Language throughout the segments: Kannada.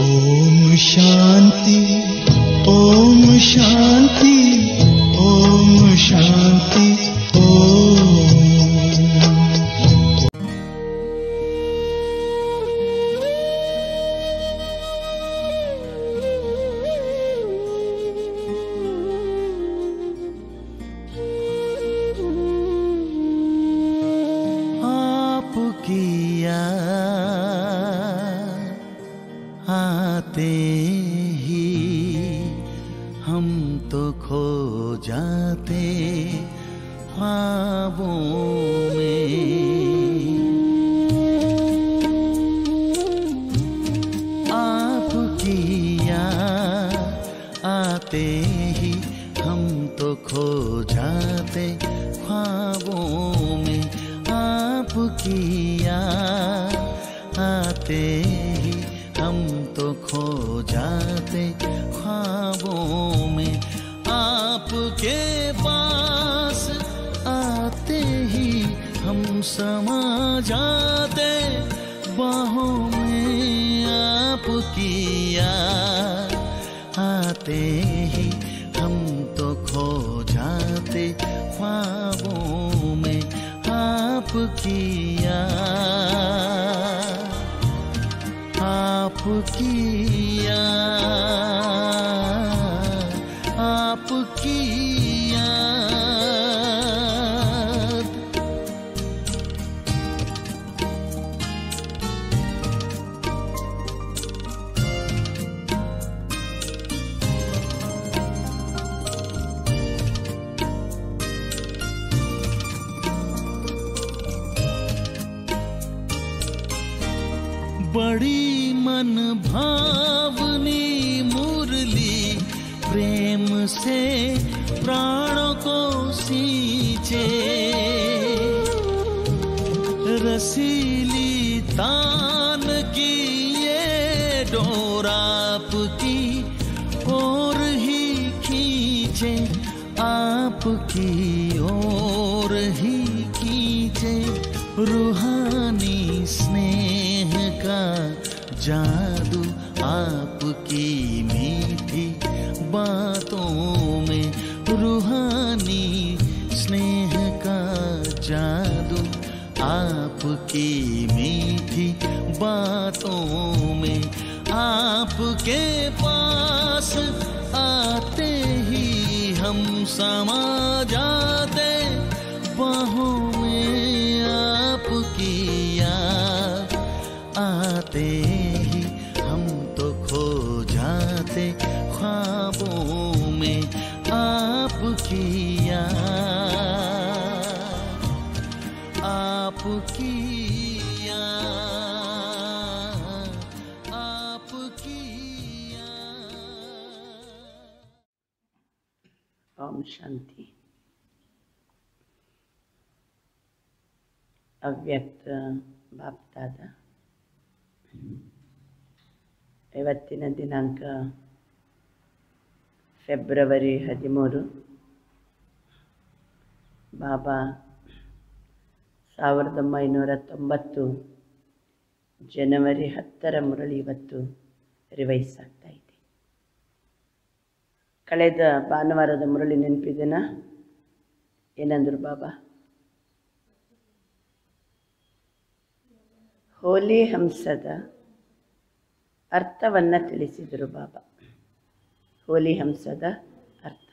ಓಂ ಶಾಂತಿ ಓಂ ಶಾಂತಿ ಓಂ ಶಾಂತಿ ಓಂ आपकी याद आते ही हम तो खो जाते ख्वाबों में आपकी याद आते ही हम तो खो जाते ख्वाबों में आपकी याद आते ही हम तो खो जाते ख्वाबों में आपके पास आते ही हम समा जाते बाहों में आपकी याद आते ही हम तो खो जाते ख्वाबों में आपकी याद आपकी याद आपकी याद बड़ी मन भावनी मुरली प्रेम से प्राणों को सींचे रसीली तान की ये डोर आपकी और ही खींचे आपकी ओर ही खींचे रूहानी स्नेह का जादू आपकी मीठी बातों में रूहानी स्नेह का जादू आपकी मीठी बातों में आपके पास आते ही हम समा जाते बाहों में आपकी याद आते ही हम तो खो जाते ख्वाबों में आपकी याद आपकी याद आपकी याद ಓಂ ಶಾಂತಿ ಅವ್ಯಕ್ತ ಬಾಪ್ತಾದ ಇವತ್ತಿನ ದಿನಾಂಕ ಫೆಬ್ರವರಿ ಹದಿಮೂರು ಬಾಬಾ ಸಾವಿರದ ಒಂಬೈನೂರ ತೊಂಬತ್ತು ಜನವರಿ ಹತ್ತರ ಮುರಳಿ ಇವತ್ತು ರಿವೈಸ್ ಆಗ್ತಾ ಇದೆ ಕಳೆದ ಭಾನುವಾರದ ಮುರಳಿ ನೆನಪಿದೆನಾ ಏನಂದ್ರು ಬಾಬಾ ಹೋಲಿ ಹಂಸದ ಅರ್ಥವನ್ನು ತಿಳಿಸಿದರು ಬಾಬಾ ಹೋಲಿ ಹಂಸದ ಅರ್ಥ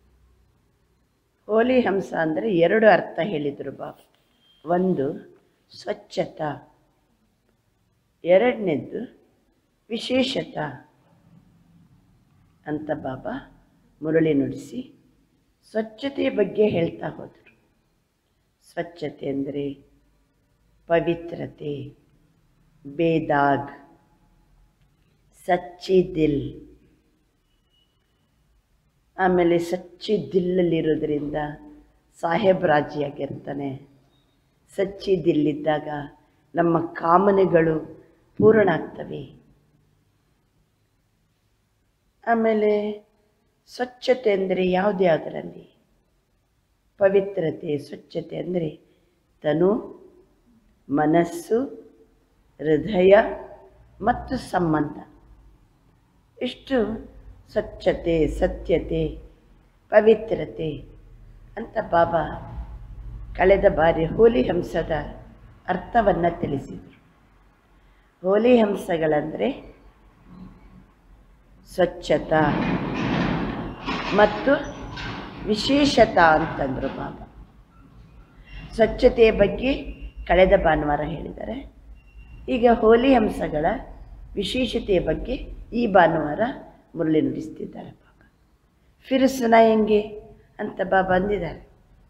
ಹೋಲಿ ಹಂಸ ಅಂದರೆ ಎರಡು ಅರ್ಥ ಹೇಳಿದರು ಬಾಬಾ ಒಂದು ಸ್ವಚ್ಛತಾ ಎರಡನೇದ್ದು ವಿಶೇಷತ ಅಂತ ಬಾಬಾ ಮುರಳಿ ನುಡಿಸಿ ಸ್ವಚ್ಛತೆಯ ಬಗ್ಗೆ ಹೇಳ್ತಾ ಹೋದರು ಸ್ವಚ್ಛತೆ ಅಂದರೆ ಪವಿತ್ರತೆ ಬೇದಾಗ್ ಸಚ್ಚಿ ದಿಲ್ ಆಮೇಲೆ ಸಚ್ಚಿ ದಿಲ್ಲಲ್ಲಿರೋದ್ರಿಂದ ಸಾಹೇಬ್ ರಾಜಿಯಾಗಿರ್ತಾನೆ ಸಚ್ಚಿ ದಿಲ್ಲಿದ್ದಾಗ ನಮ್ಮ ಕಾಮನೆಗಳು ಪೂರ್ಣ ಆಗ್ತವೆ ಆಮೇಲೆ ಸ್ವಚ್ಛತೆ ಅಂದರೆ ಯಾವುದ್ಯಾವುದರಲ್ಲಿ ಪವಿತ್ರತೆ ಸ್ವಚ್ಛತೆ ಅಂದರೆ ತನು ಮನಸ್ಸು ಹೃದಯ ಮತ್ತು ಸಂಬಂಧ ಇಷ್ಟು ಸ್ವಚ್ಛತೆ ಸತ್ಯತೆ ಪವಿತ್ರತೆ ಅಂತ ಬಾಬಾ ಕಳೆದ ಬಾರಿ ಹೋಲಿ ಹಂಸದ ಅರ್ಥವನ್ನು ತಿಳಿಸಿದರು ಹೋಲಿ ಹಂಸಗಳಂದರೆ ಸ್ವಚ್ಛತಾ ಮತ್ತು ವಿಶೇಷತಾ ಅಂತಂದರು ಬಾಬಾ ಸ್ವಚ್ಛತೆಯ ಬಗ್ಗೆ ಕಳೆದ ಭಾನುವಾರ ಹೇಳಿದ್ದಾರೆ ಈಗ ಹೋಲಿ ಹಂಸಗಳ ವಿಶೇಷತೆಯ ಬಗ್ಗೆ ಈ ಭಾನುವಾರ ಮುರಳಿ ನುಡಿಸ್ತಿದ್ದಾರೆ ಬಾಬಾ ಫಿರುಸುನ ಹೆಂಗೆ ಅಂತ ಬಾಬಾ ಅಂದಿದ್ದಾರೆ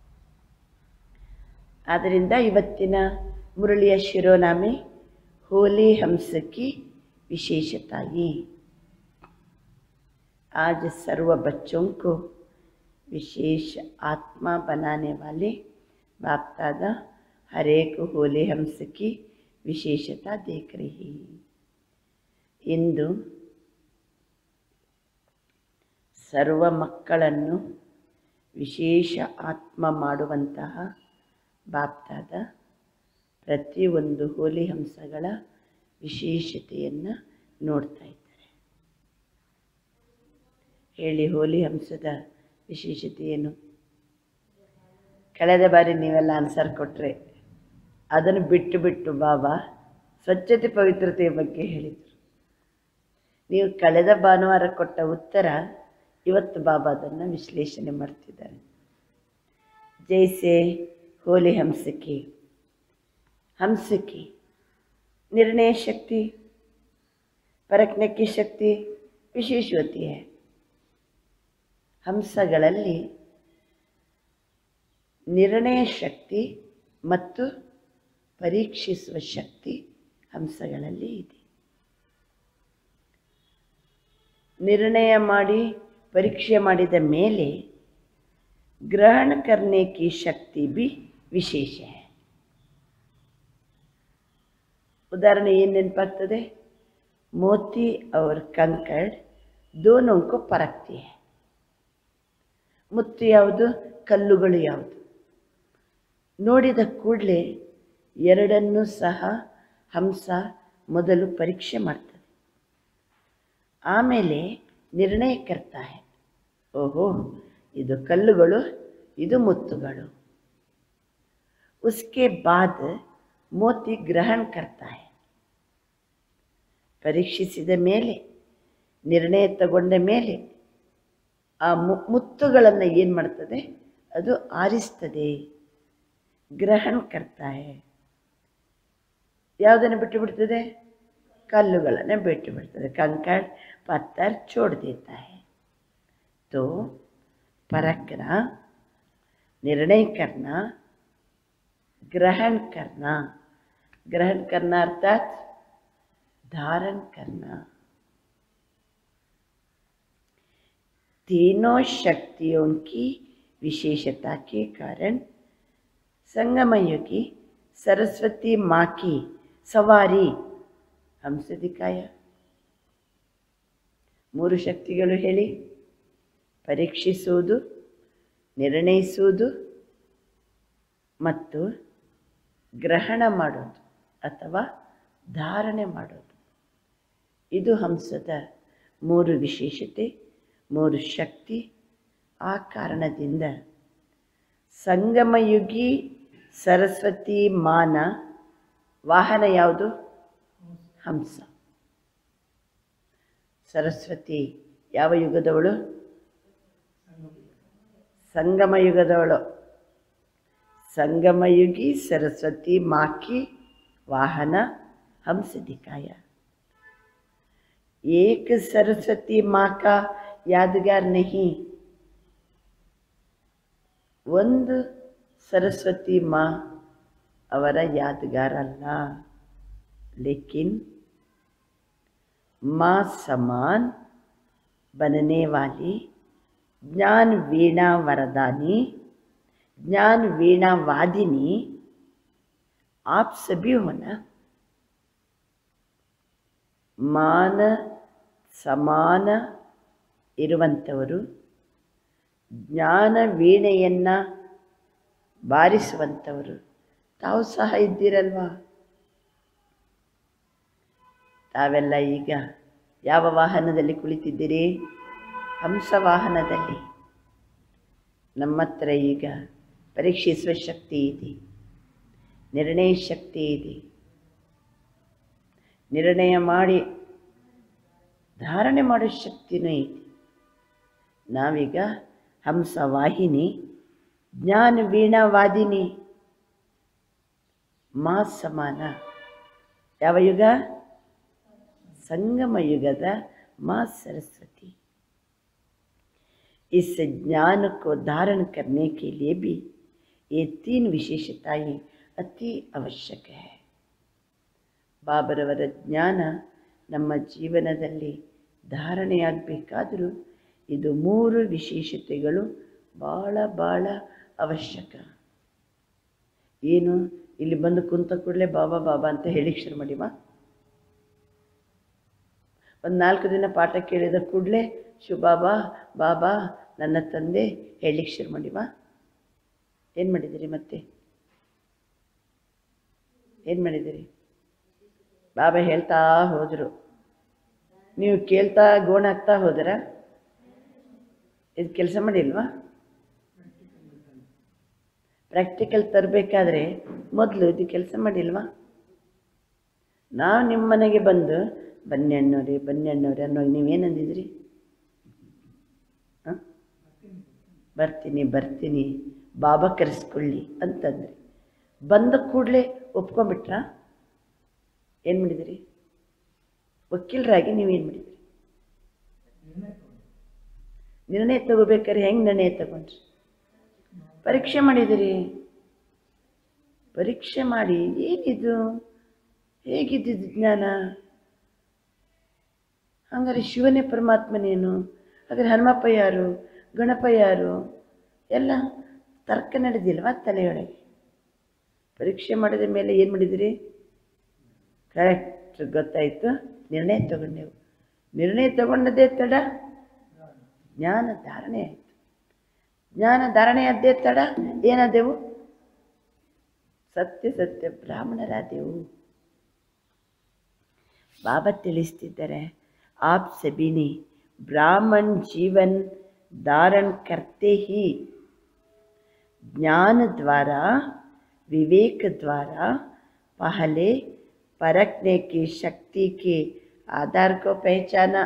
ಆದ್ದರಿಂದ ಇವತ್ತಿನ ಮುರಳಿಯ ಶಿರೋನಾಮೆ ಹೋಲಿ ಹಂಸಕ್ಕೆ विशेषता ये आज सर्व बच्चों को विशेष आत्मा बनाने वाले बाप दादा हर एक होली हंस की विशेषता देख रही ಇಂದು ಸರ್ವ ಮಕ್ಕಳನ್ನು ವಿಶೇಷ ಆತ್ಮ ಮಾಡುವಂತಹ ಬಾಪ್ತಾದ ಪ್ರತಿಯೊಂದು ಹೋಲಿ ಹಂಸಗಳ ವಿಶೇಷತೆಯನ್ನು ನೋಡ್ತಾ ಇದ್ದಾರೆ ಹೇಳಿ ಹೋಲಿ ಹಂಸದ ವಿಶೇಷತೆ ಏನು ಕಳೆದ ಬಾರಿ ನೀವೆಲ್ಲ ಆನ್ಸರ್ ಕೊಟ್ಟರೆ ಅದನ್ನು ಬಿಟ್ಟು ಬಿಟ್ಟು ಬಾಬಾ ಸ್ವಚ್ಛತೆ ಪವಿತ್ರತೆಯ ಬಗ್ಗೆ ಹೇಳಿದರು ನೀವು ಕಳೆದ ಭಾನುವಾರ ಕೊಟ್ಟ ಉತ್ತರ ಇವತ್ತು ಬಾಬಾ ಅದನ್ನು ವಿಶ್ಲೇಷಣೆ ಮಾಡ್ತಿದ್ದಾರೆ ಜೈಸೆ ಹೋಲಿ ಹಂಸಕ್ಕೆ ಹಂಸಕ್ಕೆ निर्णय शक्ति परखने की शक्ति ವಿಶೇಷ होती है ಹಂಸಗಳಲ್ಲಿ ನಿರ್ಣಯ ಶಕ್ತಿ ಮತ್ತು ಪರೀಕ್ಷಿಸುವ ಶಕ್ತಿ ಹಂಸಗಳಲ್ಲಿ ಇದೆ ನಿರ್ಣಯ ಮಾಡಿ ಪರೀಕ್ಷೆ ಮಾಡಿದ ಮೇಲೆ ಗ್ರಹಣ करने की शक्ति भी विशेष है उदाहरण ये ನೆನಪಾಗ್ತದೆ मोती और कंकड़ दोनों को परखती है ಮುತ್ತು ಯಾವುದು ಕಲ್ಲುಗಳು ಯಾವುದು ನೋಡಿದ ಕೂಡಲೇ ಎರಡನ್ನೂ ಸಹ ಹಂಸ ಮೊದಲು ಪರೀಕ್ಷೆ ಮಾಡ್ತದೆ ಆಮೇಲೆ ನಿರ್ಣಯ करता है ಓಹೋ ಇದು ಕಲ್ಲುಗಳು ಇದು ಮುತ್ತುಗಳು उसके बाद ಮೋತಿ ಗ್ರಹಣ करता है ಪರೀಕ್ಷಿಸಿದ ಮೇಲೆ ನಿರ್ಣಯ ತಗೊಂಡ ಮೇಲೆ ಆ ಮು ಮುತ್ತುಗಳನ್ನು ಏನು ಮಾಡ್ತದೆ ಅದು ಆರಿಸ್ತದೆ ಗ್ರಹಣ करता है ಯಾವುದನ್ನು ಬಿಟ್ಟು ಬಿಡ್ತದೆ ಕಲ್ಲುಗಳನ್ನು ಬಿಟ್ಟು ಬಿಡ್ತದೆ ಕಂಕड़ पत्थर छोड़ देता है तो परखना निर्णय करना ग्रहण करना ग्रहण करना अर्थात धारण करना तीनों शक्तियों की विशेषता के कारण संगमयुगी सरस्वती माँ की सवारी हमसे दिखाया ಮೂರು ಶಕ್ತಿಗಳು ಹೇಳಿ ಪರೀಕ್ಷಿಸುವುದು ನಿರ್ಣಯಿಸುವುದು ಮತ್ತು ಗ್ರಹಣ ಮಾಡೋದು ಅಥವಾ ಧಾರಣೆ ಮಾಡೋದು ಇದು ಹಂಸದ ಮೂರು ವಿಶೇಷತೆ ಮೂರು ಶಕ್ತಿ ಆ ಕಾರಣದಿಂದ ಸಂಗಮಯುಗಿ ಸರಸ್ವತಿ ಮಾನ ವಾಹನ ಯಾವುದು ಹಂಸ ಸರಸ್ವತಿ ಯಾವ ಯುಗದವಳು ಸಂಗಮ ಯುಗದವಳು संगमयुगी सरस्वती माँ की वाहन हमसे दिखाया एक सरस्वती माँ का यादगार नहीं ಒಂದು ಸರಸ್ವತಿ ಮಾ ಅವರ ಯಾದಗಾರ ಅಲ್ಲ ಲೇಕಿನ್ माँ समान बनने वाली ज्ञान वीणा वरदानी ज्ञान वीणा वादिनी आप सभी हो ना ಮಾನ ಸಮಾನ ಇರುವಂಥವರು ಜ್ಞಾನ ವೀಣೆಯನ್ನು ಬಾರಿಸುವಂಥವರು ತಾವು ಸಹ ಇದ್ದೀರಲ್ವಾ ತಾವೆಲ್ಲ ಈಗ ಯಾವ ವಾಹನದಲ್ಲಿ ಕುಳಿತಿದ್ದೀರಿ ಹಂಸ ವಾಹನದಲ್ಲಿ ನಮ್ಮ ಹತ್ರ ಈಗ ಪರೀಕ್ಷಿಸುವ ಶಕ್ತಿ ಇದೆ ನಿರ್ಣಯ ಶಕ್ತಿ ಇದೆ ನಿರ್ಣಯ ಮಾಡಿ ಧಾರಣೆ ಮಾಡೋ ಶಕ್ತಿನೂ ಇದೆ ನಾವೀಗ ಹಂಸ ವಾಹಿನಿ ಜ್ಞಾನ ವೀಣಾವಾದಿನಿ ಮಾ ಸಮಾನ ಯಾವ ಯುಗ संगम युगद माँ सरस्वती इस ज्ञान को धारण करने के लिए भी ये तीन विशेषताएं ಅತಿ ಅವಶ್ಯಕ है ಬಾಬರವರ ಜ್ಞಾನ ನಮ್ಮ ಜೀವನದಲ್ಲಿ ಧಾರಣೆಯಾಗಬೇಕಾದರೂ ಇದು ಮೂರು ವಿಶೇಷತೆಗಳು ಭಾಳ ಭಾಳ ಅವಶ್ಯಕ ಏನು ಇಲ್ಲಿ ಬಂದು ಕುಂತ ಕೂಡಲೇ ಬಾಬಾ ಬಾಬಾ ಅಂತ ಹೇಳಿಕ್ಕೆ ಶುರು ಮಾಡಿವಾ ಒಂದು ನಾಲ್ಕು ದಿನ ಪಾಠ ಕೇಳಿದ ಕೂಡಲೇ ಶಿವಬಾಬಾ ಬಾಬಾ ನನ್ನ ತಂದೆ ಹೇಳಲಿಕ್ಕೆ ಶುರು ಮಾಡಿವಾ ಏನು ಮಾಡಿದಿರಿ ಮತ್ತೆ ಏನು ಮಾಡಿದಿರಿ ಬಾಬಾ ಹೇಳ್ತಾ ಹೋದರು ನೀವು ಕೇಳ್ತಾ ಗೋಣ ಆಗ್ತಾ ಹೋದರ ಇದು ಕೆಲಸ ಮಾಡಿಲ್ವಾ ಪ್ರಾಕ್ಟಿಕಲ್ ತರಬೇಕಾದ್ರೆ ಮೊದಲು ಇದು ಕೆಲಸ ಮಾಡಿಲ್ವಾ ನಾವು ನಿಮ್ಮ ಮನೆಗೆ ಬಂದು ಬನ್ನಿ ಅಣ್ಣವ್ರಿ ಬನ್ನಿ ಅಣ್ಣವ್ರಿ ಅನ್ನೋ ನೀವೇನಂದಿದ್ರಿ ಹಾಂ ಬರ್ತೀನಿ ಬರ್ತೀನಿ ಬಾಬಾ ಕರೆಸ್ಕೊಳ್ಳಿ ಅಂತಂದ್ರಿ ಬಂದ ಕೂಡಲೇ ಒಪ್ಕೊಂಬಿಟ್ರ ಏನು ಮಾಡಿದಿರಿ ವಕೀಲರಾಗಿ ನೀವೇನು ಮಾಡಿದಿರಿ ನಿರ್ಣಯ ತಗೋಬೇಕಾದ್ರೆ ಹೆಂಗೆ ನಿರ್ಣಯ ತಗೊಂಡ್ರಿ ಪರೀಕ್ಷೆ ಮಾಡಿದಿರಿ ಪರೀಕ್ಷೆ ಮಾಡಿ ಏನಿದು ಹೇಗಿದ್ದಿದ್ದು ಜ್ಞಾನ ಹಂಗಾರೆ ಶಿವನೇ ಪರಮಾತ್ಮನೇನು ಹಾಗಾದ್ರೆ ಹನುಮಪ್ಪ ಯಾರು ಗಣಪ ಯಾರು ಎಲ್ಲ ತರ್ಕ ನಡೆದಿಲ್ವಾ ತಲೆಯೊಳಗೆ ಪರೀಕ್ಷೆ ಮಾಡಿದ ಮೇಲೆ ಏನು ಮಾಡಿದಿರಿ ಕರೆಕ್ಟ್ ಗೊತ್ತಾಯಿತು ನಿರ್ಣಯ ತಗೊಂಡೆವು ನಿರ್ಣಯ ತಗೊಂಡದೇ ತಡ ಜ್ಞಾನ ಧಾರಣೆ ಆಯಿತು ಜ್ಞಾನ ಧಾರಣೆ ಆದ್ದೇ ತಡ ಏನಾದೆವು ಸತ್ಯ ಸತ್ಯ ಬ್ರಾಹ್ಮಣರಾದೆವು ಬಾಬಾ ತಿಳಿಸ್ತಿದ್ದಾರೆ आप सभी ने ब्राह्मण जीवन धारण करते ही ज्ञान द्वारा विवेक द्वारा पहले परखने की शक्ति के आधार को पहचाना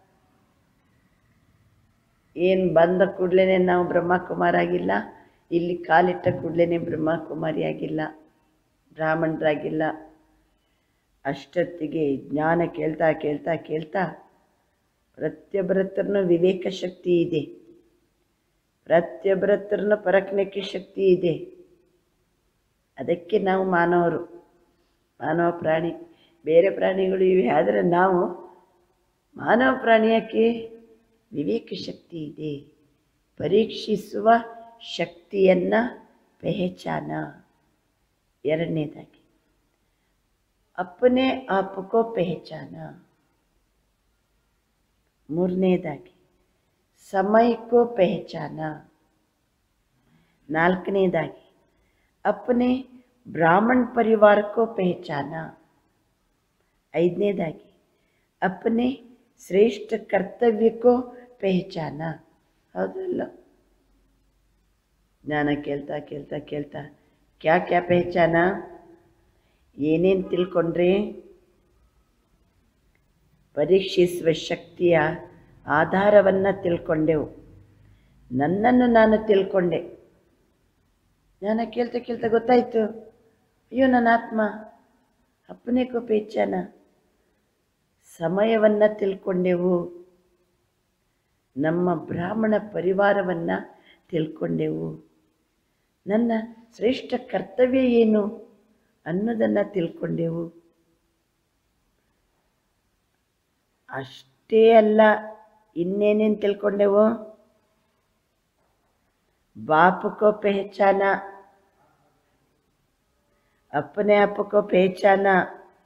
ಏನು ಬಂದ ಕೂಡಲೇ ನಾವು ಬ್ರಹ್ಮಕುಮಾರ ಆಗಿಲ್ಲ ಇಲ್ಲಿ ಕಾಲಿಟ್ಟ ಕೂಡಲೇ ಬ್ರಹ್ಮಕುಮಾರಿ ಆಗಿಲ್ಲ ಬ್ರಾಹ್ಮಣರಾಗಿಲ್ಲ ಅಷ್ಟೊತ್ತಿಗೆ ಜ್ಞಾನ ಕೇಳ್ತಾ ಕೇಳ್ತಾ ಕೇಳ್ತಾ ಪ್ರತಿಯೊಬ್ಬರ ಹತ್ರನೂ ವಿವೇಕ ಶಕ್ತಿ ಇದೆ ಪ್ರತಿಯೊಬ್ಬರ ಹತ್ರನೂ ಪರಕ್ನಕ್ಕೆ ಶಕ್ತಿ ಇದೆ ಅದಕ್ಕೆ ನಾವು ಮಾನವರು ಮಾನವ ಪ್ರಾಣಿ ಬೇರೆ ಪ್ರಾಣಿಗಳು ಇವೆ ಆದರೆ ನಾವು ಮಾನವ ಪ್ರಾಣಿಯಕ್ಕೆ ವಿವೇಕ ಶಕ್ತಿ ಇದೆ ಪರೀಕ್ಷಿಸುವ ಶಕ್ತಿಯನ್ನು ಪೆಹಚಾನ ಎರಡನೇದಾಗಿ अपने आप को पहचाना ಮೂರನೇದಾಗಿ ಸಮಯ ಕೋ ಪಹಚಾನ ನಾಲ್ಕನೇದಾಗಿ ಅಪನೆ ಬ್ರಾಹ್ಮಣ ಪರಿವಾರ ಕೋ ಪಹಚಾನ ಐದನೇದಾಗಿ ಅಪನೆ ಶ್ರೇಷ್ಠ ಕರ್ತವ್ಯ ಕೋ ಪಹಚಾನ ಹೌದಲ್ಲ ಜ್ಞಾನ ಕೇಳ್ತಾ ಕೇಳ್ತಾ ಕೇಳ್ತಾ ಕ್ಯಾ ಕ್ಯಾ ಪಹಚಾನ ಏನೇನು ತಿಳ್ಕೊಂಡ್ರೆ ಪರೀಕ್ಷಿಸುವ ಶಕ್ತಿಯ ಆಧಾರವನ್ನು ತಿಳ್ಕೊಂಡೆವು ನನ್ನನ್ನು ನಾನು ತಿಳ್ಕೊಂಡೆ ಜ್ಞಾನ ಕೇಳ್ತಾ ಕೇಳ್ತಾ ಗೊತ್ತಾಯಿತು ಅಯ್ಯೋ ನನ್ನ ಆತ್ಮ ಅಪ್ಪನೇ ಕೋಪೇಚ್ಛಾನ ಸಮಯವನ್ನು ತಿಳ್ಕೊಂಡೆವು ನಮ್ಮ ಬ್ರಾಹ್ಮಣ ಪರಿವಾರವನ್ನು ತಿಳ್ಕೊಂಡೆವು ನನ್ನ ಶ್ರೇಷ್ಠ ಕರ್ತವ್ಯ ಏನು ಅನ್ನೋದನ್ನು ತಿಳ್ಕೊಂಡೆವು ಅಷ್ಟೇ ಅಲ್ಲ ಇನ್ನೇನೇನು ತಿಳ್ಕೊಂಡೆವು बाप को पहचाना अपने आप को पहचाना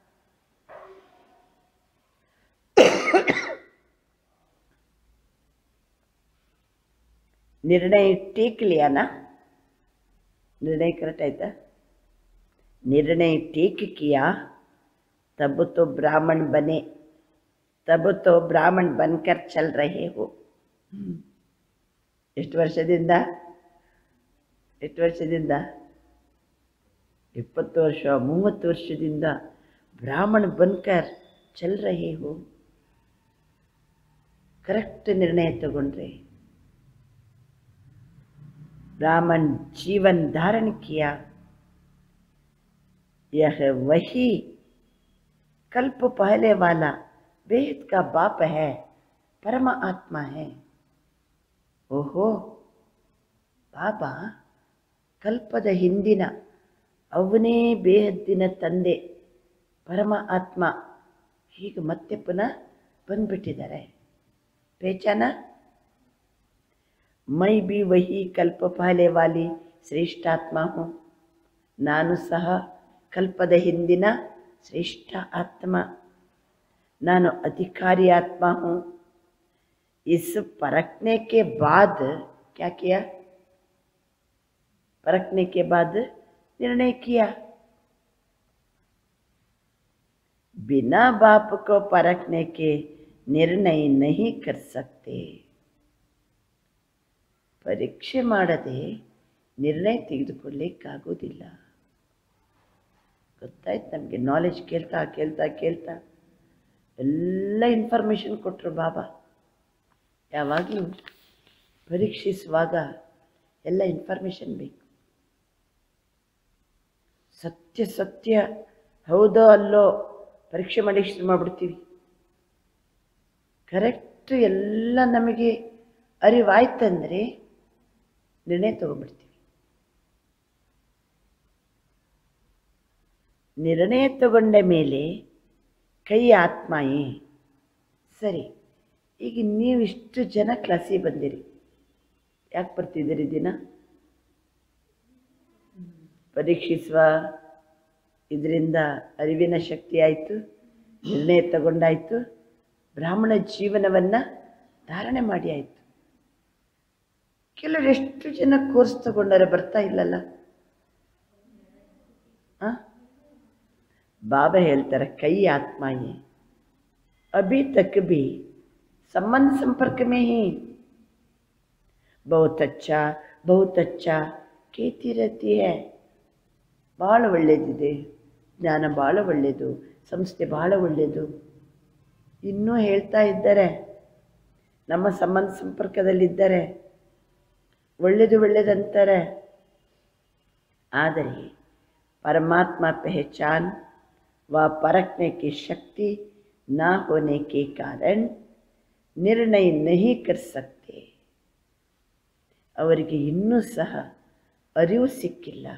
निर्णय ठीक लिया ना निर्णय करेक्ट आयता निर्णय ठीक किया तब तो ब्राह्मण बने ತಬ್ ತೋ ಬ್ರಾಹ್ಮಣ್ ಬನ್ಕರ್ ಚಲ್ ರಹೆ ಹೋ ಹ್ಮ್. ಎಷ್ಟು ವರ್ಷದಿಂದ ಎಷ್ಟು ವರ್ಷದಿಂದ ಇಪ್ಪತ್ತು ವರ್ಷ ಮೂವತ್ತು ವರ್ಷದಿಂದ ಬ್ರಾಹ್ಮಣ ಬನ್ಕರ್ ಚಲ್ ರಹೆ ಹೋ ಕರೆಕ್ಟ್ ನಿರ್ಣಯ ತಗೊಂಡ್ರೆ ब्राह्मण जीवन धारण किया यह वही कल्प पहले वाला बेहद का बाप है परम आत्मा है ಓಹೋ ಬಾಬಾ ಕಲ್ಪದ ಹಿಂದಿನ ಅವನೇ ಬೇಹದ್ದಿನ ತಂದೆ ಪರಮ ಆತ್ಮ ಹೀಗೆ ಮತ್ತೆ ಪುನಃ ಬಂದ್ಬಿಟ್ಟಿದ್ದಾರೆ ಪೇಚಾನ ಮೈ ಬಿ ವಹಿ ಕಲ್ಪ ಪಹಲೆ ವಾಲಿ ಶ್ರೇಷ್ಠಾತ್ಮ ಹೂँ ನಾನು ಸಹ ಕಲ್ಪದ ಹಿಂದಿನ ಶ್ರೇಷ್ಠ ಆತ್ಮ ನಾನು ಅಧಿकारी आत्मा हूँ इस परखने के बाद क्या किया परखने के बाद निर्णय किया बिना बाप को परखने के निर्णय नहीं कर सकते ಪರೀಕ್ಷೆ ಮಾಡದೆ ನಿರ್ಣಯ ತೆಗೆದುಕೊಳ್ಳಿಕ್ಕಾಗೋದಿಲ್ಲ ಗೊತ್ತಾಯ್ತು ನಮಗೆ ನಾಲೆಜ್ ಕೇಳ್ತಾ ಕೇಳ್ತಾ ಕೇಳ್ತಾ ಎಲ್ಲ ಇನ್ಫಾರ್ಮೇಷನ್ ಕೊಟ್ಟರು ಬಾಬಾ ಯಾವಾಗಲೂ ಪರೀಕ್ಷಿಸುವಾಗ ಎಲ್ಲ ಇನ್ಫಾರ್ಮೇಷನ್ ಬೇಕು ಸತ್ಯ ಸತ್ಯ ಹೌದೋ ಅಲ್ಲೋ ಪರೀಕ್ಷೆ ಮಾಡಿ ಶುರು ಮಾಡಿಬಿಡ್ತೀವಿ ಕರೆಕ್ಟ್ ಎಲ್ಲ ನಮಗೆ ಅರಿವಾಯ್ತಂದರೆ ನಿರ್ಣಯ ತಗೊಂಡ್ಬಿಡ್ತೀವಿ ನಿರ್ಣಯ ತಗೊಂಡ ಮೇಲೆ ಕೈ ಆತ್ಮಾಯೇ ಸರಿ ಈಗ ನೀವು ಇಷ್ಟು ಜನ ಕ್ಲಾಸಿಗೆ ಬಂದಿರಿ ಯಾಕೆ ಬರ್ತಿದ್ದೀರಿ ದಿನ ಪರೀಕ್ಷಿಸುವ ಇದರಿಂದ ಅರಿವಿನ ಶಕ್ತಿ ಆಯಿತು ನಿರ್ಣಯ ತಗೊಂಡಾಯಿತು ಬ್ರಾಹ್ಮಣ ಜೀವನವನ್ನು ಧಾರಣೆ ಮಾಡಿ ಆಯಿತು ಕೆಲವರು ಎಷ್ಟು ಜನ ಕೋರ್ಸ್ ತಗೊಂಡಾರೆ ಬರ್ತಾ ಇಲ್ಲಲ್ಲ ಆ? ಬಾಬಾ ಹೇಳ್ತಾರೆ ಕೈ ಆತ್ಮಾಯೇ अभी तक भी संबंध संपर्क में ही बहुत अच्छा बहुत अच्छा ಕೇತಿ रहती है ಭಾಳ ಒಳ್ಳೆಯದಿದೆ ಜ್ಞಾನ ಭಾಳ ಒಳ್ಳೆಯದು ಸಂಸ್ಥೆ ಭಾಳ ಒಳ್ಳೆಯದು ಇನ್ನೂ ಹೇಳ್ತಾ ಇದ್ದಾರೆ ನಮ್ಮ ಸಂಬಂಧ ಸಂಪರ್ಕದಲ್ಲಿದ್ದಾರೆ ಒಳ್ಳೆಯದು ಒಳ್ಳೆಯದಂತಾರೆ ಆದರೆ परमात्मा पहचान व परखने की शक्ति ना होने के कारण ನಿರ್ಣಯ नहीं कर सकते ಅವರಿಗೆ ಇನ್ನೂ ಸಹ ಅರಿವು ಸಿಕ್ಕಿಲ್ಲ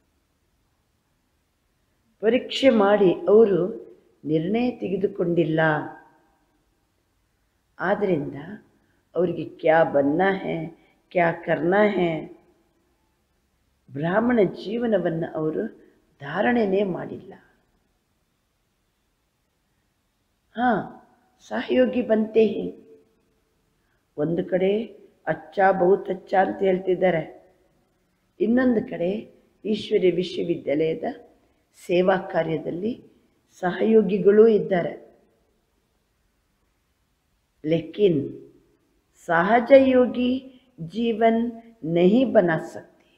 ಪರೀಕ್ಷೆ ಮಾಡಿ ಅವರು ನಿರ್ಣಯ ತೆಗೆದುಕೊಂಡಿಲ್ಲ ಆದ್ದರಿಂದ ಅವರಿಗೆ ಕ್ಯಾ ಬನ್ನ ಹೇ ಕ್ಯಾ ಕರ್ನಾ ಹೇ ಬ್ರಾಹ್ಮಣ ಜೀವನವನ್ನು ಅವರು ಧಾರಣೆನೇ ಮಾಡಿಲ್ಲ ಹಾಂ ಸಹಯೋಗಿ ಬಂತೆ ಹಿ ಒಂದು ಕಡೆ ಅಚ್ಚ ಬಹುತ್ ಅಚ್ಚ ಅಂತ ಹೇಳ್ತಿದ್ದಾರೆ ಇನ್ನೊಂದು ಕಡೆ ಈಶ್ವರ್ಯ ವಿಶ್ವವಿದ್ಯಾಲಯದ ಸೇವಾ ಕಾರ್ಯದಲ್ಲಿ ಸಹಯೋಗಿಗಳೂ ಇದ್ದಾರೆ ಲೇಕಿನ್ ಸಹಜ ಯೋಗಿ ಜೀವನ್ ನಹಿ ಬನಾ ಸಕ್ತಿ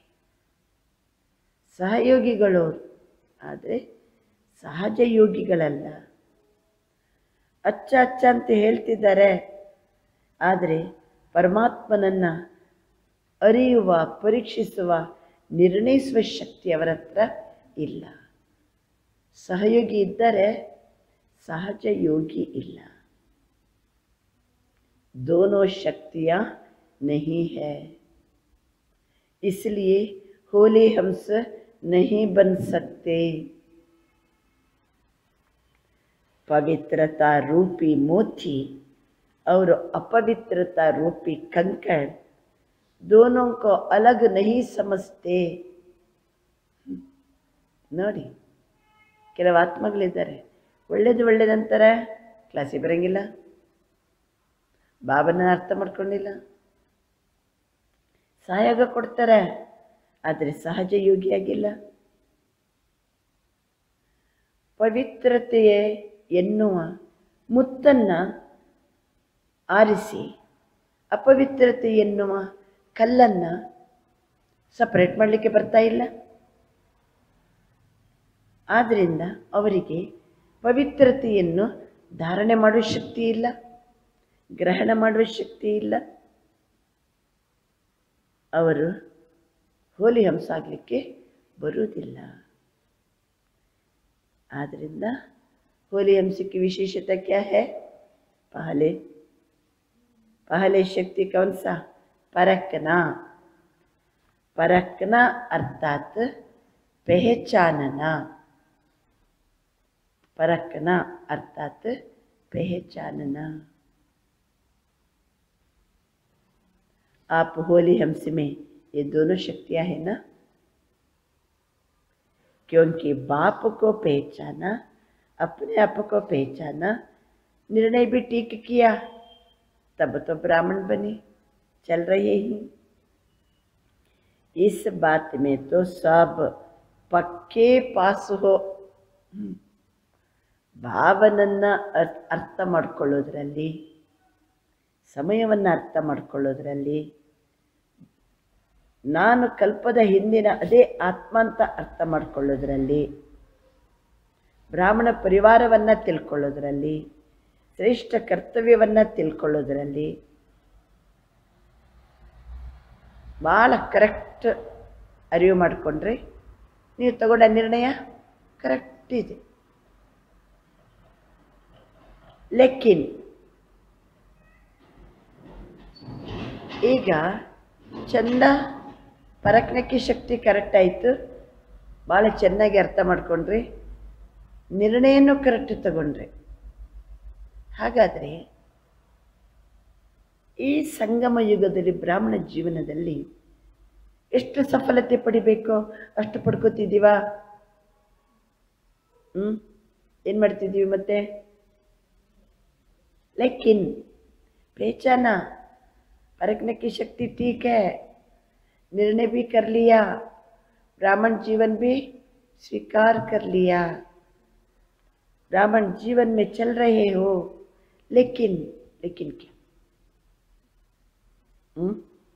ಸಹಯೋಗಿಗಳು ಆದರೆ ಸಹಜ ಯೋಗಿಗಳಲ್ಲ ಅಚ್ಚ ಅಚ್ಚ ಅಂತ ಹೇಳ್ತಿದ್ದಾರೆ ಆದರೆ ಪರಮಾತ್ಮನನ್ನು ಅರಿಯುವ ಪರೀಕ್ಷಿಸುವ ನಿರ್ಣಯಿಸುವ ಶಕ್ತಿ ಅವರ ಹತ್ರ ಇಲ್ಲ ಸಹಯೋಗಿ ಇದ್ದರೆ ಸಹಜ ಯೋಗಿ ಇಲ್ಲ दोनों शक्तियाँ नहीं है इसलिए होली हमसे नहीं बन सकते पवित्रता रूपी मोती और अपवित्रता रूपी कंकड़ दोनों को अलग नहीं समझते ನೋಡಿ ಕೆಲವು ಆತ್ಮಗಳಿದ್ದಾರೆ ಒಳ್ಳೇದು ಒಳ್ಳೇದಂತಾರೆ ಕ್ಲಾಸಿಗೆ ಬರೋಂಗಿಲ್ಲ ಬಾಬನ ಅರ್ಥ ಮಾಡ್ಕೊಂಡಿಲ್ಲ ಸಹಯೋಗ ಕೊಡ್ತಾರೆ ಆದರೆ ಸಹಜ ಯೋಗಿಯಾಗಿಲ್ಲ ಪವಿತ್ರತೆಯೇ ಎನ್ನುವ ಮುತ್ತನ್ನು ಆರಿಸಿ ಅಪವಿತ್ರತೆ ಎನ್ನುವ ಕಲ್ಲನ್ನು ಸಪರೇಟ್ ಮಾಡಲಿಕ್ಕೆ ಬರ್ತಾ ಇಲ್ಲ ಆದ್ದರಿಂದ ಅವರಿಗೆ ಪವಿತ್ರತೆಯನ್ನು ಧಾರಣೆ ಮಾಡುವ ಶಕ್ತಿ ಇಲ್ಲ ಗ್ರಹಣ ಮಾಡುವ ಶಕ್ತಿ ಇಲ್ಲ ಅವರು ಹೋಲಿ ಹಂಸ ಆಗಲಿಕ್ಕೆ ಬರುವುದಿಲ್ಲ ಆದ್ದರಿಂದ होली हमसे की विशेषता क्या है पहले पहले शक्ति कौन सा परखना परखना अर्थात पहचानना परखना अर्थात पहचानना आप होली हमसे में ये दोनों शक्तियां हैं ना क्योंकि बाप को पहचाना अपने आप को पहचाना निर्णय भी ठीक किया तब तो ब्राह्मण बने चल रहे ही इस बात में तो सब पक्के पास हो ಹ್ಮ್. ಭಾವನನ್ನ ಅರ್- ಅರ್ಥ ಮಾಡ್ಕೊಳ್ಳೋದ್ರಲ್ಲಿ ಸಮಯವನ್ನು ಅರ್ಥ ಮಾಡ್ಕೊಳ್ಳೋದ್ರಲ್ಲಿ ನಾನು ಕಲ್ಪದ ಹಿಂದಿನ ಅದೇ ಆತ್ಮ ಅಂತ ಅರ್ಥ ಮಾಡ್ಕೊಳ್ಳೋದ್ರಲ್ಲಿ ಬ್ರಾಹ್ಮಣ ಪರಿವಾರವನ್ನು ತಿಳ್ಕೊಳ್ಳೋದ್ರಲ್ಲಿ ಶ್ರೇಷ್ಠ ಕರ್ತವ್ಯವನ್ನು ತಿಳ್ಕೊಳ್ಳೋದ್ರಲ್ಲಿ ಭಾಳ ಕರೆಕ್ಟ್ ಅರಿವು ಮಾಡಿಕೊಂಡ್ರೆ ನೀವು ತಗೊಂಡ ನಿರ್ಣಯ ಕರೆಕ್ಟ್ ಇದೆ ಲೆಕ್ಕಿನ್ ಈಗ ಚಂದ ಪರಕ್ನಕ್ಕೆ ಶಕ್ತಿ ಕರೆಕ್ಟ್ ಆಯಿತು ಭಾಳ ಚೆನ್ನಾಗಿ ಅರ್ಥ ಮಾಡ್ಕೊಂಡ್ರಿ ನಿರ್ಣಯನೂ ಕರೆಕ್ಟ್ ತಗೊಂಡ್ರಿ ಹಾಗಾದರೆ ಈ ಸಂಗಮ ಯುಗದಲ್ಲಿ ಬ್ರಾಹ್ಮಣ ಜೀವನದಲ್ಲಿ ಎಷ್ಟು ಸಫಲತೆ ಪಡಿಬೇಕೋ ಅಷ್ಟು ಪಡ್ಕೋತಿದ್ದೀವಾ ಹ್ಞೂ ಏನು ಮಾಡ್ತಿದ್ದೀವಿ ಮತ್ತೆ लेकिन पहचाना परखने की शक्ति ठीक है निर्णय भी कर लिया ब्राह्मण जीवन भी स्वीकार कर लिया ब्राह्मण जीवन में चल रहे हो लेकिन लेकिन क्या हम्म?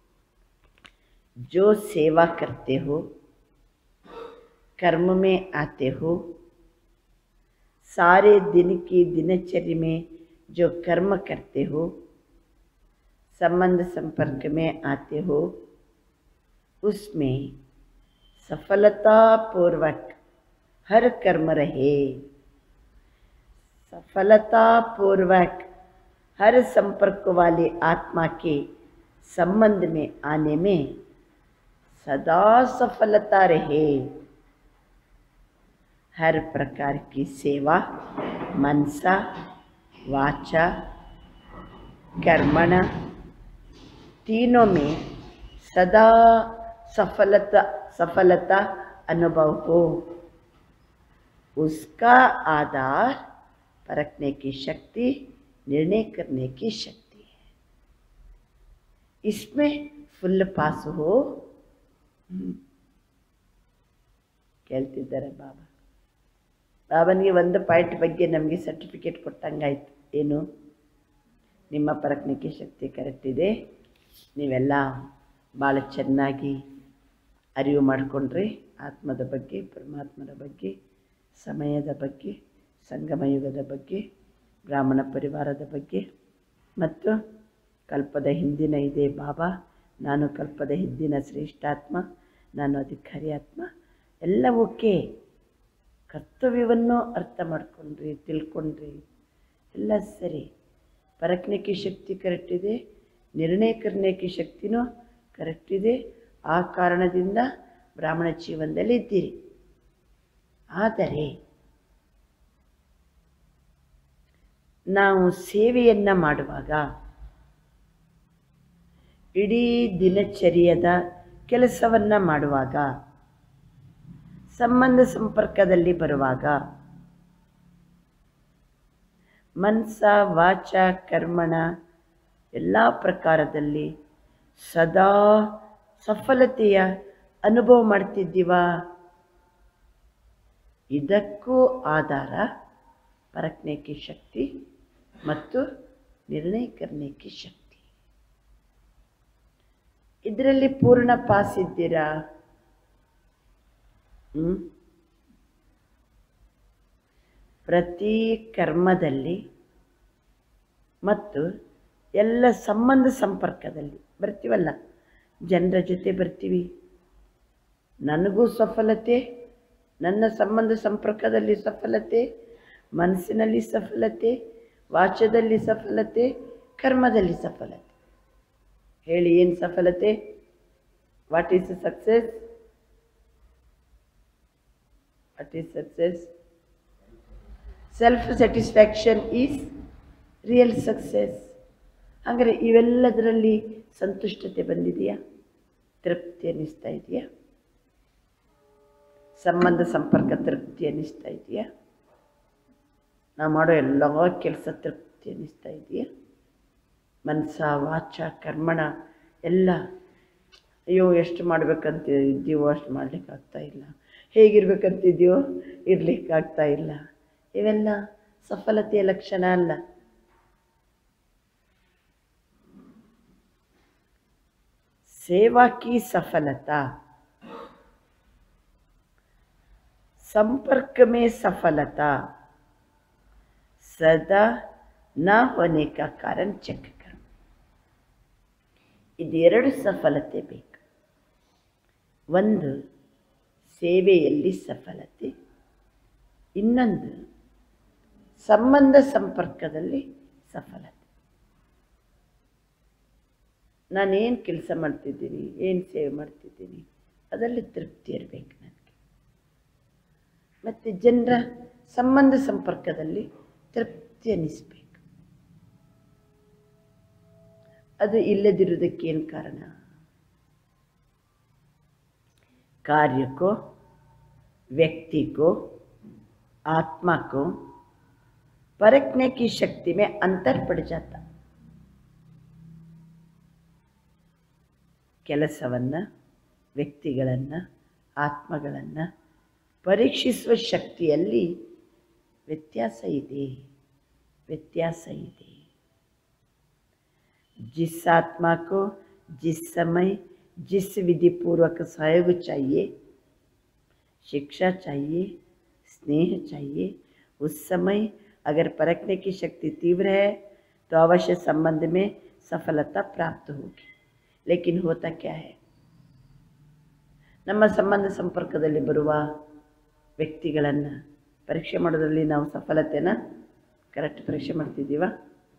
जो सेवा करते हो कर्म में आते हो सारे दिन की दिनचर्या में जो कर्म करते हो संबंध संपर्क में आते हो उसमें सफलतापूर्वक हर कर्म रहे सफलतापूर्वक हर संपर्क वाले आत्मा के संबंध में आने में सदा सफलता रहे हर प्रकार की सेवा मनसा वाचा कर्मण तीनों में सदा सफलता सफलता अनुभव हो उसका आधार परखने की शक्ति निर्णय करने की शक्ति है इसमें फुल पास हो ಹ್ಮ್. ಕೇಳ್ತಿದ್ದಾರೆ ಬಾಬಾ ಬಾಬನಿಗೆ ಒಂದು ಪಾಯಿಂಟ್ ಬಗ್ಗೆ ನಮಗೆ ಸರ್ಟಿಫಿಕೇಟ್ ಕೊಟ್ಟಂಗಾಯ್ತು ಏನು ನಿಮ್ಮ ಪರಕ್ನಿಕೆ ಶಕ್ತಿ ಕರೆಕ್ಟ್ ಇದೆ ನೀವೆಲ್ಲ ಭಾಳ ಚೆನ್ನಾಗಿ ಅರಿವು ಮಾಡಿಕೊಂಡ್ರಿ ಆತ್ಮದ ಬಗ್ಗೆ ಪರಮಾತ್ಮನ ಬಗ್ಗೆ ಸಮಯದ ಬಗ್ಗೆ ಸಂಗಮ ಯುಗದ ಬಗ್ಗೆ ಬ್ರಾಹ್ಮಣ ಪರಿವಾರದ ಬಗ್ಗೆ ಮತ್ತು ಕಲ್ಪದ ಹಿಂದಿನ ಇದೆ ಬಾಬಾ ನಾನು ಕಲ್ಪದ ಹಿಂದಿನ ಶ್ರೇಷ್ಠಾತ್ಮ ನಾನು ಅಧಿಕಾರಿ ಆತ್ಮ ಎಲ್ಲ ಓಕೆ ಕರ್ತವ್ಯವನ್ನು ಅರ್ಥ ಮಾಡ್ಕೊಂಡ್ರಿ ತಿಳ್ಕೊಂಡ್ರಿ ಎಲ್ಲ ಸರಿ ಪರಕ್ನೆ ಕಿ ಶಕ್ತಿ ಕರೆಕ್ಟ್ ಇದೆ ನಿರ್ಣಯ ಕರ್ನೆ ಕಿ ಶಕ್ತಿನೂ ಕರೆಕ್ಟ್ ಇದೆ ಆ ಕಾರಣದಿಂದ ಬ್ರಾಹ್ಮಣ ಜೀವನದಲ್ಲಿ ಇದ್ದೀರಿ ಆದರೆ ನಾವು ಸೇವೆಯನ್ನು ಮಾಡುವಾಗ ಇಡೀ ದಿನಚರ್ಯದ ಕೆಲಸವನ್ನು ಮಾಡುವಾಗ ಸಂಬಂಧ ಸಂಪರ್ಕದಲ್ಲಿ ಬರುವಾಗ ಮನಸ ವಾಚ ಕರ್ಮಣ ಎಲ್ಲ ಪ್ರಕಾರದಲ್ಲಿ ಸದಾ ಸಫಲತೆಯ ಅನುಭವ ಮಾಡ್ತಿದ್ದೀವಾ ಇದಕ್ಕೂ ಆಧಾರ ಪರಜ್ಞೆ ಕಿ ಶಕ್ತಿ ಮತ್ತು निर्णय करने की शक्ति ಇದರಲ್ಲಿ ಪೂರ್ಣ ಪಾಸ್ ಇದ್ದೀರಾ ಹ್ಮ್? ಪ್ರತಿ ಕರ್ಮದಲ್ಲಿ ಮತ್ತು ಎಲ್ಲ ಸಂಬಂಧ ಸಂಪರ್ಕದಲ್ಲಿ ಬರ್ತೀವಲ್ಲ ಜನರ ಜೊತೆ ಬರ್ತೀವಿ ನನಗೂ ಸಫಲತೆ ನನ್ನ ಸಂಬಂಧ ಸಂಪರ್ಕದಲ್ಲಿ ಸಫಲತೆ ಮನಸ್ಸಿನಲ್ಲಿ ಸಫಲತೆ ವಾಚದಲ್ಲಿ ಸಫಲತೆ ಕರ್ಮದಲ್ಲಿ ಸಫಲತೆ ಹೇಳಿ ಏನು ಸಫಲತೆ what is success what is success self satisfaction is real success ಹಾಗಾದರೆ ಇವೆಲ್ಲದರಲ್ಲಿ ಸಂತುಷ್ಟತೆ ಬಂದಿದೆಯಾ ತೃಪ್ತಿ ಅನ್ನಿಸ್ತಾ ಇದೆಯಾ ಸಂಬಂಧ ಸಂಪರ್ಕ ತೃಪ್ತಿ ಅನ್ನಿಸ್ತಾ ಇದೆಯಾ ನಾವು ಮಾಡೋ ಎಲ್ಲ ಕೆಲಸ ತೃಪ್ತಿ ಅನ್ನಿಸ್ತಾ ಇದೆಯಾ ಮನಸ ವಾಚ ಕರ್ಮಣ ಎಲ್ಲ ಅಯ್ಯೋ ಎಷ್ಟು ಮಾಡ್ಬೇಕಂತ ಇದ್ದೀವೋ ಅಷ್ಟು ಮಾಡ್ಲಿಕ್ಕೆ ಆಗ್ತಾ ಇಲ್ಲ ಹೇಗಿರ್ಬೇಕಂತಿದ್ಯೋ ಇರ್ಲಿಕ್ಕೆ ಆಗ್ತಾ ಇಲ್ಲ ಇವೆಲ್ಲ ಸಫಲತೆಯ ಲಕ್ಷಣ ಅಲ್ಲ सेवा की सफलता संपर्क में सफलता सदा न होने का कारण ಚೆಕ್ ಕರು ಇದೆರಡು ಸಫಲತೆ ಬೇಕು ಒಂದು ಸೇವೆಯಲ್ಲಿ ಸಫಲತೆ ಇನ್ನೊಂದು ಸಂಬಂಧ ಸಂಪರ್ಕದಲ್ಲಿ ಸಫಲತೆ ನಾನೇನು ಕೆಲಸ ಮಾಡ್ತಿದ್ದೀನಿ ಏನು ಸೇವೆ ಮಾಡ್ತಿದ್ದೀನಿ ಅದರಲ್ಲಿ ತೃಪ್ತಿ ಇರಬೇಕು ನನಗೆ ಮತ್ತು ಜನರ ಸಂಬಂಧ ಸಂಪರ್ಕದಲ್ಲಿ ತೃಪ್ತಿ ಅನ್ನಿಸ್ಬೇಕು ಅದು ಇಲ್ಲದಿರುವುದಕ್ಕೇನು ಕಾರಣ कार्य को व्यक्ति को आत्मा को परखने की शक्ति में अंतर पड़ जाता ಕೆಲಸವನ್ನು ವ್ಯಕ್ತಿಗಳನ್ನು ಆತ್ಮಗಳನ್ನು ಪರೀಕ್ಷಿಸುವ ಶಕ್ತಿಯಲ್ಲಿ ವ್ಯತ್ಯಾಸ ಇದೆ ವ್ಯತ್ಯಾಸ ಇದೆ जिस आत्मा को जिस समय जिस विधि पूर्वक सहयोग चाहिए शिक्षा चाहिए स्नेह चाहिए उस समय अगर परखने की शक्ति तीव्र है तो अवश्य संबंध में सफलता प्राप्त होगी लेकिन होता क्या है ನಮ್ಮ ಸಂಬಂಧ ಸಂಪರ್ಕದಲ್ಲಿ ಬರುವ ವ್ಯಕ್ತಿಗಳನ್ನು ಪರೀಕ್ಷೆ ಮಾಡೋದ್ರಲ್ಲಿ ನಾವು ಸಫಲತೆನ ಕರೆಕ್ಟ್ ಪರೀಕ್ಷೆ ಮಾಡ್ತಿದ್ದೀವಾ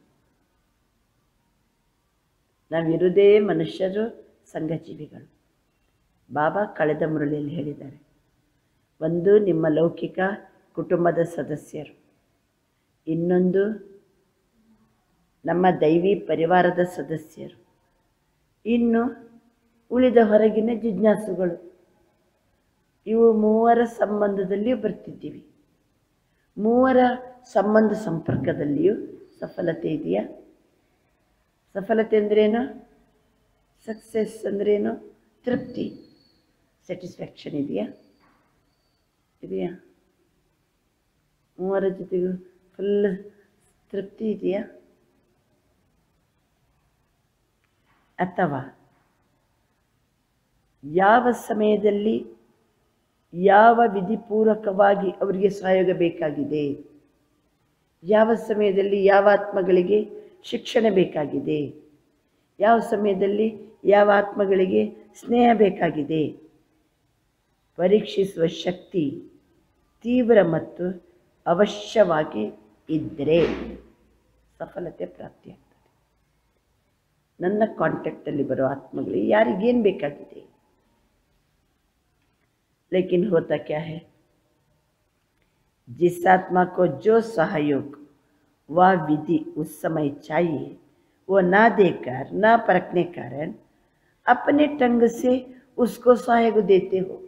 ನಾವಿರುವುದೇ ಮನುಷ್ಯರು ಸಂಘಜೀವಿಗಳು ಬಾಬಾ ಕಳೆದ ಮುರಳಿಯಲ್ಲಿ ಹೇಳಿದ್ದಾರೆ ಒಂದು ನಿಮ್ಮ ಲೌಕಿಕ ಕುಟುಂಬದ ಸದಸ್ಯರು ಇನ್ನೊಂದು ನಮ್ಮ ದೈವಿ ಪರಿವಾರದ ಸದಸ್ಯರು ಇನ್ನು ಉಳಿದ ಹೊರಗಿನ ಜಿಜ್ಞಾಸುಗಳು ಇವು ಮೂವರ ಸಂಬಂಧದಲ್ಲಿಯೂ ಬರ್ತಿದ್ದೀವಿ ಮೂವರ ಸಂಬಂಧ ಸಂಪರ್ಕದಲ್ಲಿಯೂ ಸಫಲತೆ ಇದೆಯಾ ಸಫಲತೆ ಅಂದ್ರೇನು ಸಕ್ಸಸ್ ಅಂದ್ರೇನು ತೃಪ್ತಿ ಸ್ಯಾಟಿಸ್ಫ್ಯಾಕ್ಷನ್ ಇದೆಯಾ ಇದೆಯಾ ಮೂವರ ಜೊತೆಗೂ ಫುಲ್ ತೃಪ್ತಿ ಇದೆಯಾ ಅಥವಾ ಯಾವ ಸಮಯದಲ್ಲಿ ಯಾವ ವಿಧಿಪೂರ್ವಕವಾಗಿ ಅವರಿಗೆ ಸಹಯೋಗ ಬೇಕಾಗಿದೆ ಯಾವ ಸಮಯದಲ್ಲಿ ಯಾವ ಆತ್ಮಗಳಿಗೆ ಶಿಕ್ಷಣ ಬೇಕಾಗಿದೆ ಯಾವ ಸಮಯದಲ್ಲಿ ಯಾವ ಆತ್ಮಗಳಿಗೆ ಸ್ನೇಹ ಬೇಕಾಗಿದೆ ಪರೀಕ್ಷಿಸುವ ಶಕ್ತಿ ತೀವ್ರ ಮತ್ತು ಅವಶ್ಯವಾಗಿ ಇದ್ದರೆ ಸಫಲತೆ ಪ್ರಾಪ್ತಿಯಾಗ್ತದೆ ನನ್ನ ಕಾಂಟ್ಯಾಕ್ಟಲ್ಲಿ ಬರೋ ಆತ್ಮಗಳಿಗೆ ಯಾರಿಗೇನು ಬೇಕಾಗಿದೆ लेकिन होता क्या है जिस आत्मा को जो सहयोग व विधि उस समय चाहिए वो ना देकर ना परखने कारण अपने टंग से उसको सहयोग देते हो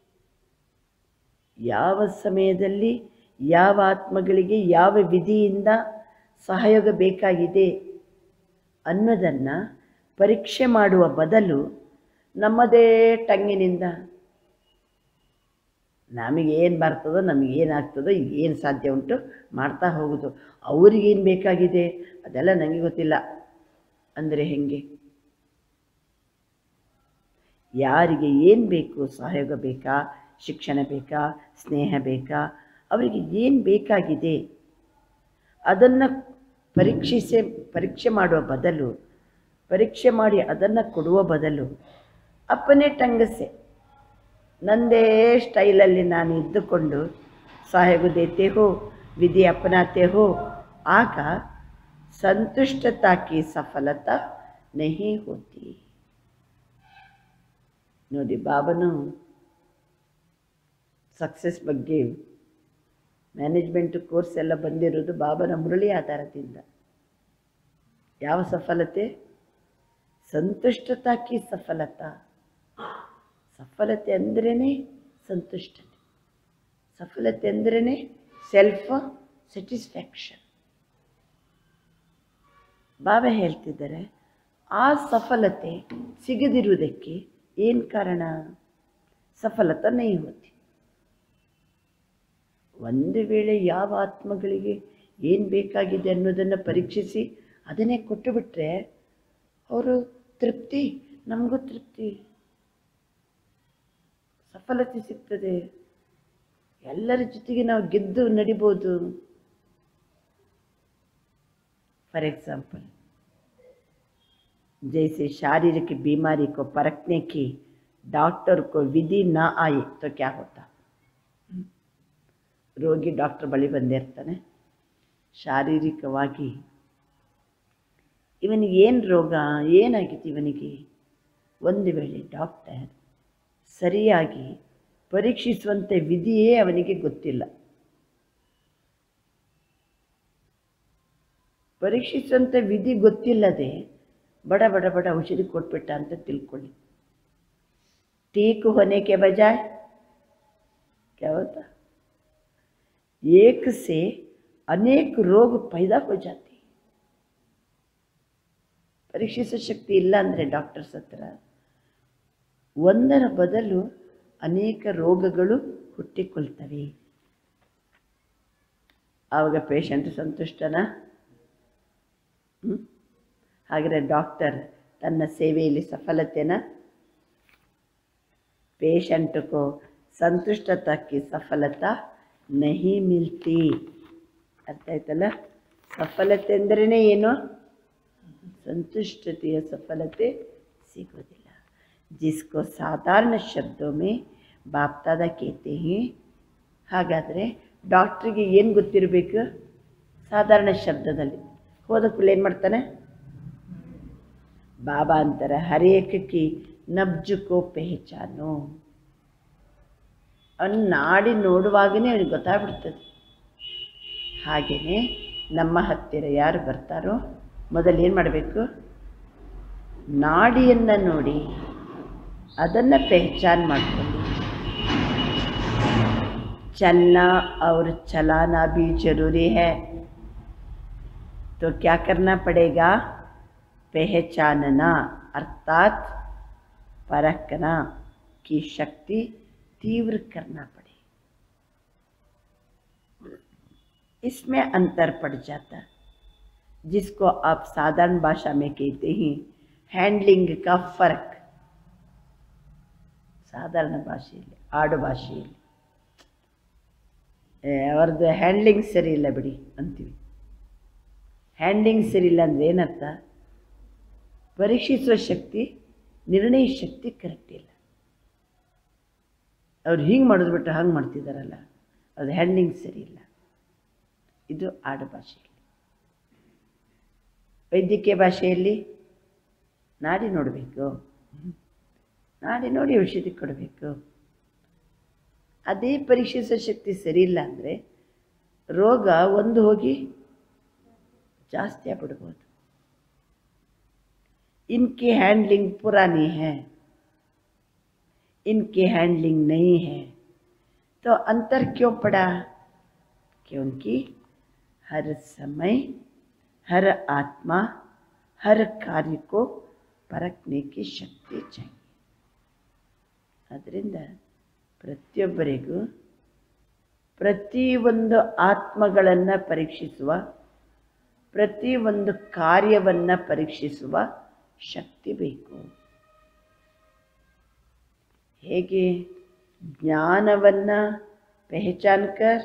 ಯಾವ ಸಮಯದಲ್ಲಿ ಯಾವ ಆತ್ಮಗಳಿಗೆ ಯಾವ ವಿಧಿಯಿಂದ ಸಹಯೋಗ ಬೇಕಾಗಿದೆ ಅನ್ನೋದನ್ನು ಪರೀಕ್ಷೆ ಮಾಡುವ ಬದಲು ನಮ್ಮದೇ ಟಂಗಿನಿಂದ ನಮಗೇನು ಬರ್ತದೋ ನಮಗೇನಾಗ್ತದೋ ಏನು ಸಾಧ್ಯ ಉಂಟು ಮಾಡ್ತಾ ಹೋಗೋದು ಅವ್ರಿಗೇನು ಬೇಕಾಗಿದೆ ಅದೆಲ್ಲ ನನಗೆ ಗೊತ್ತಿಲ್ಲ ಅಂದರೆ ಹೆಂಗೆ ಯಾರಿಗೆ ಏನು ಬೇಕು ಸಹಯೋಗ ಬೇಕಾ ಶಿಕ್ಷಣ ಬೇಕಾ ಸ್ನೇಹ ಬೇಕಾ ಅವರಿಗೆ ಏನು ಬೇಕಾಗಿದೆ ಅದನ್ನು ಪರೀಕ್ಷಿಸೆ ಪರೀಕ್ಷೆ ಮಾಡುವ ಬದಲು ಪರೀಕ್ಷೆ ಮಾಡಿ ಅದನ್ನು ಕೊಡುವ ಬದಲು ಅಪ್ಪನೇ ಟಂಗಸೆ ನಂದೇ ಸ್ಟೈಲಲ್ಲಿ ನಾನು ಇದ್ದುಕೊಂಡು ಸಹಯೋಗ ದೇತೆ ಹೋ ವಿಧಿ ಅಪನಾತೆ ಹೋ ಆಗ ಸಂತುಷ್ಟತಾ ಕಿ ಸಫಲತಾ ನಹಿ ಹೋತಿ ನೋಡಿ ಬಾಬನು ಸಕ್ಸಸ್ ಬಗ್ಗೆ ಮ್ಯಾನೇಜ್ಮೆಂಟ್ ಕೋರ್ಸ್ ಎಲ್ಲ ಬಂದಿರೋದು ಬಾಬನ ಮುರಳಿ ಆಧಾರದಿಂದ ಯಾವ ಸಫಲತೆ ಸಂತುಷ್ಟತಾ ಕಿ ಸಫಲತಾ ಸಫಲತೆ ಅಂದ್ರೇ ಸಂತುಷ್ಟತೆ ಸಫಲತೆ ಅಂದ್ರೇ ಸೆಲ್ಫ್ ಸ್ಯಾಟಿಸ್ಫ್ಯಾಕ್ಷನ್ ಬಾಬಾ ಹೇಳ್ತಿದ್ದಾರೆ ಆ ಸಫಲತೆ ಸಿಗದಿರುವುದಕ್ಕೆ ಏನು ಕಾರಣ ಸಫಲತ ನೈ ಹೋತಿ ಒಂದು ವೇಳೆ ಯಾವ ಆತ್ಮಗಳಿಗೆ ಏನು ಬೇಕಾಗಿದೆ ಅನ್ನೋದನ್ನು ಪರೀಕ್ಷಿಸಿ ಅದನ್ನೇ ಕೊಟ್ಟು ಬಿಟ್ಟರೆ ಅವರು ತೃಪ್ತಿ ನಮಗೂ ತೃಪ್ತಿ ಸಫಲತೆ ಸಿಗ್ತದೆ ಎಲ್ಲರ ಜೊತೆಗೆ ನಾವು ಗೆದ್ದು ನಡಿಬೋದು फॉर एग्जाम्पल जैसे शारीरिक बीमारी को परखने की डॉक्टर को विधि ना आए तो क्या होता ರೋಗಿ ಡಾಕ್ಟರ್ ಬಳಿ ಬಂದಿರ್ತಾನೆ ಶಾರೀರಿಕವಾಗಿ ಇವನಿಗೆ ಏನು ರೋಗ ಏನಾಗಿತ್ತು ಇವನಿಗೆ ಒಂದು ವೇಳೆ ಡಾಕ್ಟರ್ ಸರಿಯಾಗಿ ಪರೀಕ್ಷಿಸುವಂಥ ವಿಧಿಯೇ ಅವನಿಗೆ ಗೊತ್ತಿಲ್ಲ ಪರೀಕ್ಷಿಸುವಂಥ ವಿಧಿ ಗೊತ್ತಿಲ್ಲದೆ ಬಡ ಬಡ ಬಡ ಔಷಧಿ ಕೊಟ್ಬಿಟ್ಟ ಅಂತ ತಿಳ್ಕೊಳ್ಳಿ ठीक होने के बजाय क्या होता एक से अनेक रोग पैदा हो जाते ಪರೀಕ್ಷಿಸೋ ಶಕ್ತಿ ಇಲ್ಲ ಅಂದರೆ ಡಾಕ್ಟರ್ಸ್ ಹತ್ರ ಒಂದರ ಬದಲು ಅನೇಕ ರೋಗಗಳು ಹುಟ್ಟಿಕೊಳ್ತವೆ ಆವಾಗ ಪೇಷಂಟ್ ಸಂತುಷ್ಟನಾ ಹ್ಮ್? ಹಾಗಾದರೆ ಡಾಕ್ಟರ್ ತನ್ನ ಸೇವೆಯಲ್ಲಿ ಸಫಲತೆನ पेशेंट को संतुष्टता की सफलता नहीं मिलती ಅರ್ಥ ಆಯ್ತಲ್ಲ ಸಫಲತೆ ಅಂದ್ರೇ ಏನು ಸಂತುಷ್ಟತೆಯ ಸಫಲತೆ ಸಿಗೋದಿಲ್ಲ ಜಿಸ್ಕೋ ಸಾಧಾರಣ ಶಬ್ದೊಮ್ಮೆ ಬಾಪ್ತಾದ ಕೇತೆ ಹಿ ಹಾಗಾದರೆ ಡಾಕ್ಟ್ರಿಗೆ ಏನು ಗೊತ್ತಿರಬೇಕು ಸಾಧಾರಣ ಶಬ್ದದಲ್ಲಿ ಹೋದ ಕೂಡಲೇ ಏನು ಮಾಡ್ತಾನೆ ಬಾಬಾ ಅಂತಾರೆ ಹರೇಕ್ ಕಿ ನಬ್ಜು ಕೋ ಪೆಹಚಾನು ಅವನು ನಾಡಿ ನೋಡುವಾಗನೇ ಅವನಿಗೆ ಗೊತ್ತಾಗ್ಬಿಡ್ತದೆ ಹಾಗೆಯೇ ನಮ್ಮ ಹತ್ತಿರ ಯಾರು ಬರ್ತಾರೋ ಮೊದಲು ಏನು ಮಾಡಬೇಕು ನಾಡಿಯನ್ನು ನೋಡಿ ಅದನ್ನು ಪೆಹಚಾನ್ ಮಾಡ್ಕೊಳ್ಳಿ चलना और चलाना भी जरूरी है तो क्या करना पड़ेगा पहचानना अर्थात परखना की शक्ति तीव्र करना पड़े इसमें अंतर पड़ जाता जिसको आप साधारण भाषा में कहते हैं हैंडलिंग का फर्क ಸಾಧಾರಣ ಭಾಷೆಯಲ್ಲಿ ಆಡು ಭಾಷೆಯಲ್ಲಿ ಏ, ಅವ್ರದ್ದು ಹ್ಯಾಂಡ್ಲಿಂಗ್ ಸರಿ ಇಲ್ಲ ಬಿಡಿ ಅಂತೀವಿ ಹ್ಯಾಂಡ್ಲಿಂಗ್ ಸರಿ ಇಲ್ಲ ಅಂದರೆ ಏನರ್ಥ ಪರೀಕ್ಷಿಸುವ ಶಕ್ತಿ ನಿರ್ಣಯ ಶಕ್ತಿ ಕರೆಕ್ಟ್ ಇಲ್ಲ ಅವ್ರು ಹಿಂಗೆ ಮಾಡೋದು ಬಿಟ್ಟು ಹಂಗೆ ಮಾಡ್ತಿದ್ದಾರಲ್ಲ ಅದು ಹ್ಯಾಂಡ್ಲಿಂಗ್ ಸರಿ ಇಲ್ಲ ಇದು ಆಡು ಭಾಷೆಯಲ್ಲಿ ವೈದ್ಯಕೀಯ ಭಾಷೆಯಲ್ಲಿ ನಾಡಿ ನೋಡಬೇಕು ನಾಡಿ ನೋಡಿ ಔಷಧಿ ಕೊಡಬೇಕು ಅದೇ ಪರೀಕ್ಷಿಸೋ ಶಕ್ತಿ ಸರಿ ಇಲ್ಲ ಅಂದರೆ ರೋಗ ಒಂದು ಹೋಗಿ ಜಾಸ್ತಿ ಆಗ್ಬಿಡ್ಬೋದು इनकी हैंडलिंग पुरानी है इनकी हैंडलिंग नहीं है तो अंतर क्यों पड़ा क्योंकि हर समय हर आत्मा हर कार्य को परखने की शक्ति चाहिए ಅದರಿಂದ ಪ್ರತಿಯೊಬ್ಬರಿಗೂ ಪ್ರತಿಯೊಂದು ಆತ್ಮಗಳನ್ನು ಪರೀಕ್ಷಿಸುವ ಪ್ರತಿಯೊಂದು ಕಾರ್ಯವನ್ನು ಪರೀಕ್ಷಿಸುವ ಶಕ್ತಿ ಬೇಕು ಹೇಗೆ ಜ್ಞಾನವನ್ನು ಪೆಹಚಾನ್ ಕರ್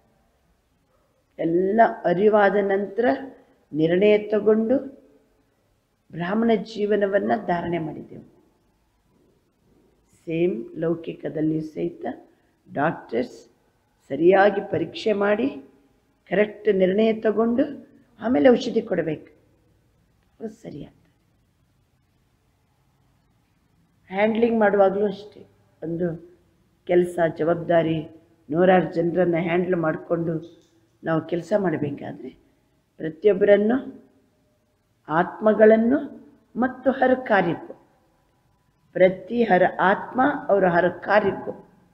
ಎಲ್ಲ ಅರಿವಾದ ನಂತರ ನಿರ್ಣಯ ತಗೊಂಡು ಬ್ರಾಹ್ಮಣ ಜೀವನವನ್ನು ಧಾರಣೆ ಮಾಡಿದೆವು ಸೇಮ್ ಲೌಕಿಕದಲ್ಲಿಯೂ ಸಹಿತ ಡಾಕ್ಟರ್ಸ್ ಸರಿಯಾಗಿ ಪರೀಕ್ಷೆ ಮಾಡಿ ಕರೆಕ್ಟ್ ನಿರ್ಣಯ ತಗೊಂಡು ಆಮೇಲೆ ಔಷಧಿ ಕೊಡಬೇಕು ಅದು ಸರಿಯಾಗ್ತದೆ ಹ್ಯಾಂಡ್ಲಿಂಗ್ ಮಾಡುವಾಗಲೂ ಅಷ್ಟೇ ಒಂದು ಕೆಲಸ ಜವಾಬ್ದಾರಿ ನೂರಾರು ಜನರನ್ನು ಹ್ಯಾಂಡ್ಲ್ ಮಾಡಿಕೊಂಡು ನಾವು ಕೆಲಸ ಮಾಡಬೇಕಾದ್ರೆ ಪ್ರತಿಯೊಬ್ಬರನ್ನು ಆತ್ಮಗಳನ್ನು ಮತ್ತು ಹರ ಕಾರ್ಯಕ್ಕೂ ಪ್ರತಿ ಹರ ಆತ್ಮ ಅವರ ಹರ ಕಾರ್ಯಕ್ಕೂ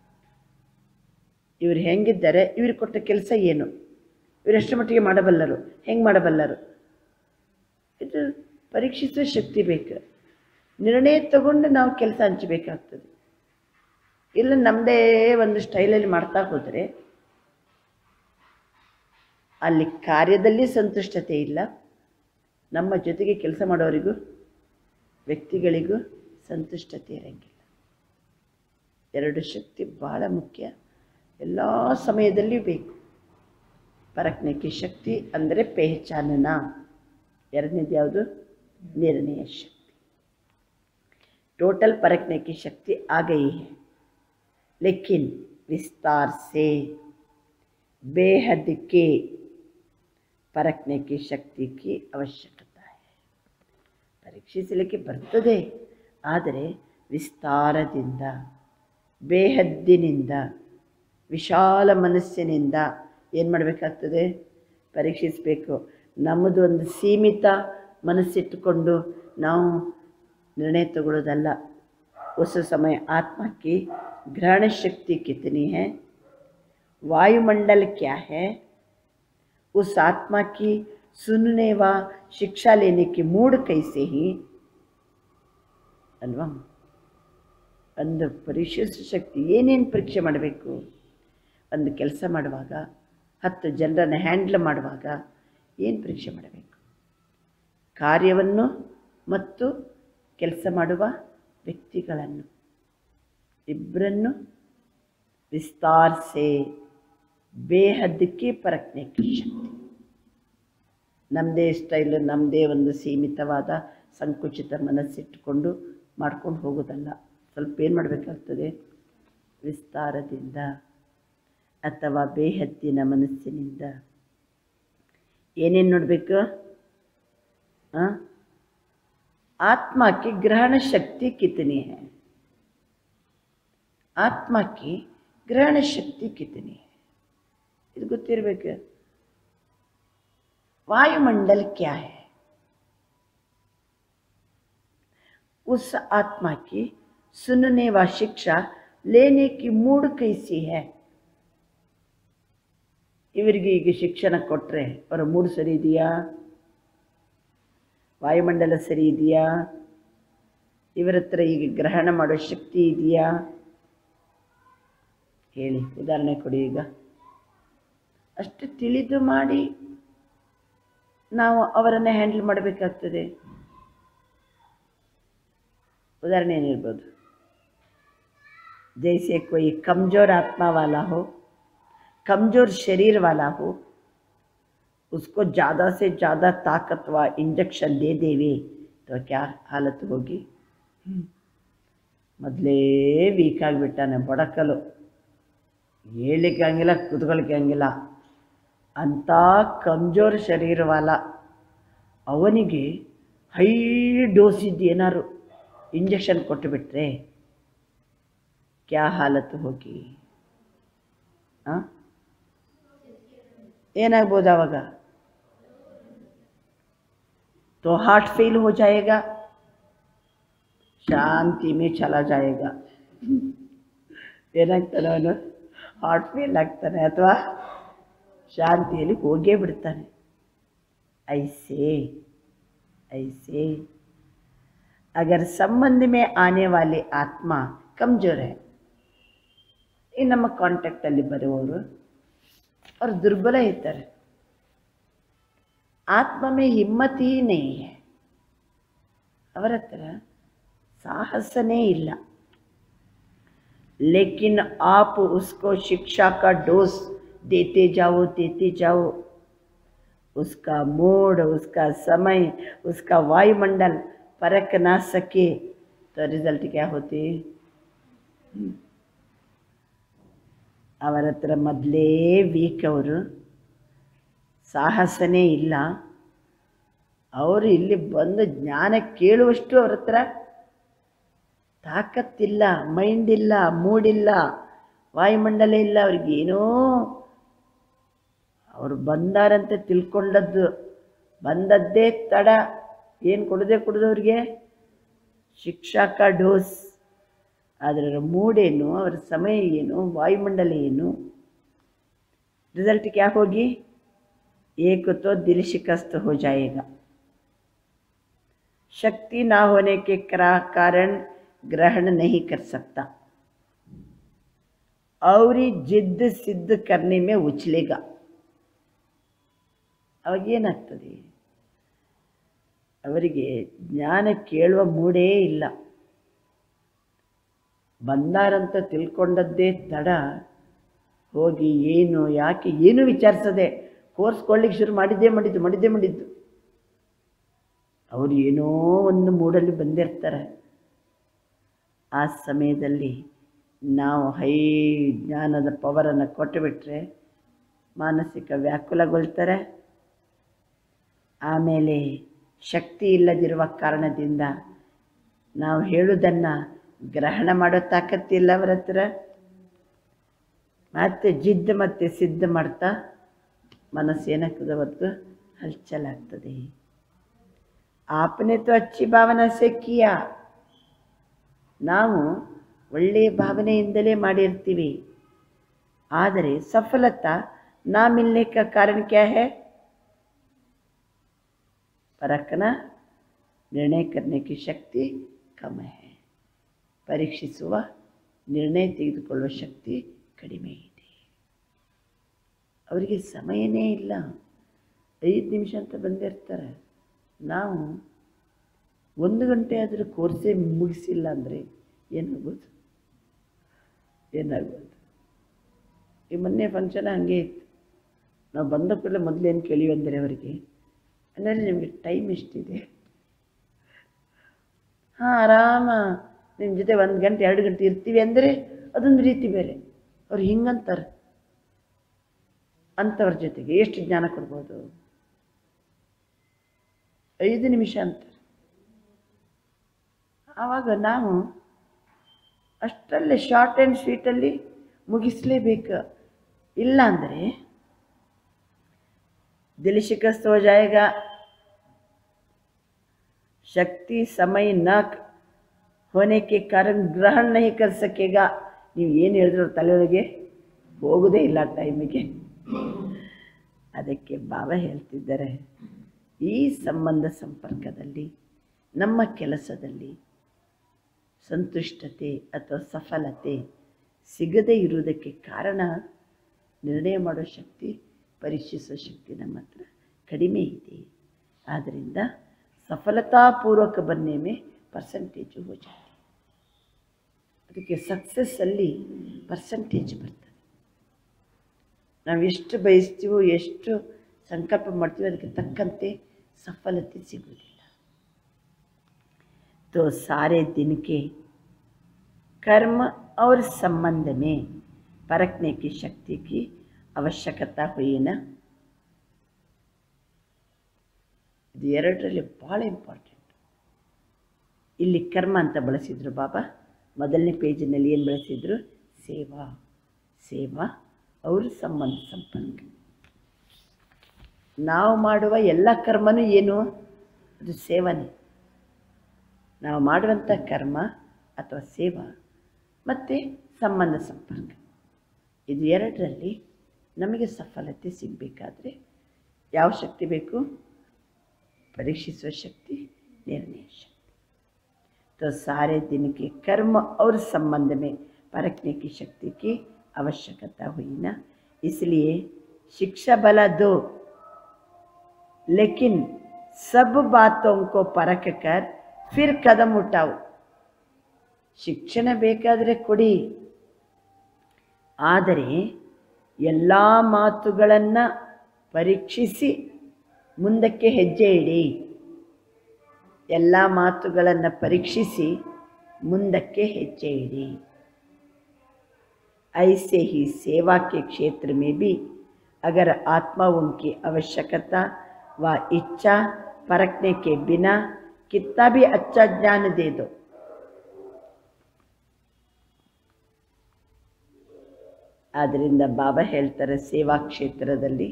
ಇವರು ಹೆಂಗಿದ್ದಾರೆ ಇವ್ರಿಗೆ ಕೊಟ್ಟ ಕೆಲಸ ಏನು ಇವರು ಎಷ್ಟು ಮಟ್ಟಿಗೆ ಮಾಡಬಲ್ಲರು ಹೆಂಗೆ ಮಾಡಬಲ್ಲರು ಇದು ಪರೀಕ್ಷಿಸುವ ಶಕ್ತಿ ಬೇಕು ನಿರ್ಣಯ ತಗೊಂಡು ನಾವು ಕೆಲಸ ಹಂಚಬೇಕಾಗ್ತದೆ ಇಲ್ಲ ನಮ್ಮದೇ ಒಂದು ಸ್ಟೈಲಲ್ಲಿ ಮಾಡ್ತಾ ಹೋದರೆ ಅಲ್ಲಿ ಕಾರ್ಯದಲ್ಲಿ ಸಂತುಷ್ಟತೆ ಇಲ್ಲ ನಮ್ಮ ಜೊತೆಗೆ ಕೆಲಸ ಮಾಡೋರಿಗೂ ವ್ಯಕ್ತಿಗಳಿಗೂ ಸಂತುಷ್ಟತೆ ಇರಂಗಿಲ್ಲ ಎರಡು ಶಕ್ತಿ ಬಹಳ ಮುಖ್ಯ ಎಲ್ಲ ಸಮಯದಲ್ಲಿಯೂ ಬೇಕು ಪರಕ್ನಕ್ಕೆ ಶಕ್ತಿ ಅಂದರೆ ಪೆಹಚಾನನ ಎರಡನೇದು ಯಾವುದು ನಿರ್ಣಯ ಶಕ್ತಿ टोटल परखने की शक्ति आ गई है लेकिन विस्तार से बेहद के परखने की शक्ति की ಅವಶ್ಯಕತೆ है ಪರೀಕ್ಷಿಸಲಿಕ್ಕೆ ಬರ್ತದೆ ಆದರೆ ವಿಸ್ತಾರದಿಂದ ಬೇಹದ್ದಿನಿಂದ ವಿಶಾಲ ಮನಸ್ಸಿನಿಂದ ಏನು ಮಾಡಬೇಕಾಗ್ತದೆ ಪರೀಕ್ಷಿಸಬೇಕು ನಮ್ಮದು ಒಂದು ಸೀಮಿತ ಮನಸ್ಸಿಟ್ಟುಕೊಂಡು ನಾವು निर्णय तಗೊಳ್ಳೋದಲ್ಲ उस समय आत्मा की ग्रहण शक्ति कितनी है वायुमंडल क्या है उस आत्मा की सुनने व शिक्षा लेने की मूड कैसे ही ಅಲ್ವಾ ಒಂದು ಪರೀಕ್ಷಿಸುವ ಶಕ್ತಿ ಏನೇನು ಪರೀಕ್ಷೆ ಮಾಡಬೇಕು ಒಂದು ಕೆಲಸ ಮಾಡುವಾಗ ಹತ್ತು ಜನರನ್ನು ಹ್ಯಾಂಡ್ಲ್ ಮಾಡುವಾಗ ಏನು ಪರೀಕ್ಷೆ ಮಾಡಬೇಕು ಕಾರ್ಯವನ್ನು ಮತ್ತು ಕೆಲಸ ಮಾಡುವ ವ್ಯಕ್ತಿಗಳನ್ನು ಇಬ್ಬರನ್ನು ವಿಸ್ತಾರಿಸೆ ಬೇಹದ್ದಕ್ಕೆ ಪರಕ್ನೆ ಶಕ್ತಿ ನಮ್ಮದೇ ಸ್ಟೈಲು ನಮ್ಮದೇ ಒಂದು ಸೀಮಿತವಾದ ಸಂಕುಚಿತ ಮನಸ್ಸಿಟ್ಟುಕೊಂಡು ಮಾಡ್ಕೊಂಡು ಹೋಗೋದಲ್ಲ ಸ್ವಲ್ಪ ಏನು ಮಾಡಬೇಕಾಗ್ತದೆ ವಿಸ್ತಾರದಿಂದ ಅಥವಾ ಬೇಹದ್ದಿನ ಮನಸ್ಸಿನಿಂದ ಏನೇನು ನೋಡಬೇಕು ಹಾಂ आत्मा की ग्रहण शक्ति कितनी है आत्मा की ग्रहण शक्ति कितनी है ಇದು ಗೊತ್ತಿರಬೇಕು वायुमंडल क्या है उस आत्मा की सुनने व शिक्षा लेने की मूड कैसी है ಇವರಿಗೆ ಈಗ ಶಿಕ್ಷಣ ಕೊಟ್ಟರೆ ಅವರ ಮೂಡ್ ಸರಿ ಇದೆಯಾ ವಾಯುಮಂಡಲ ಸರಿ ಇದೆಯಾ ಇವರ ಹತ್ರ ಈಗ ಗ್ರಹಣ ಮಾಡೋ ಶಕ್ತಿ ಇದೆಯಾ ಹೇಳಿ ಉದಾಹರಣೆ ಕೊಡಿ ಈಗ ಅಷ್ಟು ತಿಳಿದು ಮಾಡಿ ನಾವು ಅವರನ್ನು ಹ್ಯಾಂಡಲ್ ಮಾಡಬೇಕಾಗ್ತದೆ ಉದಾಹರಣೆ ಏನಿರ್ಬೋದು जैसे कोई कमज़ोर आत्मा वाला हो कमज़ोर शरीर वाला हो उसको ज़्यादा से ज़्यादा ताकत व इंजेक्शन दे देवे तो क्या हालत होगी ಮೊದಲೇ ವೀಕ್ ಆಗಿಬಿಟ್ಟಾನೆ ಬಡಕಲು ಹೇಳಲಿಕ್ಕೆ ಹಂಗಿಲ್ಲ ಕುತ್ಕೊಳ್ಲಿಕ್ಕೆ ಹಂಗಿಲ್ಲ ಅಂಥ ಕಮ್ಜೋರ್ ಶರೀರವಾಲ ಅವನಿಗೆ ಹೈ ಡೋಸ್ ಇದ್ದು ಏನಾರು ಇಂಜೆಕ್ಷನ್ ಕೊಟ್ಟುಬಿಟ್ರೆ ಕ್ಯಾ ಹಾಲತ್ ಹೋಗಿ ಹಾಂ ಏನಾಗ್ಬೋದು ಆವಾಗ तो हार्ट फेल हो जाएगा ಶಾಂತಿ ಮೇ ಚಲ ಜಾಯೇಗ ಏನಾಗ್ತಾನೆ ಅವನು ಹಾರ್ಟ್ ಫೇಲ್ ಆಗ್ತಾನೆ ಅಥವಾ ಶಾಂತಿಯಲ್ಲಿ ಹೋಗೇ ಬಿಡ್ತಾನೆ ಐಸೆ ऐसे अगर संबंध में आने वाले आत्मा कमजोर है ಈ ನಮ್ಮ ಕಾಂಟ್ಯಾಕ್ಟಲ್ಲಿ ಬರುವವರು ಅವ್ರು ದುರ್ಬಲ ಇರ್ತಾರೆ ಆತ್ಮ ಮೇ ಹಿಮ್ಮತ್ ಹಿ ನೈ ಹೈ. ಅವರ ಹತ್ರ ಸಾಹಸನೇ ಇಲ್ಲ लेकिन आप उसको शिक्षा का डोज देते जाओ देते जाओ उसका मूड उसका समय उसका वायुमंडल परख ना सके तो रिजल्ट क्या होती हम्म। ಅವರ ಹತ್ರ ಮೊದಲೇ ವೀಕ್ ಅವರು ಸಾಹಸನೇ ಇಲ್ಲ ಅವರು ಇಲ್ಲಿ ಬಂದು ಜ್ಞಾನ ಕೇಳುವಷ್ಟು ಅವ್ರ ಹತ್ರ ತಾಕತ್ತಿಲ್ಲ ಮೈಂಡ್ ಇಲ್ಲ ಮೂಡಿಲ್ಲ ವಾಯುಮಂಡಲ ಇಲ್ಲ ಅವ್ರಿಗೆ ಏನೋ ಅವರು ಬಂದಾರಂತೆ ತಿಳ್ಕೊಂಡದ್ದು ಬಂದದ್ದೇ ತಡ ಏನು ಕೊಡದೆ ಕೊಡದವ್ರಿಗೆ ಶಿಕ್ಷಕ ಡೋಸ್ ಅದರ ಮೂಡೇನು ಅವರ ಸಮಯ ಏನು ವಾಯುಮಂಡಲ ಏನು रिजल्ट क्या होगी एक तो दिल शिकस्त हो जाएगा शक्ति ना होने के करा- कारण ग्रहण नहीं कर सकता और ये जिद सिद्ध करने में उछलेगा ಅವಾಗೇನಾಗ್ತದೆ ಅವರಿಗೆ ಜ್ಞಾನ ಕೇಳುವ ಮೂಡೇ ಇಲ್ಲ ಬಂದಾರಂತ ತಿಳ್ಕೊಂಡದ್ದೇ ತಡ ಹೋಗಿ ಏನು ಯಾಕೆ ಏನು ವಿಚಾರಿಸದೆ ಕೋರ್ಸ್ ಕೊಳ್ಳಿಕ್ಕೆ ಶುರು ಮಾಡಿದ್ದೇ ಮಾಡಿದ್ದು ಮಾಡಿದ್ದೇ ಮಾಡಿದ್ದು ಅವರು ಏನೋ ಒಂದು ಮೂಡಲ್ಲಿ ಬಂದಿರ್ತಾರೆ ಆ ಸಮಯದಲ್ಲಿ ನಾವು ಹೈ ಜ್ಞಾನದ ಪವರನ್ನು ಕೊಟ್ಟುಬಿಟ್ರೆ ಮಾನಸಿಕ ವ್ಯಾಕುಲಗೊಳ್ತಾರೆ ಆಮೇಲೆ ಶಕ್ತಿ ಇಲ್ಲದಿರುವ ಕಾರಣದಿಂದ ನಾವು ಹೇಳುವುದನ್ನು ಗ್ರಹಣ ಮಾಡೋ ತಾಕತ್ತಿಲ್ಲ ಅವರ ಹತ್ರ ಮತ್ತೆ ಜಿದ್ದು ಮತ್ತೆ ಸಿದ್ಧ ಮಾಡ್ತಾ ಮನಸ್ಸು ಏನಾಗ್ತದೆ ಅವತ್ತು ಹಲ್ಚಲಾಗ್ತದೆ ಆಪನೆ ತೋ ಅಚ್ಚಿ ಭಾವನಾ ಸೆ ಕಿಯಾ ನಾವು ಒಳ್ಳೆಯ ಭಾವನೆಯಿಂದಲೇ ಮಾಡಿರ್ತೀವಿ ಆದರೆ ಸಫಲತಾ ನಾ ಮಿಲ್ನೆ का कारण क्या है परखना निर्णय करने की शक्ति कम है ಪರೀಕ್ಷಿಸುವ ನಿರ್ಣಯ ತೆಗೆದುಕೊಳ್ಳುವ ಶಕ್ತಿ ಕಡಿಮೆ ಇದೆ ಅವರಿಗೆ ಸಮಯನೇ ಇಲ್ಲ ಐದು ನಿಮಿಷ ಅಂತ ಬಂದಿರ್ತಾರೆ ನಾವು ಒಂದು ಗಂಟೆ ಆದರೂ ಕೋರ್ಸೇ ಮುಗಿಸಿಲ್ಲ ಅಂದರೆ ಏನಾಗ್ಬೋದು ಏನಾಗ್ಬೋದು ಈ ಮೊನ್ನೆ ಫಂಕ್ಷನ್ ಹಾಗೆ ಇತ್ತು ನಾವು ಬಂದ ಕೂಡಲೇ ಮೊದಲೇನು ಕೇಳಿವಿ ಅಂದರೆ ಅವರಿಗೆ ಅಂದರೆ ನಿಮಗೆ ಟೈಮ್ ಎಷ್ಟಿದೆ ಹಾಂ ಆರಾಮ ನಿಮ್ಮ ಜೊತೆ ಒಂದು ಗಂಟೆ ಎರಡು ಗಂಟೆ ಇರ್ತೀವಿ ಅಂದರೆ ಅದೊಂದು ರೀತಿ ಬೇರೆ ಅವ್ರು ಹಿಂಗಂತಾರೆ ಅಂಥವ್ರ ಜೊತೆಗೆ ಎಷ್ಟು ಜ್ಞಾನ ಕೊಡ್ಬೋದು ಐದು ನಿಮಿಷ ಅಂತಾರೆ ಆವಾಗ ನಾವು ಅಷ್ಟರಲ್ಲೇ ಶಾರ್ಟ್ ಆ್ಯಂಡ್ ಸ್ವೀಟಲ್ಲಿ ಮುಗಿಸ್ಲೇಬೇಕು ಇಲ್ಲ ಅಂದರೆ ದಿಲ್ ಶಿಕस्त ಹೋ ಜಾಯೇಗಾ ಶಕ್ತಿ ಸಮಯ ನ ಹೋನೆ ಕೆ ಕಾರಣ ಗ್ರಹಣ ನಹಿ ಕರ್ ಸಕೇಗಾ ನೀವು ಏನು ಹೇಳಿದ್ರು ಅವ್ರ ತಲೆಯೊಳಗೆ ಹೋಗೋದೇ ಇಲ್ಲ ಟೈಮಿಗೆ ಅದಕ್ಕೆ ಬಾಬಾ ಹೇಳ್ತಿದ್ದಾರೆ ಈ ಸಂಬಂಧ ಸಂಪರ್ಕದಲ್ಲಿ ನಮ್ಮ ಕೆಲಸದಲ್ಲಿ ಸಂತುಷ್ಟತೆ ಅಥವಾ ಸಫಲತೆ ಸಿಗದೇ ಇರುವುದಕ್ಕೆ ಕಾರಣ ನಿರ್ಣಯ ಮಾಡೋ ಶಕ್ತಿ ಪರೀಕ್ಷಿಸೋ ಶಕ್ತಿ ನಮ್ಮ ಹತ್ರ ಕಡಿಮೆ ಇದೆ ಆದ್ದರಿಂದ ಸಫಲತಾಪೂರ್ವಕ बनने में ಪರ್ಸೆಂಟೇಜು हो जाती ಅದಕ್ಕೆ ಸಕ್ಸಸ್ಸಲ್ಲಿ ಪರ್ಸೆಂಟೇಜ್ ಬರ್ತದೆ ನಾವು ಎಷ್ಟು ಬಯಸ್ತೀವೋ ಎಷ್ಟು ಸಂಕಲ್ಪ ಮಾಡ್ತೀವೋ ಅದಕ್ಕೆ ತಕ್ಕಂತೆ ಸಫಲತೆ ಸಿಗುವುದಿಲ್ಲ तो सारे दिन के कर्म और संबंध में परखने की शक्ति की आवश्यकता हुई ना ಇದು ಎರಡರಲ್ಲಿ ಭಾಳ ಇಂಪಾರ್ಟೆಂಟ್ ಇಲ್ಲಿ ಕರ್ಮ ಅಂತ ಬಳಸಿದ್ರು ಬಾಬಾ ಮೊದಲನೇ ಪೇಜಿನಲ್ಲಿ ಏನು ಬಳಸಿದ್ರು ಸೇವಾ ಸೇವಾ ಅವ್ರ ಸಂಬಂಧ ಸಂಪರ್ಕ ನಾವು ಮಾಡುವ ಎಲ್ಲ ಕರ್ಮನೂ ಏನು ಅದು ಸೇವನೆ ನಾವು ಮಾಡುವಂಥ ಕರ್ಮ ಅಥವಾ ಸೇವಾ ಮತ್ತು ಸಂಬಂಧ ಸಂಪರ್ಕ ಇದು ಎರಡರಲ್ಲಿ ನಮಗೆ ಸಫಲತೆ ಸಿಗಬೇಕಾದ್ರೆ ಯಾವ ಶಕ್ತಿ ಬೇಕು परीक्षित शक्ति निर्णय शक्ति तो सारे दिन के कर्म और संबंध में परखने की शक्ति की आवश्यकता हुई ना इसलिए शिक्षा भला दो लेकिन सब बातों को परख कर फिर कदम उठाओ ಶಿಕ್ಷಣ ಬೇಕಾದರೆ ಕೊಡಿ ಆದರೆ ಎಲ್ಲ ಮಾತುಗಳನ್ನು ಪರೀಕ್ಷಿಸಿ ಮುಂದಕ್ಕೆ ಹೆಜ್ಜೆ ಇಡಿ ಎಲ್ಲ ಮಾತುಗಳನ್ನು ಪರೀಕ್ಷಿಸಿ ಮುಂದಕ್ಕೆ ಹೆಜ್ಜೆ ಇಡಿ ऐसे ही सेवा के क्षेत्र में भी अगर आत्माओं की आवश्यकता व इच्छा परखने के बिना कितना भी अच्छा ज्ञान दे दो ಆದ್ದರಿಂದ ಬಾಬಾ ಹೇಳ್ತಾರೆ ಸೇವಾ ಕ್ಷೇತ್ರದಲ್ಲಿ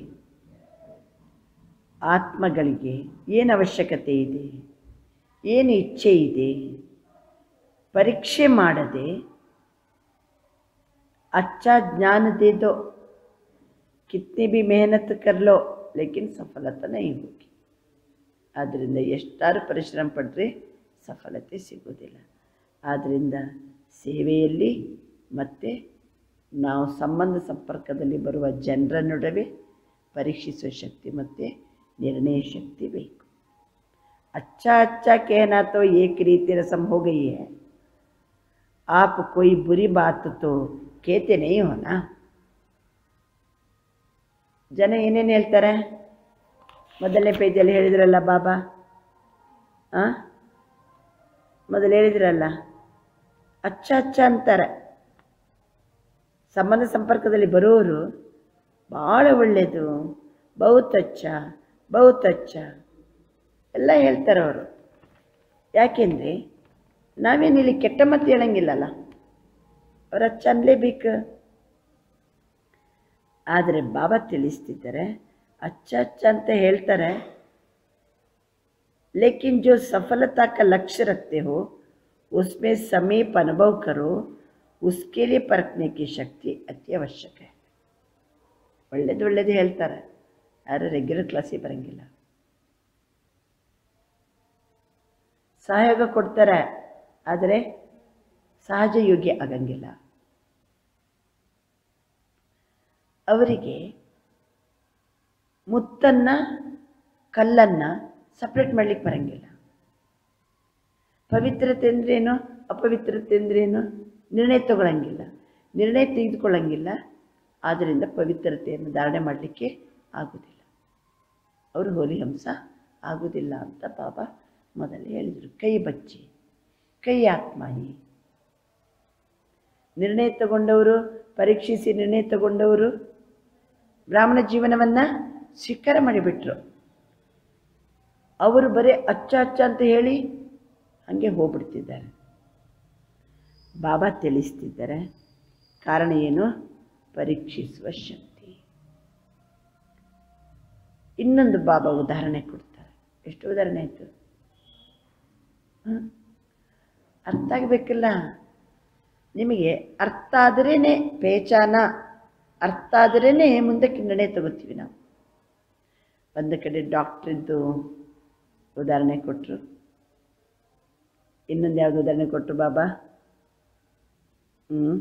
ಆತ್ಮಗಳಿಗೆ ಏನು ಅವಶ್ಯಕತೆ ಇದೆ ಏನು ಇಚ್ಛೆ ಇದೆ ಪರೀಕ್ಷೆ ಮಾಡದೆ अच्छा ज्ञान दे दो कितनी भी मेहनत कर लो लेकिन सफलता नहीं होगी ಆದ್ದರಿಂದ ಎಷ್ಟಾರು ಪರಿಶ್ರಮ ಪಟ್ಟರೆ ಸಫಲತೆ ಸಿಗೋದಿಲ್ಲ ಆದ್ದರಿಂದ ಸೇವೆಯಲ್ಲಿ ಮತ್ತು ನಾವು ಸಂಬಂಧ ಸಂಪರ್ಕದಲ್ಲಿ ಬರುವ ಜನರ ನಡುವೆ ಪರೀಕ್ಷಿಸುವ ಶಕ್ತಿ ಮತ್ತು ನಿರ್ಣಯ ಶಕ್ತಿ ಬೇಕು अच्छा अच्छा कहना तो एक रीति रसम हो गई है आप कोई बुरी बात तो कहते नहीं हो ना ಜನ ಏನೇನು ಹೇಳ್ತಾರೆ ಮೊದಲನೇ ಪೇಜಲ್ಲಿ ಹೇಳಿದ್ರಲ್ಲ ಬಾಬಾ ಹಾಂ ಮೊದಲು ಹೇಳಿದ್ರಲ್ಲ ಅಚ್ಚ ಅಚ್ಚ ಅಂತಾರೆ ಸಂಬಂಧ ಸಂಪರ್ಕದಲ್ಲಿ ಬರೋರು ಭಾಳ ಒಳ್ಳೆಯದು ಬಹುತ್ ಅಚ್ಚ ಬಹುತ್ ಅಚ್ಚ ಎಲ್ಲ ಹೇಳ್ತಾರೆ ಅವರು ಯಾಕೆಂದರೆ ನಾವೇನಿಲ್ಲಿ ಕೆಟ್ಟ ಮಾತು ಹೇಳಂಗಿಲ್ಲಲ್ಲ ಅವ್ರ ಅಚ್ಚ ಅನ್ಲೇಬೇಕು ಆದರೆ ಬಾಬಾ ತಿಳಿಸ್ತಿದ್ದಾರೆ ಅಚ್ಚ ಅಚ್ಚ ಅಂತ ಹೇಳ್ತಾರೆ लेकिन जो सफलता का लक्ष्य रखते हो उसमें समीप अनुभव करो उसके लिए परखने की शक्ति ಅತಿ ಅವಶ್ಯಕ है ಒಳ್ಳೇದು ಒಳ್ಳೇದು ಹೇಳ್ತಾರೆ ಯಾರು ರೆಗ್ಯುಲರ್ ಕ್ಲಾಸಿಗೆ ಬರೋಂಗಿಲ್ಲ ಸಹಯೋಗ ಕೊಡ್ತಾರೆ ಆದರೆ ಸಹಜ ಯೋಗ್ಯ ಆಗಂಗಿಲ್ಲ ಅವರಿಗೆ ಮುತ್ತನ್ನು ಕಲ್ಲನ್ನು ಸಪ್ರೇಟ್ ಮಾಡ್ಲಿಕ್ಕೆ ಬರಂಗಿಲ್ಲ ಪವಿತ್ರತೆ ಅಂದ್ರೇನು ಅಪವಿತ್ರತೆ ಅಂದ್ರೇನು ನಿರ್ಣಯ ತಗೊಳ್ಳಂಗಿಲ್ಲ ನಿರ್ಣಯ ತೆಗೆದುಕೊಳ್ಳಂಗಿಲ್ಲ ಆದ್ದರಿಂದ ಪವಿತ್ರತೆಯನ್ನು ಧಾರಣೆ ಮಾಡಲಿಕ್ಕೆ ಆಗೋದಿಲ್ಲ ಅವರು ಹೋಲಿ ಹಂಸ ಆಗೋದಿಲ್ಲ ಅಂತ ಬಾಬಾ ಮೊದಲೇ ಹೇಳಿದರು ಕೈ ಬಚ್ಚಿ ಕೈ ಆತ್ಮಾಯಿ ನಿರ್ಣಯ ತಗೊಂಡವರು ಪರೀಕ್ಷಿಸಿ ನಿರ್ಣಯ ತಗೊಂಡವರು ಬ್ರಾಹ್ಮಣ ಜೀವನವನ್ನು ಸ್ವೀಕಾರ ಮಾಡಿಬಿಟ್ರು ಅವರು ಬರೀ ಅಚ್ಚ ಅಚ್ಚ ಅಂತ ಹೇಳಿ ಹಾಗೆ ಹೋಗ್ಬಿಡ್ತಿದ್ದಾರೆ ಬಾಬಾ ತಿಳಿಸ್ತಿದ್ದಾರೆ ಕಾರಣ ಏನು ಪರೀಕ್ಷಿಸುವ ಶಕ್ತಿ ಇನ್ನೊಂದು ಬಾಬಾ ಉದಾಹರಣೆ ಕೊಡ್ತಾರೆ ಎಷ್ಟು ಉದಾಹರಣೆ ಆಯಿತು ಅರ್ಥ ಆಗಬೇಕಿಲ್ಲ ನಿಮಗೆ ಅರ್ಥ ಆದ್ರೇ ಪೇಚಾನ ಅರ್ಥ ಆದ್ರೇ ಮುಂದಕ್ಕೆ ನಿರ್ಣಯ ತಗೋತೀವಿ ನಾವು ಒಂದು ಕಡೆ ಡಾಕ್ಟ್ರಿದ್ದು ಉದಾಹರಣೆ ಕೊಟ್ಟರು ಇನ್ನೊಂದು ಯಾವುದು ಉದಾಹರಣೆ ಕೊಟ್ಟರು ಬಾಬಾ ಹ್ಞೂ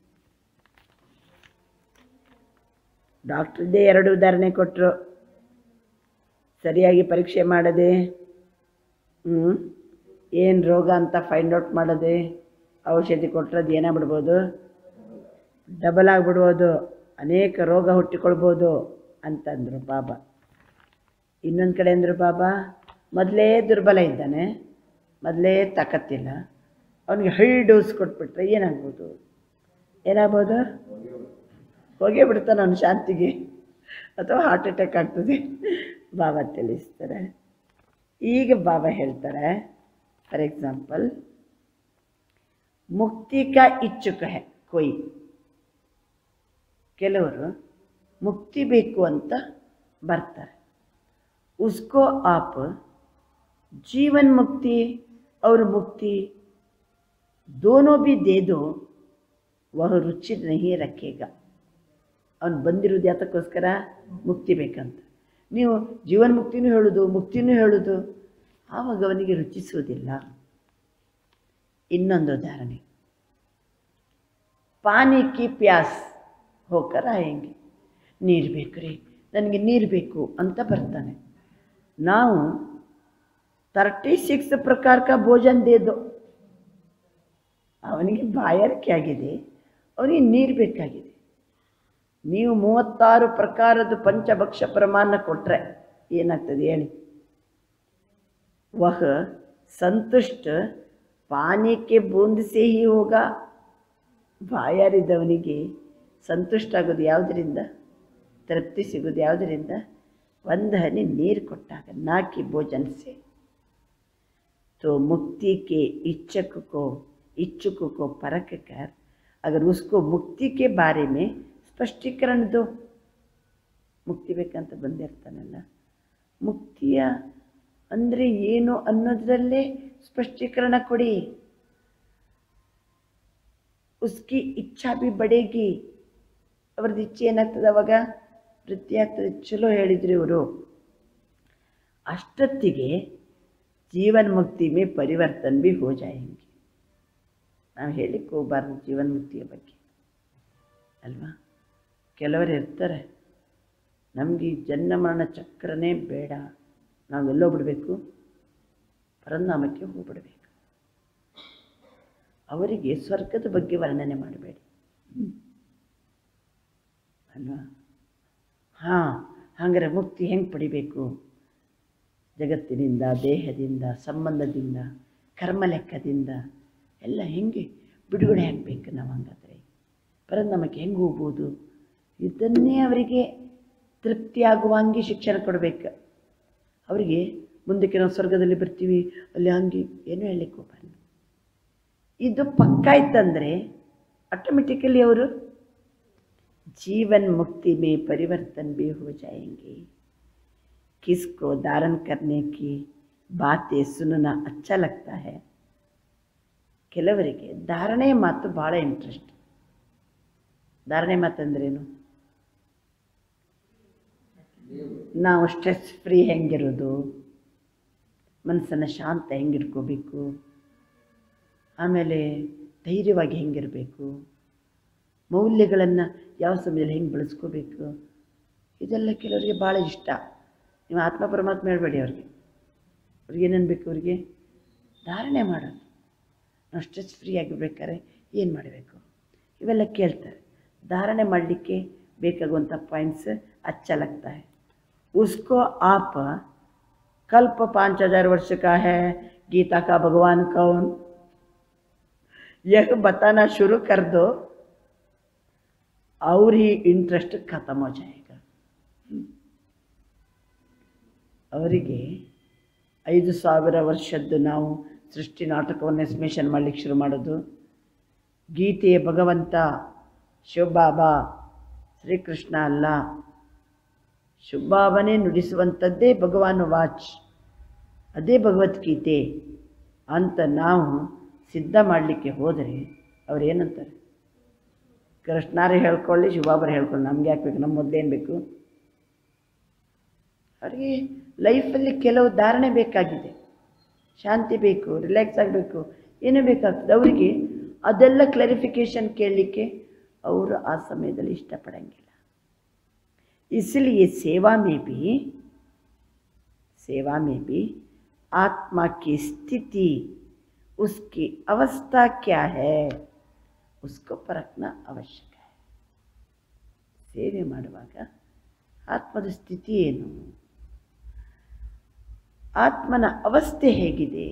ಡಾಕ್ಟ್ರದ್ದೇ ಎರಡು ಉದಾಹರಣೆ ಕೊಟ್ಟರು ಸರಿಯಾಗಿ ಪರೀಕ್ಷೆ ಮಾಡದೆ ಹ್ಞೂ ಏನು ರೋಗ ಅಂತ ಫೈಂಡ್ ಔಟ್ ಮಾಡದೆ ಔಷಧಿ ಕೊಟ್ಟರೆ ಅದು ಏನಾಗ್ಬಿಡ್ಬೋದು ಡಬಲ್ ಆಗಿಬಿಡ್ಬೋದು ಅನೇಕ ರೋಗ ಹುಟ್ಟಿಕೊಳ್ಬೋದು ಅಂತಂದರು ಬಾಬಾ ಇನ್ನೊಂದು ಕಡೆ ಅಂದರು ಬಾಬಾ ಮೊದಲೇ ದುರ್ಬಲ ಇದ್ದಾನೆ ಮೊದಲೇ ತಾಕತ್ತಿಲ್ಲ ಅವನಿಗೆ ಹೈ ಡೋಸ್ ಕೊಟ್ಬಿಟ್ರೆ ಏನಾಗ್ಬೋದು ಏನಾಗ್ಬೋದು ಹೋಗೇ ಬಿಡ್ತಾನೆ ಅವನು ಶಾಂತಿಗೆ ಅಥವಾ ಹಾರ್ಟ್ ಅಟ್ಯಾಕ್ ಆಗ್ತದೆ ಬಾಬಾ ತಿಳಿಸ್ತಾರೆ ಈಗ ಬಾಬಾ ಹೇಳ್ತಾರೆ ಫಾರ್ ಎಕ್ಸಾಂಪಲ್ ಮುಕ್ತಿ ಕಾ ಇಚ್ಛುಕ ಹೇ ಕೊಯ್ ಕೆಲವರು ಮುಕ್ತಿ ಬೇಕು ಅಂತ ಬರ್ತಾರೆ ಉಸ್ಕೋ ಆಪ್ ಜೀವನ್ ಮುಕ್ತಿ और मुक्ति दोनों भी दे दो वह रुचि नहीं रखेगा ಅವನು ಬಂದಿರೋದು ಯಾತಕ್ಕೋಸ್ಕರ ಮುಕ್ತಿ ಬೇಕಂತ ನೀವು ಜೀವನ್ ಮುಕ್ತಿನೂ ಹೇಳೋದು ಮುಕ್ತಿನೂ ಹೇಳೋದು ಆವಾಗ ಅವನಿಗೆ ರುಚಿಸುವುದಿಲ್ಲ ಇನ್ನೊಂದು ಉದಾಹರಣೆ ಪಾನಿ ಕಿ ಪ್ಯಾಸ್ ಹೋಕರ ಹೆಂಗೆ ನೀರು ಬೇಕು ರೀ ನನಗೆ ನೀರು ಬೇಕು ಅಂತ ಬರ್ತಾನೆ ನಾವು ತರ್ಟಿ ಸಿಕ್ಸ್ ಪ್ರಕಾರ ಕ ಭೋಜನ ದೇದೋ ಅವನಿಗೆ ಬಾಯಾರಿಕೆ ಆಗಿದೆ ಅವನಿಗೆ ನೀರು ಬೇಕಾಗಿದೆ ನೀವು ಮೂವತ್ತಾರು ಪ್ರಕಾರದ ಪಂಚಭಕ್ಷ ಪ್ರಮಾಣ ಕೊಟ್ಟರೆ ಏನಾಗ್ತದೆ ಹೇಳಿ ವಹ ಸಂತುಷ್ಟ ಪಾನೀಯಕ್ಕೆ ಬೂಂದ್ ಸೇ ಹಿ ಹೋಗ ಬಾಯಾರಿದವನಿಗೆ ಸಂತುಷ್ಟ ಆಗೋದು ಯಾವುದರಿಂದ ತೃಪ್ತಿ ಸಿಗೋದು ಯಾವುದರಿಂದ ಒಂದು ಹನಿ ನೀರು ಕೊಟ್ಟಾಗ ನಾಕಿ ಭೋಜನ ಸೇ तो मुक्ति के इच्छुक को इच्छुक को परख कर अगर उसको मुक्ति के बारे में ಸ್ಪಷ್ಟೀಕರಣ ದೋ ಮುಕ್ತಿ ಬೇಕಂತ ಬಂದಿರ್ತಾನಲ್ಲ ಮುಕ್ತಿಯ ಅಂದರೆ ಏನು ಅನ್ನೋದ್ರಲ್ಲೇ ಸ್ಪಷ್ಟೀಕರಣ ಕೊಡಿ ಉಸ್ಕಿ ಇಚ್ಛಾ ಬಿ ಬಡೇಗಿ ಅವ್ರದ್ದು ಇಚ್ಛೆ ಏನಾಗ್ತದೆ ಅವಾಗ ವೃತ್ತಿ ಆಗ್ತದೆ ಚಲೋ ಹೇಳಿದ್ರು ಇವರು ಅಷ್ಟೊತ್ತಿಗೆ ಜೀವನ್ ಮುಕ್ತಿ ಮೇ ಪರಿವರ್ತನ್ ಬಿ ಹೋ ಜಾಯಂಗೆ ನಾವು ಹೇಳಿಕ್ಕೆ ಹೋಗ್ಬಾರ್ದು ಜೀವನ್ ಮುಕ್ತಿಯ ಬಗ್ಗೆ ಅಲ್ವಾ ಕೆಲವರು ಇರ್ತಾರೆ ನಮಗೆ ಈ ಜನ್ಮ ಮರಣ ಚಕ್ರನೇ ಬೇಡ ನಾವೆಲ್ಲೋ ಬಿಡಬೇಕು ಪರಂಧಾಮಕ್ಕೆ ಹೋಗ್ಬಿಡ್ಬೇಕು ಅವರಿಗೆ ಸ್ವರ್ಗದ ಬಗ್ಗೆ ವರ್ಣನೆ ಮಾಡಬೇಡಿ ಅಲ್ವಾ ಹಾಂ ಹಾಗಾದ್ರೆ ಮುಕ್ತಿ ಹೆಂಗೆ ಪಡಿಬೇಕು ಜಗತ್ತಿನಿಂದ ದೇಹದಿಂದ ಸಂಬಂಧದಿಂದ ಕರ್ಮ ಲೆಕ್ಕದಿಂದ ಎಲ್ಲ ಹೆಂಗೆ ಬಿಡುಗಡೆ ಆಗಬೇಕು ನಾವು ಹಂಗಾದ್ರೆ ಪರಂಧಾಮಕ್ಕೆ ಹೆಂಗೆ ಹೋಗ್ಬೋದು ಇದನ್ನೇ ಅವರಿಗೆ ತೃಪ್ತಿಯಾಗುವಂಗೆ ಶಿಕ್ಷಣ ಕೊಡಬೇಕು ಅವರಿಗೆ ಮುಂದಕ್ಕೆ ನಾವು ಸ್ವರ್ಗದಲ್ಲಿ ಬರ್ತೀವಿ ಅಲ್ಲಿ ಹಂಗೆ ಏನೂ ಹೇಳಲಿಕ್ಕೆ ಹೋಗಬಾರ್ದು ಇದು ಪಕ್ಕ ಇತ್ತಂದರೆ ಆಟೋಮೆಟಿಕಲಿ ಅವರು जीवन मुक्ति में परिवर्तन भी हो जाएंगे किसको धारण करने की बातें सुनना अच्छा लगता है ಕೆಲವರಿಗೆ ಧಾರಣೆ ಮಾತು ಭಾಳ ಇಂಟ್ರೆಸ್ಟ್ ಧಾರಣೆ ಮಾತು ಅಂದ್ರೇನು ನಾವು ಸ್ಟ್ರೆಸ್ ಫ್ರೀ ಹೆಂಗಿರೋದು ಮನಸ್ಸನ್ನು ಶಾಂತ ಹೆಂಗಿಟ್ಕೋಬೇಕು ಆಮೇಲೆ ಧೈರ್ಯವಾಗಿ ಹೆಂಗಿರಬೇಕು ಮೌಲ್ಯಗಳನ್ನು ಯಾವ ಸಮಯದಲ್ಲಿ ಹೆಂಗೆ ಬಳಸ್ಕೋಬೇಕು ಇದೆಲ್ಲ ಕೆಲವರಿಗೆ ಭಾಳ ಇಷ್ಟ ನೀವು ಆತ್ಮ ಪರಮಾತ್ಮ ಹೇಳ್ಬೇಡಿ ಅವ್ರಿಗೆ ಅವ್ರಿಗೆ ಏನೇನು ಬೇಕು ಅವ್ರಿಗೆ ಧಾರಣೆ ಮಾಡೋದು ನಾವು ಸ್ಟ್ರೆಸ್ ಫ್ರೀ ಆಗಿರ್ಬೇಕಾದ್ರೆ ಏನು ಮಾಡಬೇಕು ಇವೆಲ್ಲ ಕೇಳ್ತಾರೆ ಧಾರಣೆ ಮಾಡಲಿಕ್ಕೆ ಬೇಕಾಗುವಂಥ ಪಾಯಿಂಟ್ಸ್ अच्छा लगता है उसको आप कल्प पाँच हजार वर्ष का है गीता का भगवान कौन यह बताना शुरू कर दो और ही इंटरेस्ट खत्म हो जाएगा ಅವರಿಗೆ ಐದು ಸಾವಿರ ವರ್ಷದ್ದು ನಾವು ಸೃಷ್ಟಿ ನಾಟಕವನ್ನು ಎಸ್ಮೇಷನ್ ಮಾಡಲಿಕ್ಕೆ ಶುರು ಮಾಡೋದು ಗೀತೆಯ ಭಗವಂತ ಶಿವಬಾಬಾ ಶ್ರೀಕೃಷ್ಣ ಅಲ್ಲ ಶಿವಬಾಬನೇ ನುಡಿಸುವಂಥದ್ದೇ ಭಗವಾನ್ ವಾಚ್ ಅದೇ ಭಗವದ್ಗೀತೆ ಅಂತ ನಾವು ಸಿದ್ಧ ಮಾಡಲಿಕ್ಕೆ ಹೋದರೆ ಅವ್ರು ಏನಂತಾರೆ ಕೃಷ್ಣಾರೇ ಹೇಳ್ಕೊಳ್ಳಿ ಶಿವಬಾಬರು ಹೇಳ್ಕೊಳ್ಳಿ ನಮ್ಗೆ ಯಾಕೆ ಬೇಕು ನಮ್ಮ ಮೊದಲೇನು ಬೇಕು ಅವರಿಗೆ ಲೈಫಲ್ಲಿ ಕೆಲವು ಧಾರಣೆ ಬೇಕಾಗಿದೆ ಶಾಂತಿ ಬೇಕು ರಿಲ್ಯಾಕ್ಸ್ ಆಗಬೇಕು ಏನೋ ಬೇಕಾಗ್ತದೆ ಅವರಿಗೆ ಅದೆಲ್ಲ ಕ್ಲಾರಿಫಿಕೇಷನ್ ಕೇಳಲಿಕ್ಕೆ ಅವರು ಆ ಸಮಯದಲ್ಲಿ ಇಷ್ಟಪಡಂಗಿಲ್ಲ इसलिए सेवा में भी सेवा में भी आत्मा की स्थिति उसकी अवस्था क्या है उसको परखना आवश्यक है ಸೇವೆ ಮಾಡುವಾಗ ಆತ್ಮದ ಸ್ಥಿತಿ ಏನು ಆತ್ಮನ ಅವಸ್ಥೆ ಹೇಗಿದೆ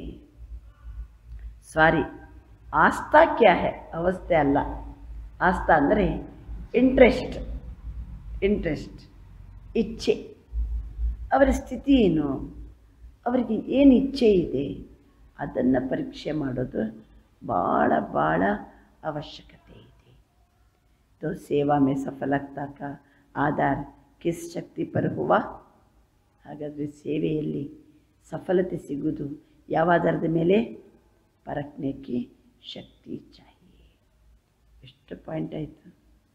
ಸಾರಿ ಆಸ್ಥಾ ಕ್ಯಾ ಹೇ ಅವಸ್ಥೆ ಅಲ್ಲ ಆಸ್ಥಾ ಅಂದರೆ ಇಂಟ್ರೆಸ್ಟ್ ಇಂಟ್ರೆಸ್ಟ್ ಇಚ್ಛೆ ಅವರ ಸ್ಥಿತಿ ಏನು ಅವರಿಗೆ ಏನು ಇಚ್ಛೆ ಇದೆ ಅದನ್ನು ಪರೀಕ್ಷೆ ಮಾಡೋದು ಭಾಳ ಭಾಳ ಅವಶ್ಯಕತೆ ಇದೆ तो सेवा में सफलता का आधार किस शक्ति पर हुआ ಹಾಗಾದರೆ ಸೇವೆಯಲ್ಲಿ ಸಫಲತೆ ಸಿಗುವುದು ಯಾವ ಆಧಾರದ ಮೇಲೆ ಪರಕ್ನೆಕ್ಕೆ ಶಕ್ತಿ ಚಾಹಿಯೇ ಎಷ್ಟು ಪಾಯಿಂಟ್ ಆಯಿತು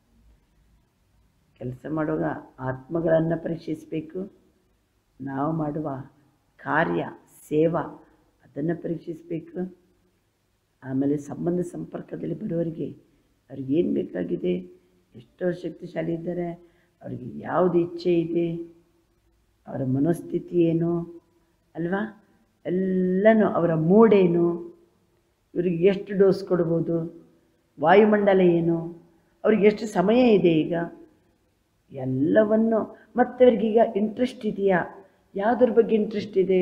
ಕೆಲಸ ಮಾಡುವಾಗ ಆತ್ಮಗಳನ್ನು ಪರೀಕ್ಷಿಸಬೇಕು ನಾವು ಮಾಡುವ ಕಾರ್ಯ ಸೇವಾ ಅದನ್ನು ಪರೀಕ್ಷಿಸಬೇಕು ಆಮೇಲೆ ಸಂಬಂಧ ಸಂಪರ್ಕದಲ್ಲಿ ಬರೋರಿಗೆ ಅವ್ರಿಗೆ ಏನು ಬೇಕಾಗಿದೆ ಎಷ್ಟೋ ಶಕ್ತಿಶಾಲಿ ಇದ್ದಾರೆ ಅವರಿಗೆ ಯಾವುದು ಇಚ್ಛೆ ಇದೆ ಅವರ ಮನೋಸ್ಥಿತಿ ಏನು ಅಲ್ವಾ ಎಲ್ಲನೂ ಅವರ ಮೂಡೇನು ಇವರಿಗೆ ಎಷ್ಟು ಡೋಸ್ ಕೊಡ್ಬೋದು ವಾಯುಮಂಡಲ ಏನು ಅವ್ರಿಗೆ ಎಷ್ಟು ಸಮಯ ಇದೆ ಈಗ ಎಲ್ಲವನ್ನು ಮತ್ತೆ ಅವ್ರಿಗೀಗ ಇಂಟ್ರೆಸ್ಟ್ ಇದೆಯಾ ಯಾವುದ್ರ ಬಗ್ಗೆ ಇಂಟ್ರೆಸ್ಟ್ ಇದೆ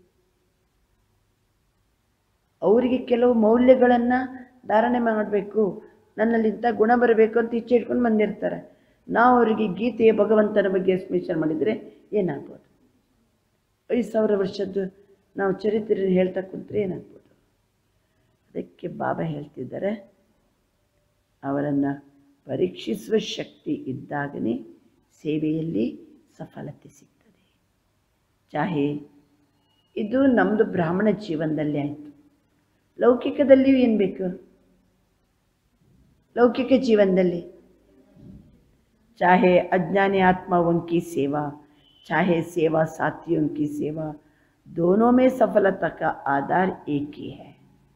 ಅವರಿಗೆ ಕೆಲವು ಮೌಲ್ಯಗಳನ್ನು ಧಾರಣೆ ಮಾಡಬೇಕು ನನ್ನಲ್ಲಿ ಇಂಥ ಗುಣ ಬರಬೇಕು ಅಂತ ಇಚ್ಛೆ ಇಟ್ಕೊಂಡು ಬಂದಿರ್ತಾರೆ ನಾವು ಅವರಿಗೆ ಗೀತೆಯ ಭಗವಂತನ ಬಗ್ಗೆ ಎಕ್ಸ್ಪ್ಲೇಷನ್ ಮಾಡಿದರೆ ಏನಾಗ್ಬೋದು ಐದು ಸಾವಿರ ವರ್ಷದ್ದು ನಾವು ಚರಿತ್ರೆ ಹೇಳ್ತಾ ಕುಂತ್ರೆ ಏನಾಗ್ಬೋದು ಅದಕ್ಕೆ ಬಾಬಾ ಹೇಳ್ತಿದ್ದಾರೆ ಅವರನ್ನು ಪರೀಕ್ಷಿಸುವ ಶಕ್ತಿ ಇದ್ದಾಗನೇ ಸೇವೆಯಲ್ಲಿ ಸಫಲತೆ ಸಿಗ್ತದೆ ಚಾಹೆ ಇದು ನಮ್ಮದು ಬ್ರಾಹ್ಮಣ ಜೀವನದಲ್ಲಿ ಆಯಿತು ಲೌಕಿಕದಲ್ಲಿಯೂ ಏನು ಬೇಕು ಲೌಕಿಕ ಜೀವನದಲ್ಲಿ चाहे अज्ञानी आत्माओं की सेवा चाहे सेवा साथियों की सेवा दोनों में सफलता का आधार एक ही है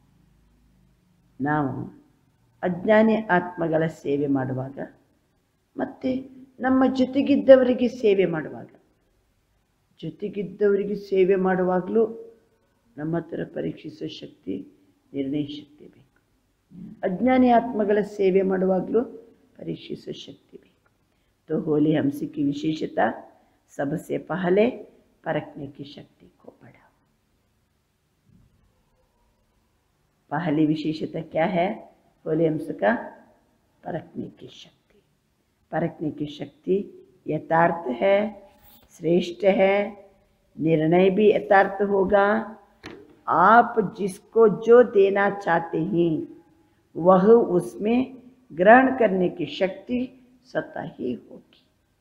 ನಾವು ಅಜ್ಞಾನಿ ಆತ್ಮಗಳ ಸೇವೆ ಮಾಡುವಾಗ ಮತ್ತು ನಮ್ಮ ಜೊತೆಗಿದ್ದವರಿಗೆ ಸೇವೆ ಮಾಡುವಾಗ ಜೊತೆಗಿದ್ದವರಿಗೆ ಸೇವೆ ಮಾಡುವಾಗಲೂ ನಮ್ಮ ಹತ್ರ ಪರೀಕ್ಷಿಸೋ ಶಕ್ತಿ ನಿರ್ಣಯ ಶಕ್ತಿ ಬೇಕು ಅಜ್ಞಾನಿ ಆತ್ಮಗಳ ಸೇವೆ ಮಾಡುವಾಗಲೂ ಪರೀಕ್ಷಿಸೋ ಶಕ್ತಿ ಬೇಕು तो होली हमसे की विशेषता सबसे पहले परखने की शक्ति को बढ़ाओ पहली विशेषता क्या है होली हमस का परखने की शक्ति परखने की शक्ति यथार्थ है श्रेष्ठ है निर्णय भी यथार्थ होगा आप जिसको जो देना चाहते हैं वह उसमें ग्रहण करने की शक्ति ಸ್ವತಃ ಹೋಗಿ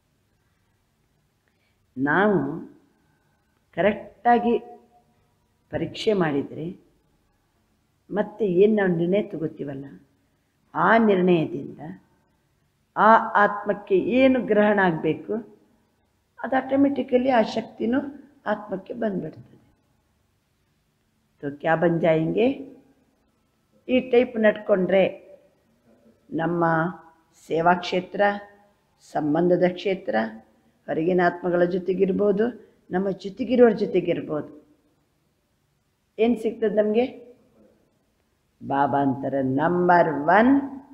ನಾವು ಕರೆಕ್ಟಾಗಿ ಪರೀಕ್ಷೆ ಮಾಡಿದರೆ ಮತ್ತೆ ಏನು ನಾವು ನಿರ್ಣಯ ತಗೋತೀವಲ್ಲ ಆ ನಿರ್ಣಯದಿಂದ ಆ ಆತ್ಮಕ್ಕೆ ಏನು ಗ್ರಹಣ ಆಗಬೇಕು ಅದು ಆಟೋಮೆಟಿಕಲಿ ಆ ಶಕ್ತಿನೂ ಆತ್ಮಕ್ಕೆ ಬಂದ್ಬಿಡ್ತದೆ ತೋ ಕ್ಯಾ ಬನ್ ಜಾಯಿಂಗೆ ಈ ಟೈಪ್ ನಡ್ಕೊಂಡ್ರೆ ನಮ್ಮ ಸೇವಾ ಕ್ಷೇತ್ರ ಸಂಬಂಧದ ಕ್ಷೇತ್ರ ಹೊರಗಿನ ಆತ್ಮಗಳ ಜೊತೆಗಿರ್ಬೋದು ನಮ್ಮ ಜೊತೆಗಿರೋರ ಜೊತೆಗಿರ್ಬೋದು ಏನು ಸಿಗ್ತದೆ ನಮಗೆ ಬಾಬಾ ಅಂತಾರೆ ನಂಬರ್ ಒನ್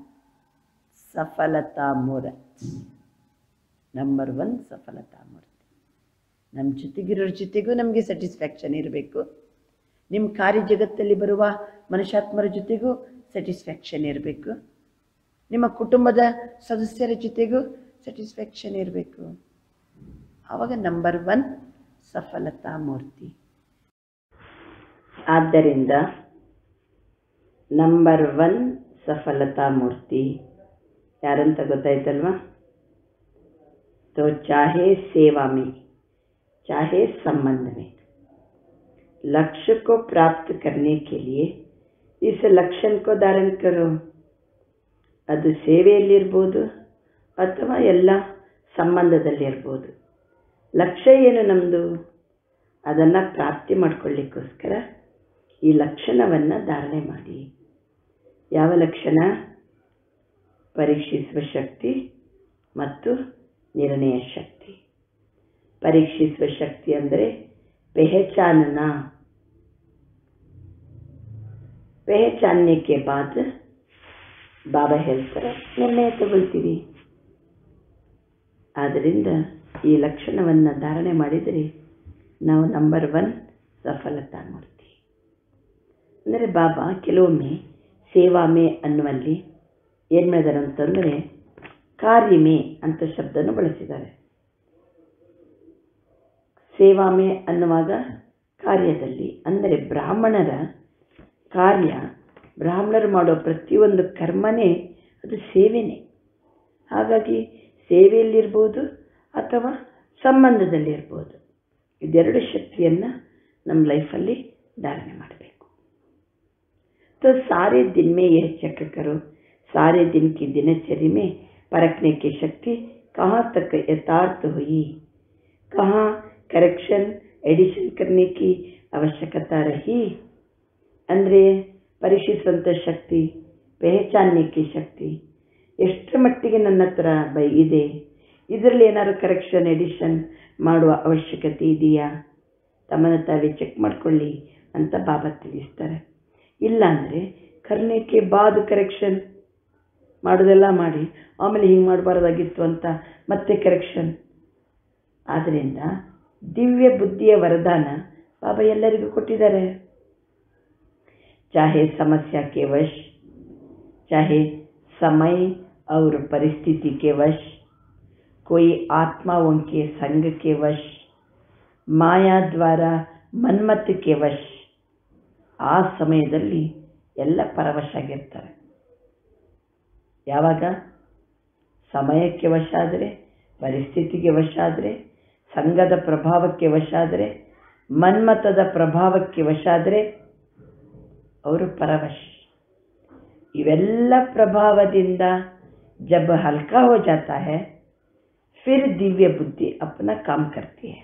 ಸಫಲತಾ ಮೂರತ್ ನಂಬರ್ ಒನ್ ಸಫಲತಾ ಮೂರ್ತಿ ನಮ್ಮ ಜೊತೆಗಿರೋರ ಜೊತೆಗೂ ನಮಗೆ ಸ್ಯಾಟಿಸ್ಫ್ಯಾಕ್ಷನ್ ಇರಬೇಕು ನಿಮ್ಮ ಕಾರ್ಯ ಜಗತ್ತಲ್ಲಿ ಬರುವ ಮನುಷ್ಯಾತ್ಮರ ಜೊತೆಗೂ ಸ್ಯಾಟಿಸ್ಫ್ಯಾಕ್ಷನ್ ಇರಬೇಕು ನಿಮ್ಮ ಕುಟುಂಬದ ಸದಸ್ಯರ ಜೊತೆಗೂ ಸ್ಯಾಟಿಸ್ಫ್ಯಾಕ್ಷನ್ ಇರಬೇಕು ಆವಾಗ ನಂಬರ್ ಒನ್ ಸಫಲತಾ ಮೂರ್ತಿ ಆದ್ದರಿಂದ ನಂಬರ್ ಒನ್ ಸಫಲತಾ ಮೂರ್ತಿ ಯಾರಂತ ಗೊತ್ತಾಯ್ತಲ್ವಾ तो चाहे सेवा में चाहे संबंध में लक्ष्य को प्राप्त करने के लिए इस लक्षण को धारण करो ಅದು ಸೇವೆಯಲ್ಲಿರ್ಬೋದು ಅಥವಾ ಎಲ್ಲ ಸಂಬಂಧದಲ್ಲಿರ್ಬೋದು ಲಕ್ಷ್ಯ ಏನು ನಮ್ಮದು ಅದನ್ನು ಪ್ರಾಪ್ತಿ ಮಾಡ್ಕೊಳ್ಳಿಕ್ಕೋಸ್ಕರ ಈ ಲಕ್ಷಣವನ್ನು ಧಾರಣೆ ಮಾಡಿ ಯಾವ ಲಕ್ಷಣ ಪರೀಕ್ಷಿಸುವ ಶಕ್ತಿ ಮತ್ತು ನಿರ್ಣಯ ಶಕ್ತಿ ಪರೀಕ್ಷಿಸುವ ಶಕ್ತಿ ಅಂದರೆ ಪೆಹಚಾನನ ಪೆಹಚಾನ್ನೆ ಕೆ ಬಾದ್ ಬಾಬಾ ಹೇಳ್ತಾರೆ ನಿರ್ಣಯ ತಗೊಳ್ತೀವಿ ಆದ್ದರಿಂದ ಈ ಲಕ್ಷಣವನ್ನು ಧಾರಣೆ ಮಾಡಿದರೆ ನಾವು ನಂಬರ್ ಒನ್ ಸಫಲತಾ ಮೂರ್ತಿ ಅಂದರೆ ಬಾಬಾ ಕೆಲವೊಮ್ಮೆ ಸೇವಾಮೆ ಅನ್ನುವಲ್ಲಿ ಏನು ಮಾಡಿದಾರೆ ಅಂತಂದರೆ ಕಾರ್ಯಮೆ ಅಂತ ಶಬ್ದನ ಬಳಸಿದ್ದಾರೆ ಸೇವಾಮೆ ಅನ್ನುವಾಗ ಕಾರ್ಯದಲ್ಲಿ ಅಂದರೆ ಬ್ರಾಹ್ಮಣರ ಕಾರ್ಯ ಬ್ರಾಹ್ಮಣರು ಮಾಡೋ ಪ್ರತಿಯೊಂದು ಕರ್ಮನೇ ಅದು ಸೇವೆನೇ ಹಾಗಾಗಿ ಸೇವೆಯಲ್ಲಿರ್ಬೋದು ಅಥವಾ ಸಂಬಂಧದಲ್ಲಿರ್ಬೋದು ಇದೆರಡು ಶಕ್ತಿಯನ್ನು ನಮ್ಮ ಲೈಫಲ್ಲಿ ಧಾರಣೆ ಮಾಡಬೇಕು तो सारे दिन में यह चेक करो सारे दिन की दिनचर्या में परखने की शक्ति कहाँ तक यथार्थ हुई कहाँ करेक्शन एडिशन करने की आवश्यकता रही ಅಂದರೆ ಪರೀಕ್ಷಿಸುವಂಥ ಶಕ್ತಿ ಪೆಹಚಾನ್ನೆ ಕಿ ಶಕ್ತಿ ಎಷ್ಟರ ಮಟ್ಟಿಗೆ ನನ್ನ ಹತ್ರ ಬೈ ಇದೆ ಇದರಲ್ಲಿ ಏನಾದ್ರು ಕರೆಕ್ಷನ್ ಎಡಿಷನ್ ಮಾಡುವ ಅವಶ್ಯಕತೆ ಇದೆಯಾ ತಮ್ಮನ್ನ ತಾವೇ ಚೆಕ್ ಮಾಡ್ಕೊಳ್ಳಿ ಅಂತ ಬಾಬಾ ತಿಳಿಸ್ತಾರೆ ಇಲ್ಲಾಂದರೆ ಕರ್ನೆಕ್ಕೆ ಬಾದ್ ಕರೆಕ್ಷನ್ ಮಾಡೋದೆಲ್ಲ ಮಾಡಿ ಆಮೇಲೆ ಹಿಂಗೆ ಮಾಡಬಾರ್ದಾಗಿತ್ತು ಅಂತ ಮತ್ತೆ ಕರೆಕ್ಷನ್ ಆದ್ದರಿಂದ ದಿವ್ಯ ಬುದ್ಧಿಯ ವರದಾನ ಬಾಬಾ ಎಲ್ಲರಿಗೂ ಕೊಟ್ಟಿದ್ದಾರೆ चाहे समस्या के वश चाहे समय और परिस्थिति के वश कोई आत्माओं के संग के वश ಮಾಯಾ ದ್ವಾರ ಮನ್ಮತ್ತಕ್ಕೆ ವಶ್ ಆ ಸಮಯದಲ್ಲಿ ಎಲ್ಲ ಪರವಶ ಆಗಿರ್ತಾರೆ ಯಾವಾಗ ಸಮಯಕ್ಕೆ ವಶ ಆದರೆ ಪರಿಸ್ಥಿತಿಗೆ ವಶ ಆದರೆ ಸಂಘದ ಪ್ರಭಾವಕ್ಕೆ ವಶ ಆದರೆ ಮನ್ಮತದ ಪ್ರಭಾವಕ್ಕೆ ವಶ ಆದರೆ ಅವರು ಪರವಶ್ ಇವೆಲ್ಲ ಪ್ರಭಾವದಿಂದ ಜಬ್ ಹಲ್ಕಾ ಹೋ ಜಾತಾ है फिर ದಿವ್ಯ ಬುದ್ಧಿ ಅಪನ ಕಾಮ್ करती है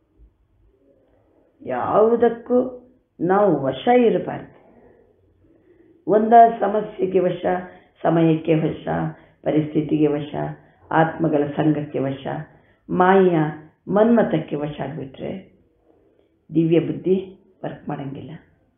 ಯಾವುದಕ್ಕೂ ನಾವು ವಶ ಇರಬಾರ್ದು ಒಂದ ಸಮಸ್ಯೆಗೆ ವಶ ಸಮಯಕ್ಕೆ ವಶ ಪರಿಸ್ಥಿತಿಗೆ ವಶ ಆತ್ಮಗಳ ಸಂಘಕ್ಕೆ ವಶ ಮಾಯ ಮನ್ಮತಕ್ಕೆ ವಶ ಆಗಿಬಿಟ್ರೆ ದಿವ್ಯ ಬುದ್ಧಿ ವರ್ಕ್ ಮಾಡಂಗಿಲ್ಲ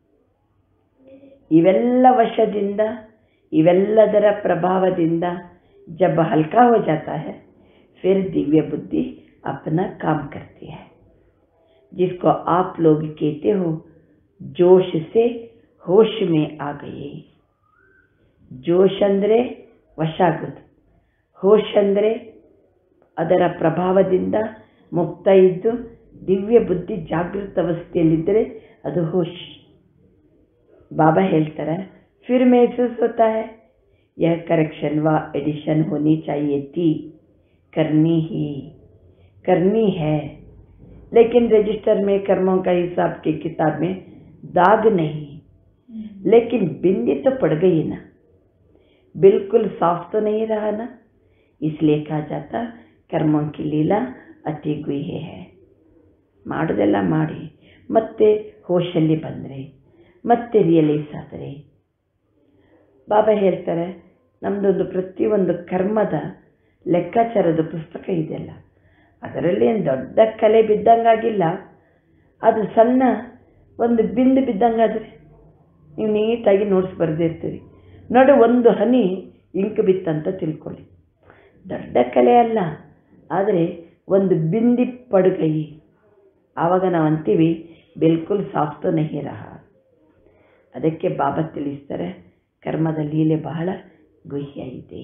ಇವೆಲ್ಲ ವಶದಿಂದ ಇವೆಲ್ಲದರ ಪ್ರಭಾವದಿಂದ जब हल्का हो जाता है फिर दिव्य बुद्धि अपना काम करती है जिसको आप लोग कहते हो जोश से होश में आ गए ಜೋಶ್ ಅಂದರೆ ವಶ ಆಗೋದು ಹೋಶ್ ಅಂದರೆ ಅದರ ಪ್ರಭಾವದಿಂದ ಮುಕ್ತ ಇದ್ದು ದಿವ್ಯ ಬುದ್ಧಿ ಜಾಗೃತ ಅವಸ್ಥೆಯಲ್ಲಿದ್ದರೆ ಅದು ಹೋಶ್ बाबा ಹೇಳ್ತಾರೆ फिर महसूस होता है यह करेक्शन व एडिशन होनी चाहिए थी करनी ही करनी है लेकिन रजिस्टर में कर्मों का हिसाब की किताब में दाग नहीं लेकिन बिंदी तो पड़ गई ना बिल्कुल साफ तो नहीं रहा ना इसलिए कहा जाता कर्मों की लीला ಅತಿ ಗುಹ್ಯ है ಮಾಡೋದೆಲ್ಲ ಮಾಡಿ ಮತ್ತೆ ಹೋಶಲ್ಲಿ ಬಂದರೆ ಮತ್ತೆ ರಿಯಲೈಸ್ ಆದರೆ ಬಾಬಾ ಹೇಳ್ತಾರೆ ನಮ್ಮದೊಂದು ಪ್ರತಿಯೊಂದು ಕರ್ಮದ ಲೆಕ್ಕಾಚಾರದ ಪುಸ್ತಕ ಇದೆಯಲ್ಲ ಅದರಲ್ಲಿ ಏನು ದೊಡ್ಡ ಕಲೆ ಬಿದ್ದಂಗಾಗಿಲ್ಲ ಅದು ಸಣ್ಣ ಒಂದು ಬಿಂದು ಬಿದ್ದಂಗಾದರೆ ನೀವು ನೀಟಾಗಿ ನೋಟ್ಸ್ ಬರೆದಿರ್ತೀರಿ ನೋಡಿ ಒಂದು ಹನಿ ಇಂಕ್ ಬಿತ್ತಂತ ತಿಳ್ಕೊಳ್ಳಿ ದೊಡ್ಡ ಕಲೆ ಅಲ್ಲ ಆದರೆ ಒಂದು ಬಿಂದಿ ಪಡುಗೈ ಆವಾಗ ನಾವು ಅಂತೀವಿ ಬಿಲ್ಕುಲ್ ಸಾಫ್ಟು ನಹಿ ರಹ ಅದಕ್ಕೆ ಬಾಬಾ ತಿಳಿಸ್ತಾರೆ ಕರ್ಮದ ಲೀಲೆ ಬಹಳ ಗುಹ್ಯ ಇದೆ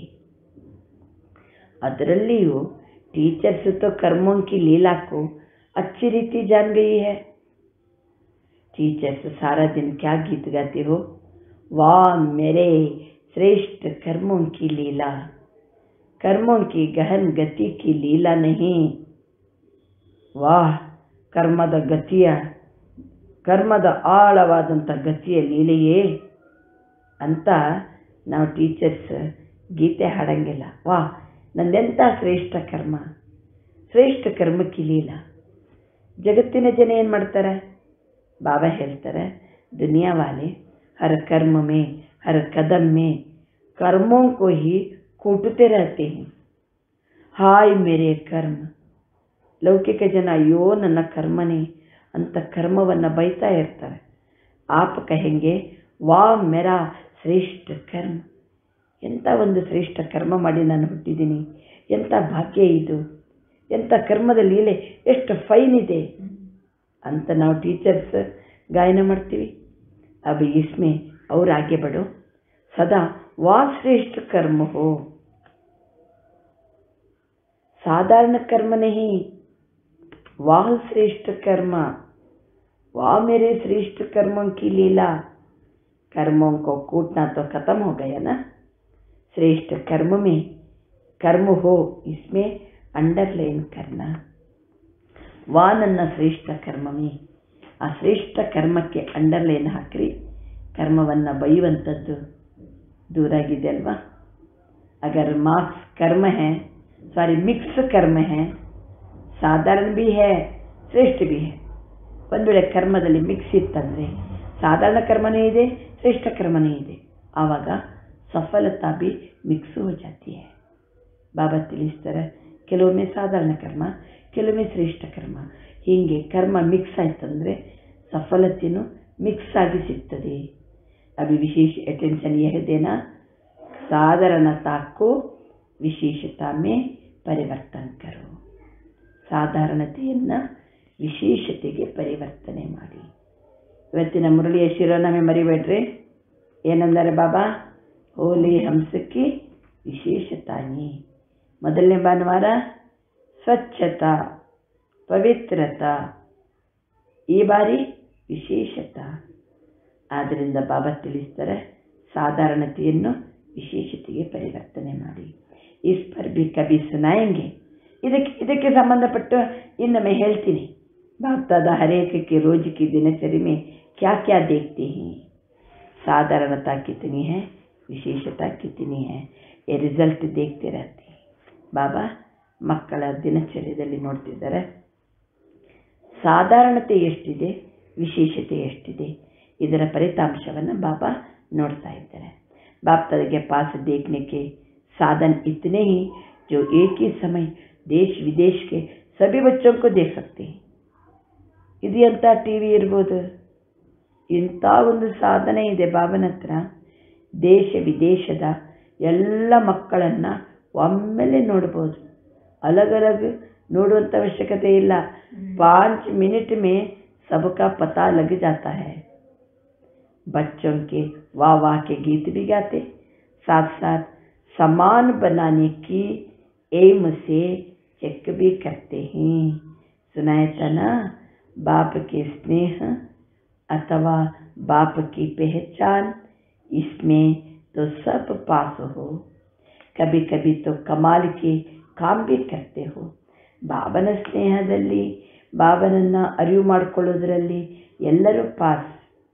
ಅದರಲ್ಲಿಯೂ टीचर्स तो कर्मों की लीला को अच्छी रीति जान गई है टीचर्स सारा दिन क्या गीत गाते हो वाह मेरे श्रेष्ठ कर्मों की लीला कर्मों की गहन गति की लीला नहीं ವಾಹ್ ಕರ್ಮದ ಗತಿಯ ಕರ್ಮದ ಆಳವಾದಂಥ ಗತಿಯ ಲೀಲೆಯೇ ಅಂತ ನಾವು ಟೀಚರ್ಸ್ ಗೀತೆ ಹಾಡಂಗಿಲ್ಲ ವಾಹ್ ನಂದೆಂಥ ಶ್ರೇಷ್ಠ ಕರ್ಮ ಶ್ರೇಷ್ಠ ಕರ್ಮಕ್ಕೆ ಲೀಲ ಜಗತ್ತಿನ ಜನ ಏನು ಮಾಡ್ತಾರೆ ಬಾಬಾ ಹೇಳ್ತಾರೆ ದುನಿಯಾ ವಾಲೆ ಹರ कर्म में हर कदम में कर्मों को ही कूटते रहते हैं ಹಾಯ್ ಮೇರೆ ಕರ್ಮ ಲೌಕಿಕ ಜನ ಅಯ್ಯೋ ನನ್ನ ಕರ್ಮನೇ ಅಂತ ಕರ್ಮವನ್ನು ಬೈತಾ ಇರ್ತಾರೆ ಆಪ ಕಹೆಂಗೆ ವಾ ಮೆರಾ ಶ್ರೇಷ್ಠ ಕರ್ಮ ಎಂಥ ಒಂದು ಶ್ರೇಷ್ಠ ಕರ್ಮ ಮಾಡಿ ನಾನು ಹುಟ್ಟಿದ್ದೀನಿ ಎಂಥ ಭಾಗ್ಯ ಇದು ಎಂಥ ಕರ್ಮದ ಲೀಲೆ ಎಷ್ಟು ಫೈನ್ ಇದೆ ಅಂತ ನಾವು ಟೀಚರ್ಸ್ ಗಾಯನ ಮಾಡ್ತೀವಿ अब इसमें और आगे बढ़ो सदा वाह श्रेष्ठ कर्म हो साधारण कर्म नहीं वाह श्रेष्ठ कर्म वाह मेरे श्रेष्ठ कर्मों की लीला कर्मों को कूटना तो खत्म हो गया ना श्रेष्ठ कर्म में कर्म हो इसमें अंडरलाइन करना ವಾ ನನ್ನ ಶ್ರೇಷ್ಠ ಕರ್ಮವೇ ಆ ಶ್ರೇಷ್ಠ ಕರ್ಮಕ್ಕೆ ಅಂಡರ್ಲೈನ್ ಹಾಕ್ರಿ ಕರ್ಮವನ್ನು ಬೈಯುವಂಥದ್ದು ದೂರಾಗಿದೆ ಅಲ್ವಾ ಅಗರ್ ಮಾರ್ಕ್ಸ್ ಕರ್ಮ है ಸಾರಿ ಮಿಕ್ಸ್ ಕರ್ಮ है ಸಾಧಾರಣ भी है ಶ್ರೇಷ್ಠ भी है ಒಂದು ವೇಳೆ ಕರ್ಮದಲ್ಲಿ ಮಿಕ್ಸ್ ಇತ್ತಂದರೆ ಸಾಧಾರಣ ಕರ್ಮನೂ ಇದೆ ಶ್ರೇಷ್ಠ ಕರ್ಮನೂ ಇದೆ ಆವಾಗ ಸಫಲತಾ भी ಮಿಕ್ಸ್ हो जाती है ಬಾಬಾ ತಿಳಿಸ್ತಾರೆ ಕೆಲವೊಮ್ಮೆ ಸಾಧಾರಣ ಕರ್ಮ ಕೆಲವೊಮ್ಮೆ ಶ್ರೇಷ್ಠ ಕರ್ಮ ಹೀಗೆ ಕರ್ಮ ಮಿಕ್ಸ್ ಆಯ್ತಂದರೆ ಸಫಲತೆಯೂ ಮಿಕ್ಸ್ ಆಗಿ ಸಿಗ್ತದೆ ಅಭಿ ವಿಶೇಷ ಅಟೆನ್ಷನ್ ಯಹ ದೇನಾ ಸಾಧಾರಣತಾ को ವಿಶೇಷತಾ ಮೇ ಪರಿವರ್ತನ ಕರೋ ಸಾಧಾರಣತೆಯನ್ನು ವಿಶೇಷತೆಗೆ ಪರಿವರ್ತನೆ ಮಾಡಿ ಇವತ್ತಿನ ಮುರಳಿಯ ಶಿರೋನಾಮೆ ಮರಿಬೇಡ್ರಿ ಏನಂದರೆ ಬಾಬಾ ಹೋಲಿ ಹಂಸಕ್ಕೆ ವಿಶೇಷತಾನಿ ಮೊದಲನೇ ಭಾನುವಾರ ಸ್ವಚ್ಛತಾ ಪವಿತ್ರತಾ ಈ ಬಾರಿ ವಿಶೇಷತಾ ಆದ್ದರಿಂದ ಬಾಬಾ ತಿಳಿಸ್ತಾರೆ ಸಾಧಾರಣತೆಯನ್ನು ವಿಶೇಷತೆಗೆ ಪರಿವರ್ತನೆ ಮಾಡಿ ಇಸ್ ಪರ್ ಬಿ ಕಬಿ ಸುನಾಯಂಗೆ ಇದಕ್ಕೆ ಇದಕ್ಕೆ ಸಂಬಂಧಪಟ್ಟು ಇನ್ನೊಮ್ಮೆ ಹೇಳ್ತೀನಿ ಬಾಪ್ತಾದ हरेक के रोज की दिनचर्या में क्या क्या देखते हैं साधारणता कितनी है विशेषता कितनी है ये रिजल्ट देखते रहते हैं ಬಾಬಾ ಮಕ್ಕಳ ದಿನಚರ್ಯದಲ್ಲಿ ನೋಡ್ತಿದ್ದಾರೆ ಸಾಧಾರಣತೆ ಎಷ್ಟಿದೆ ವಿಶೇಷತೆ ಎಷ್ಟಿದೆ ಇದರ ಫಲಿತಾಂಶವನ್ನು ಬಾಬಾ ನೋಡ್ತಾ ಇದ್ದಾರೆ बाप के पास देखने के साधन इतने ही जो एक ही समय देश विदेश के सभी बच्चों को देख सकते हैं ಇದು ಎಂಥ ಟಿ ವಿ ಇರ್ಬೋದು ಇಂಥ ಒಂದು ಸಾಧನೆ ಇದೆ ಬಾಬನ ಹತ್ರ ದೇಶ ವಿದೇಶದ ಎಲ್ಲ ಮಕ್ಕಳನ್ನು ಒಮ್ಮೆಲೆ ನೋಡ್ಬೋದು ಅಲಗ್ ಅಲಗ್ ನೋಡುವಂಥ ಅವಶ್ಯಕತೆ ಇಲ್ಲ पाँच मिनट में सबका पता लग जाता है बच्चों के वाह वाह के गीत भी गाते साथ साथ समान बनाने की एम से चेक भी करते हैं सुनाया था ना बाप के स्नेह अथवा बाप की पहचान इसमें तो सब पास हो कभी कभी तो कमाल के काम भी करते हो ಬಾಬನ ಸ್ನೇಹದಲ್ಲಿ ಬಾಬನನ್ನು ಅರಿವು ಮಾಡಿಕೊಳ್ಳೋದ್ರಲ್ಲಿ ಎಲ್ಲರೂ ಪಾಸ್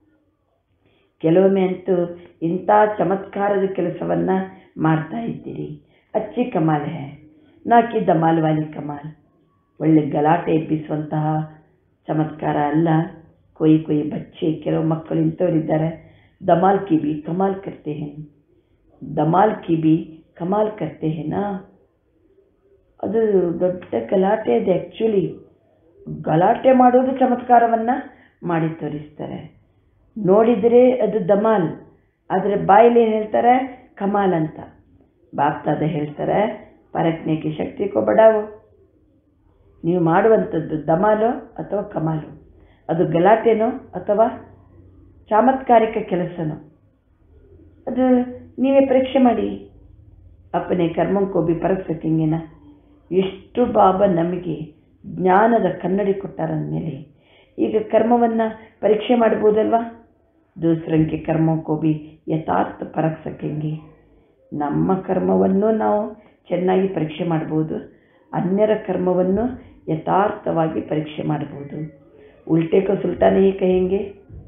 ಕೆಲವೊಮ್ಮೆ ಅಂತೂ ಇಂಥ ಚಮತ್ಕಾರದ ಕೆಲಸವನ್ನು ಮಾಡ್ತಾ ಇದ್ದೀರಿ ಅಚ್ಚಿ ಕಮಾಲ್ ಹೇ ನಾಕಿ ದಮಾಲ್ ವಾಲಿ ಕಮಾಲ್ ಒಳ್ಳೆ ಗಲಾಟೆ ಎಬ್ಬಿಸುವಂತಹ ಚಮತ್ಕಾರ ಅಲ್ಲ ಕೊಯ್ ಕೊಯ್ ಬಚ್ಚೆ ಕೆಲವು ಮಕ್ಕಳು ಇಂಥವರಿದ್ದಾರೆ ದಮಾಲ್ ಕಿ ಬಿ ಕಮಾಲ್ ಕರ್ತೆ ಹೇ ದಮಾಲ್ ಕಿ ಬಿ ಕಮಾಲ್ ಕರ್ತೆ ಹೇನಾ ಅದು ದೊಡ್ಡ ಗಲಾಟೆ ಇದೆ ಆ್ಯಕ್ಚುಲಿ ಗಲಾಟೆ ಮಾಡೋದು ಚಮತ್ಕಾರವನ್ನು ಮಾಡಿ ತೋರಿಸ್ತಾರೆ ನೋಡಿದರೆ ಅದು ದಮಾಲ್ ಆದರೆ ಬಾಯಲ್ಲಿ ಏನು ಹೇಳ್ತಾರೆ ಕಮಾಲ್ ಅಂತ ಬಾಪ್ತಾದ ಹೇಳ್ತಾರೆ ಪರಜ್ಞೆಗೆ ಶಕ್ತಿ ಕೊಬಡಾವು ನೀವು ಮಾಡುವಂಥದ್ದು ದಮಾಲು ಅಥವಾ ಕಮಾಲು ಅದು ಗಲಾಟೆನೋ ಅಥವಾ ಚಾಮತ್ಕಾರಿಕ ಕೆಲಸನೋ ಅದು ನೀವೇ ಪರೀಕ್ಷೆ ಮಾಡಿ ಅಪ್ಪನೇ ಕರ್ಮಕ್ಕೋ ಬಿ ಪರಕ್ ಸಕಿಂಗೇನ ಎಷ್ಟು ಬಾಬಾ ನಮಗೆ ಜ್ಞಾನದ ಕನ್ನಡಿ ಕೊಟ್ಟಾರಂದಮೇಲೆ ಈಗ ಕರ್ಮವನ್ನು ಪರೀಕ್ಷೆ ಮಾಡ್ಬೋದಲ್ವಾ ದೂಸರಂಗೆ ಕರ್ಮಕ್ಕೋ ಬಿ ಯಥಾರ್ಥ ಪರಕ್ ಸಕೆಂಗೆ ನಮ್ಮ ಕರ್ಮವನ್ನು ನಾವು ಚೆನ್ನಾಗಿ ಪರೀಕ್ಷೆ ಮಾಡ್ಬೋದು ಅನ್ಯರ ಕರ್ಮವನ್ನು ಯಥಾರ್ಥವಾಗಿ ಪರೀಕ್ಷೆ ಮಾಡ್ಬೋದು ಉಲ್ಟೇಕೋ ಸುಲ್ಟಾನೇ ಕಹೆಂಗೆ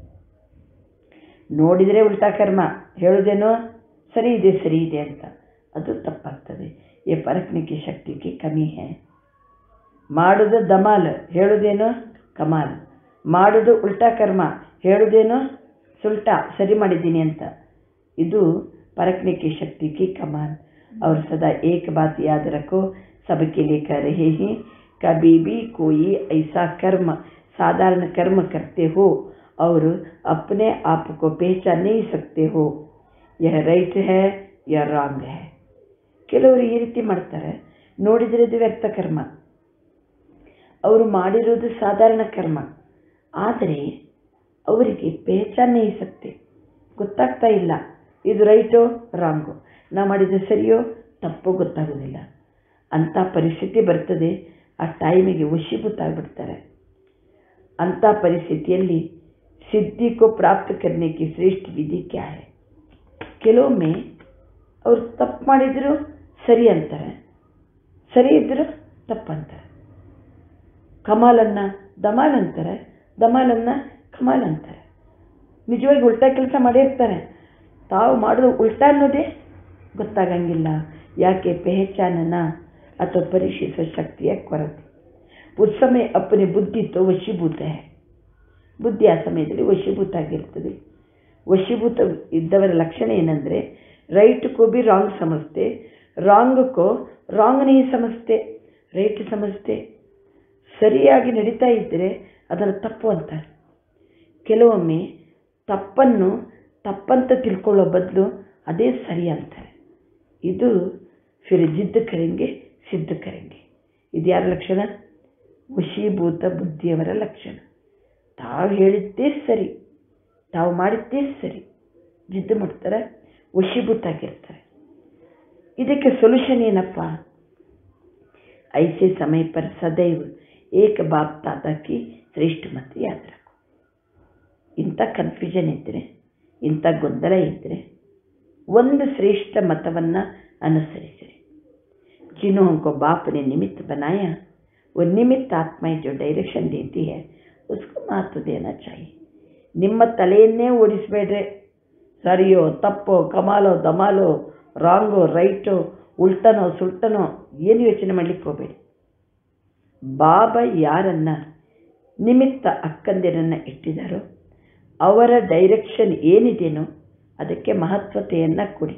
ನೋಡಿದರೆ ಉಲ್ಟಾ ಕರ್ಮ ಹೇಳೋದೇನೋ ಸರಿ ಇದೆ ಸರಿ ಇದೆ ಅಂತ ಅದು ತಪ್ಪಾಗ್ತದೆ ಈ ಪರಕ್ನಿಕೆ ಶಕ್ತಿಗೆ ಕಮ್ಮಿ ಹೇ ಮಾಡೋದು ದಮಾಲ್ ಹೇಳೋದೇನೋ ಕಮಾಲ್ ಮಾಡೋದು ಉಲ್ಟಾ ಕರ್ಮ ಹೇಳೋದೇನೋ ಸುಲ್ಟಾ ಸರಿ ಮಾಡಿದ್ದೀನಿ ಅಂತ ಇದು परखने की शक्ति की कमान और सदा एक बात याद रखो सबके लिए कर रहे हैं कभी भी कोई ऐसा कर्म साधारण कर्म करते हो और अपने आप को पहचान नहीं सकते हो यह ರೈಟ್ है या ರಾಂಗ್ है ಕೆಲವರು ಈ ರೀತಿ ಮಾಡ್ತಾರೆ ನೋಡಿದರೆ ಇದು ವ್ಯಕ್ತ ಕರ್ಮ ಅವರು ಮಾಡಿರೋದು ಸಾಧಾರಣ ಕರ್ಮ ಆದರೆ ಅವರಿಗೆ ಪೇಚಾನ್ नहीं सकते ಗೊತ್ತಾಗ್ತಾ ಇಲ್ಲ ಇದು ರೈಟೋ ರಾಂಗೋ ನಾ ಮಾಡಿದ ಸರಿಯೋ ತಪ್ಪೋ ಗೊತ್ತಾಗೋದಿಲ್ಲ ಅಂಥ ಪರಿಸ್ಥಿತಿ ಬರ್ತದೆ ಆ ಟೈಮಿಗೆ ವಶೀಭೂತ ಆಗಿಬಿಡ್ತಾರೆ ಅಂಥ ಪರಿಸ್ಥಿತಿಯಲ್ಲಿ ಸಿದ್ಧಿ ಕೋ ಪ್ರಾಪ್ತ करने की ಶ್ರೇಷ್ಠ ವಿಧಿ ಕ್ಯಾ है ಕೆಲವೊಮ್ಮೆ ಅವ್ರು ತಪ್ಪು ಮಾಡಿದ್ರು ಸರಿ ಅಂತಾರೆ ಸರಿ ಇದ್ದರು ತಪ್ಪಂತಾರೆ ಕಮಾಲನ್ನು ದಮಾಲ್ ಅಂತಾರೆ ದಮಾಲನ್ನು ಕಮಾಲ್ ಅಂತಾರೆ ನಿಜವಾಗಿ ಉಲ್ಟಾ ಕೆಲಸ ಮಾಡಿರ್ತಾರೆ ತಾವು ಮಾಡೋದು ಉಲ್ಟಾ ಅನ್ನೋದೇ ಗೊತ್ತಾಗಂಗಿಲ್ಲ ಯಾಕೆ ಪೆಹಚಾನನ ಅಥವಾ ಪರೀಕ್ಷಿಸುವ ಶಕ್ತಿಯ ಕೊರತೆ ಉಸ್ ಸಮಯ ಅಪ್ಪನೇ ಬುದ್ಧಿ ತೋ ವಶೀಭೂತ है ಬುದ್ಧಿ ಆ ಸಮಯದಲ್ಲಿ ವಶೀಭೂತ ಆಗಿರ್ತದೆ ವಶೀಭೂತ ಇದ್ದವರ ಲಕ್ಷಣ ಏನಂದರೆ राइट को भी रॉन्ग समझते रॉन्ग को ರಾಂಗ್ ನೀ ಸಮಸ್ತೆ ರೈಟ್ ಸಮಸ್ತೆ ಸರಿಯಾಗಿ ನಡೀತಾ ಇದ್ದರೆ ಅದನ್ನು ತಪ್ಪು ಅಂತಾರೆ ಕೆಲವೊಮ್ಮೆ ತಪ್ಪನ್ನು ತಪ್ಪಂತ ತಿಳ್ಕೊಳ್ಳೋ ಬದಲು ಅದೇ ಸರಿ ಅಂತಾರೆ ಇದು ಫಿರ್ ಜಿದ್ದು ಕರೆಂಗೆ ಸಿದ್ಧ ಕರೆಂಗೆ ಇದು ಯಾರ ಲಕ್ಷಣ ವಶೀಭೂತ ಬುದ್ಧಿಯವರ ಲಕ್ಷಣ ತಾವು ಹೇಳಿದ್ದೇ ಸರಿ ತಾವು ಮಾಡಿದ್ದೇ ಸರಿ ಜಿದ್ದು ಮಾಡ್ತಾರೆ ವಶೀಭೂತ ಆಗಿರ್ತಾರೆ ಇದಕ್ಕೆ ಸೊಲ್ಯೂಷನ್ ಏನಪ್ಪ ಐಸೆ ಸಮಯ ಪರ್ ಸದೈವ ಏಕ ಬಾಪ್ ತಾತಕ್ಕೆ ಶ್ರೇಷ್ಠ ಮತ್ತು ಯಾದ್ ರಖೋ ಇಂಥ ಕನ್ಫ್ಯೂಷನ್ ಇದ್ದರೆ ಇಂಥ ಗೊಂದಲ ಇದ್ದರೆ ಒಂದು ಶ್ರೇಷ್ಠ ಮತವನ್ನು ಅನುಸರಿಸಿರಿ जिन्हों को बाप ने निमित्त बनाया वो निमित्त आत्माएं जो डायरेक्शन देती है उसको महत्व देना चाहिए ನಿಮ್ಮ ತಲೆಯನ್ನೇ ಓಡಿಸ್ಬೇಡ್ರೆ ಸರಿಯೋ ತಪ್ಪೋ ಕಮಾಲೋ ದಮಾಲೋ ರಾಂಗೋ ರೈಟೋ ಉಲ್ಟನೋ ಸುಲ್ಟನೋ ಏನು ಯೋಚನೆ ಮಾಡಲಿಕ್ಕೆ ಹೋಗಬೇಡಿ ಬಾಬಾ ಯಾರನ್ನ ನಿಮಿತ್ತ ಅಕ್ಕಂದಿರನ್ನು ಇಟ್ಟಿದ್ದಾರೋ ಅವರ ಡೈರೆಕ್ಷನ್ ಏನಿದೆಯೋ ಅದಕ್ಕೆ ಮಹತ್ವತೆಯನ್ನು ಕೊಡಿ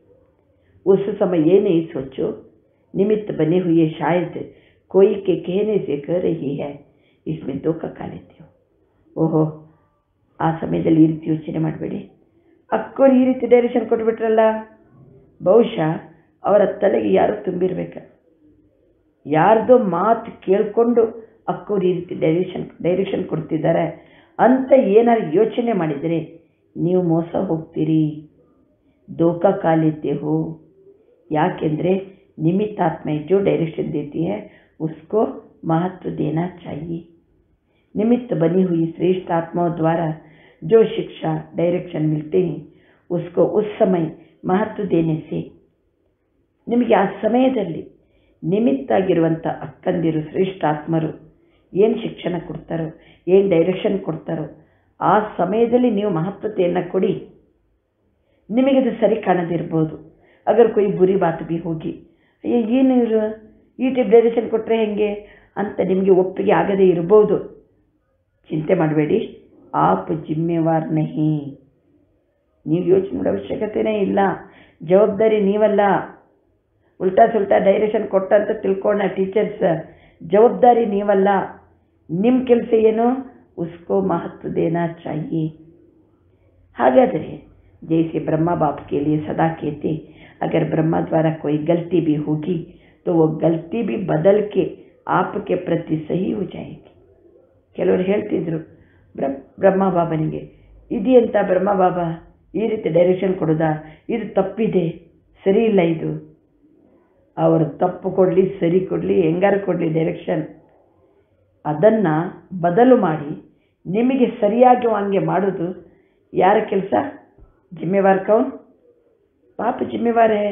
उस समय ये नहीं सोचो निमित्त बने हुए शायद कोई के कहने से कह रही है इसमें धोखा खा लेते हो ಓಹೋ ಆ ಸಮಯದಲ್ಲಿ ಈ ರೀತಿ ಯೋಚನೆ ಮಾಡಬೇಡಿ ಅಕ್ಕೋರು ಈ ರೀತಿ ಡೈರೆಕ್ಷನ್ ಕೊಟ್ಬಿಟ್ರಲ್ಲ ಬಹುಶಃ ಅವರ ತಲೆಗೆ ಯಾರೋ ತುಂಬಿರ್ಬೇಕ ಯಾರ್ದೋ ಮಾತು ಕೇಳಿಕೊಂಡು ಅಕ್ಕೋರು ಈ ರೀತಿ ಡೈರೆಕ್ಷನ್ ಡೈರೆಕ್ಷನ್ ಕೊಡ್ತಿದ್ದಾರೆ ಅಂತ ಏನಾರು ಯೋಚನೆ ಮಾಡಿದರೆ ನೀವು ಮೋಸ ಹೋಗ್ತೀರಿ धोखा खा लेते हो ಯಾಕೆಂದರೆ निमित्तात्मा जो डायरेक्शन देती है उसको महत्व देना चाहिए निमित्त बनी हुई श्रेष्ठ आत्माओं द्वारा जो शिक्षा डायरेक्शन मिलते हैं उसको उस समय महत्व देने से ನಿಮಗೆ ಆ ಸಮಯದಲ್ಲಿ ನಿಮಿತ್ತ ಆಗಿರುವಂಥ ಅಕ್ಕಂದಿರು ಶ್ರೇಷ್ಠ ಆತ್ಮರು ಏನು ಶಿಕ್ಷಣ ಕೊಡ್ತಾರೋ ಏನು ಡೈರೆಕ್ಷನ್ ಕೊಡ್ತಾರೋ ಆ ಸಮಯದಲ್ಲಿ ನೀವು ಮಹತ್ವತೆಯನ್ನು ಕೊಡಿ ನಿಮಗದು ಸರಿ ಕಾಣದಿರ್ಬೋದು ಅಗರ್ ಕೊಯ್ ಬುರಿ ಬಾತ್ ಬಿ ಹೋಗಿ ಅಯ್ಯೋ ಏನು ಇವರು ಈ ಟೈಪ್ ಡೈರೆಕ್ಷನ್ ಕೊಟ್ಟರೆ ಹೆಂಗೆ ಅಂತ ನಿಮಗೆ ಒಪ್ಪಿಗೆ ಆಗದೇ ಇರ್ಬೋದು ಚಿಂತೆ ಮಾಡಬೇಡಿ ಆಪ್ ಜಿಮ್ಮೆವಾರ್ ನಹಿ ನೀವು ಯೋಚನೆ ಮಾಡೋ ಅವಶ್ಯಕತೆನೇ ಇಲ್ಲ ಜವಾಬ್ದಾರಿ ನೀವಲ್ಲ ಉಲ್ಟಾ ಸುಲ್ಟಾ ಡೈರೆಕ್ಷನ್ ಕೊಟ್ಟಂತ ತಿಳ್ಕೊಂಡ ಟೀಚರ್ಸ್ ಜವಾಬ್ದಾರಿ ನೀವಲ್ಲ ನಿಮ್ಮ ಕೆಲಸ ಏನು ಉಸ್ಕೋ ಮಹತ್ವ ದೇನಾ ಚಾಹಿಯೇ ಹಾಗಾದರೆ जैसे ब्रह्मा बाप के लिए सदा कहते अगर ब्रह्मा द्वारा कोई गलती भी होगी तो वो गलती भी बदल के आपके प्रति सही हो जाएगी ಕೆಲವರು ಹೇಳ್ತಿದ್ರು ಬ್ರ ಬ್ರಹ್ಮ ಬಾಬನಿಗೆ ಇದೆಯಂತ ಬ್ರಹ್ಮ ಬಾಬಾ ಈ ರೀತಿ ಡೈರೆಕ್ಷನ್ ಕೊಡೋದಾ ಇದು ತಪ್ಪಿದೆ ಸರಿ ಇಲ್ಲ ಇದು ಅವರು ತಪ್ಪು ಕೊಡಲಿ ಸರಿ ಕೊಡಲಿ ಹೆಂಗಾರು ಕೊಡಲಿ ಡೈರೆಕ್ಷನ್ ಅದನ್ನು ಬದಲು ಮಾಡಿ ನಿಮಗೆ ಸರಿಯಾಗಿ ಹಂಗೆ ಮಾಡೋದು ಯಾರ ಕೆಲಸ जिम्मेवार कौन पाप जिम्मेवार है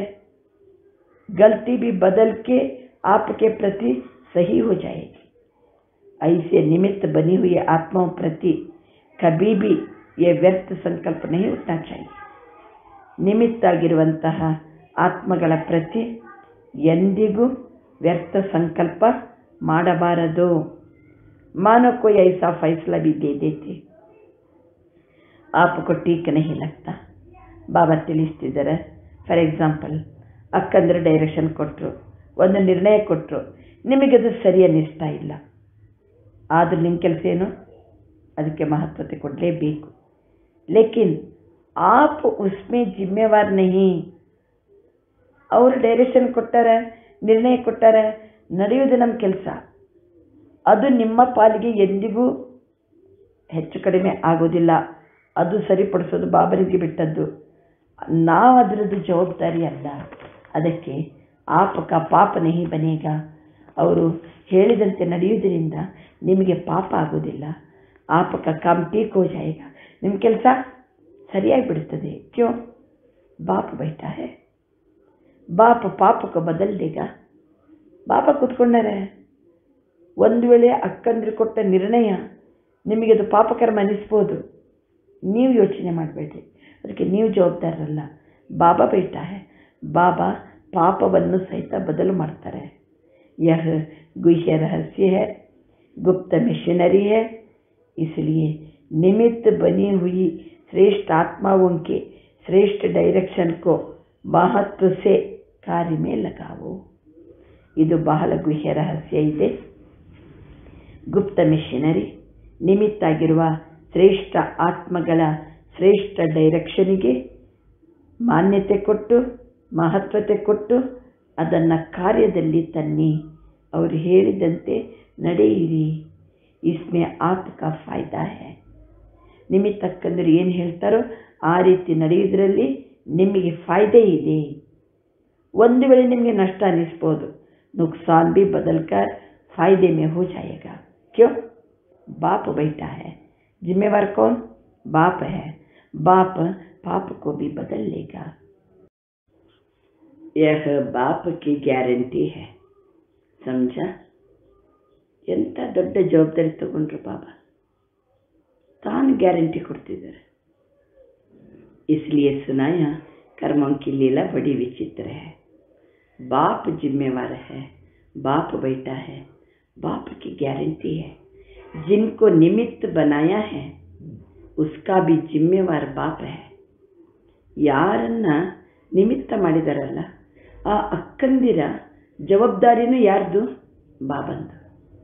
गलती भी बदल के आपके प्रति सही हो जाएगी ऐसे निमित्त बनी हुई आत्माओं प्रति कभी भी ये व्यर्थ संकल्प नहीं उठना चाहिए ನಿಮಿತ್ತಾಗಿರುವಂತಹ ಆತ್ಮಗಳ ಪ್ರತಿ ಎಂದಿಗೂ ವ್ಯರ್ಥ ಸಂಕಲ್ಪ ಮಾಡಬಾರದು मानो कोई ऐसा फैसला भी दे देते आपको ठीक नहीं लगता ಬಾಬಾ ತಿಳಿಸ್ತಿದ್ದಾರೆ ಫಾರ್ ಎಕ್ಸಾಂಪಲ್ ಅಕ್ಕಂದ್ರೆ ಡೈರೆಕ್ಷನ್ ಕೊಟ್ಟರು ಒಂದು ನಿರ್ಣಯ ಕೊಟ್ಟರು ನಿಮಗದು ಸರಿ ಅನ್ನಿಸ್ತ ಇಲ್ಲ ಆದರೂ ನಿಮ್ಮ ಕೆಲಸ ಏನು ಅದಕ್ಕೆ ಮಹತ್ವತೆ ಕೊಡಲೇಬೇಕು ಲೇಕಿನ್ ಆಪ್ ಉಸ್ಮೆ ಜಿಮ್ಮೆವಾರ್ ನಹಿ ಅವರು ಡೈರೆಕ್ಷನ್ ಕೊಟ್ಟಾರೆ ನಿರ್ಣಯ ಕೊಟ್ಟಾರೆ ನಡೆಯೋದು ನಮ್ಮ ಕೆಲಸ ಅದು ನಿಮ್ಮ ಪಾಲಿಗೆ ಎಂದಿಗೂ ಹೆಚ್ಚು ಕಡಿಮೆ ಆಗೋದಿಲ್ಲ ಅದು ಸರಿಪಡಿಸೋದು ಬಾಬರಿಗೆ ಬಿಟ್ಟದ್ದು ನಾವು ಅದರದ್ದು ಜವಾಬ್ದಾರಿ ಅಲ್ಲ ಅದಕ್ಕೆ ಆಪಕ ಪಾಪ ನಹಿ ಬನೇಗ ಅವರು ಹೇಳಿದಂತೆ ನಡೆಯುವುದರಿಂದ ನಿಮಗೆ ಪಾಪ ಆಗೋದಿಲ್ಲ ಆಪಕ ಕಾಮ್ ಟೀಕ್ ಹೋ ಜಾಯೇಗ ನಿಮ್ಮ ಕೆಲಸ ಸರಿಯಾಗಿ ಬಿಡ್ತದೆ ಕ್ಯೋ ಬಾಪ್ ಬೈತಾ ಹೇ ಬಾಪ್ ಪಾಪಕ್ಕೆ ಬದಲ್ ದೇಗ ಬಾಪ ಕೂತ್ಕೊಂಡಾರೆ ಒಂದು ವೇಳೆ ಅಕ್ಕಂದ್ರೆ ಕೊಟ್ಟ ನಿರ್ಣಯ ನಿಮಗೆ ಅದು ಪಾಪಕರ್ಮ ಅನ್ನಿಸ್ಬೋದು ನೀವು ಯೋಚನೆ ಮಾಡಬೇಡ್ರಿ ಅದಕ್ಕೆ ನೀವು ಜವಾಬ್ದಾರರಲ್ಲ ಬಾಬಾ ಬೇಟ ಹೇ ಬಾಬಾ ಪಾಪವನ್ನು ಸಹಿತ ಬದಲು ಮಾಡ್ತಾರೆ यह गुह्य रहस्य है गुप्त मिशनरी है इसलिए निमित्त बनी हुई श्रेष्ठ आत्माओं के श्रेष्ठ डायरेक्शन को ಮಹತ್ವ ಸೆ ಕಾರ್ಯ ಮೇ ಲಗಾವೋ ಇದು ಬಹಳ ಗುಹ್ಯ ರಹಸ್ಯ ಇದೆ ಗುಪ್ತ ಮಿಷನರಿ ನಿಮಿತ್ತಾಗಿರುವ ಶ್ರೇಷ್ಠ ಆತ್ಮಗಳ ಶ್ರೇಷ್ಠ ಡೈರೆಕ್ಷನಿಗೆ ಮಾನ್ಯತೆ ಕೊಟ್ಟು ಮಹತ್ವತೆ ಕೊಟ್ಟು ಅದನ್ನು ಕಾರ್ಯದಲ್ಲಿ ತನ್ನಿ ಅವರು ಹೇಳಿದಂತೆ ನಡೆಯಿರಿ ಇಸ್ಮೆ ಆಪ್ಕ ಫಾಯ್ದಾ ಹೇ ನಿಮಿತ್ತಕ್ಕಂದ್ರೆ ಏನು ಹೇಳ್ತಾರೋ ಆ ರೀತಿ ನಡೆಯೋದ್ರಲ್ಲಿ ನಿಮಗೆ ಫಾಯ್ದೆ ಇದೆ ಒಂದು ವೇಳೆ ನಿಮಗೆ ನಷ್ಟ ಅನ್ನಿಸ್ಬೋದು नुकसान भी बदल कर फायदे में हो जाएगा क्यों बाप बैठा है जिम्मेवार कौन बाप है बाप पाप को भी बदल लेगा यह बाप की ಗ್ಯಾರಂಟಿ है ಸಮझ ಎಂಥ ದೊಡ್ಡ ಜವಾಬ್ದಾರಿ ತಗೊಂಡ್ರು ಬಾಬಾ ತಾನು ಗ್ಯಾರಂಟಿ ಕೊಡ್ತಿದ್ದಾರೆ इसलिए सुनाया कर्मों की लीला बड़ी विचित्र है बाप जिम्मेवार है बाप बैठा है बाप की गारंटी है जिनको निमित्त बनाया है उसका भी जिम्मेवार बाप है ಯಾರನ್ನ ನಿಮಿತ್ತ ಮಾಡಿದಾರಲ್ಲ ಆ ಅಕ್ಕಂದಿರ ಜವಾಬ್ದಾರಿನೂ ಯಾರ್ದು ಬಾಬಂದು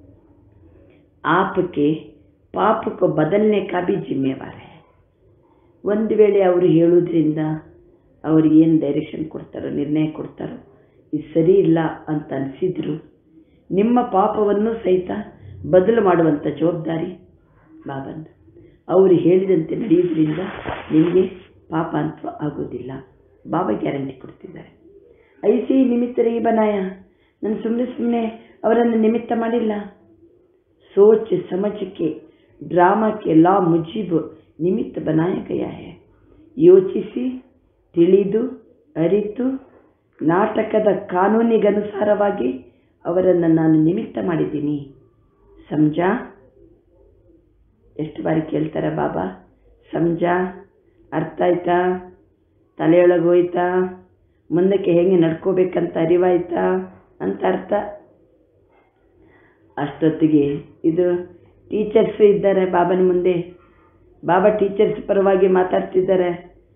ಆಪಕ್ಕೆ ಪಾಪಕ್ಕೋ ಬದಲನೆ ಕಾ ಬಿ ಜಿಮ್ಮೆವಾರ है ಒಂದು ವೇಳೆ ಅವರು ಹೇಳೋದ್ರಿಂದ ಅವ್ರಿಗೆ ಏನು ಡೈರೆಕ್ಷನ್ ಕೊಡ್ತಾರೋ ನಿರ್ಣಯ ಕೊಡ್ತಾರೋ ಇದು ಸರಿ ಇಲ್ಲ ಅಂತ ಅನಿಸಿದ್ರು ನಿಮ್ಮ ಪಾಪವನ್ನು ಸಹಿತ ಬದಲು ಮಾಡುವಂಥ ಜವಾಬ್ದಾರಿ ಬಾಬಂದು ಅವರು ಹೇಳಿದಂತೆ ನಡೆಯೋದ್ರಿಂದ ನಿಮಗೆ ಪಾಪ ಅಂತ ಆಗೋದಿಲ್ಲ ಬಾಬಾ ಗ್ಯಾರಂಟಿ ಕೊಡ್ತಿದ್ದಾರೆ ಐಸಿ ನಿಮಿತ್ತರಿಗೆ ಬನಾಯ ನಾನು ಸುಮ್ಮನೆ ಸುಮ್ಮನೆ ಅವರನ್ನು ನಿಮಿತ್ತ ಮಾಡಿಲ್ಲ ಸೋಚ್ ಸಮಜಕ್ಕೆ ಡ್ರಾಮಾಕ್ಕೆ ಲಾ ಮುಜೀಬ್ ನಿಮಿತ್ತ ಬನಾಯ ಗಯ ಹೇ ಯೋಚಿಸಿ ತಿಳಿದು ಅರಿತು ನಾಟಕದ ಕಾನೂನಿಗನುಸಾರವಾಗಿ ಅವರನ್ನು ನಾನು ನಿಮಿತ್ತ ಮಾಡಿದ್ದೀನಿ ಸಮಜಾ ಎಷ್ಟು ಬಾರಿ ಕೇಳ್ತಾರೆ ಬಾಬಾ ಸಮಜಾ ಅರ್ಥ ಆಯ್ತಾ ತಲೆಯೊಳಗೆ ಹೋಯ್ತಾ ಮುಂದಕ್ಕೆ ಹೇಗೆ ನಡ್ಕೋಬೇಕಂತ ಅರಿವಾಯ್ತಾ ಅಂತ ಅರ್ಥ ಅಷ್ಟೊತ್ತಿಗೆ ಇದು ಟೀಚರ್ಸ್ ಇದ್ದಾರೆ ಬಾಬನ ಮುಂದೆ ಬಾಬಾ ಟೀಚರ್ಸ್ ಪರವಾಗಿ ಮಾತಾಡ್ತಿದ್ದಾರೆ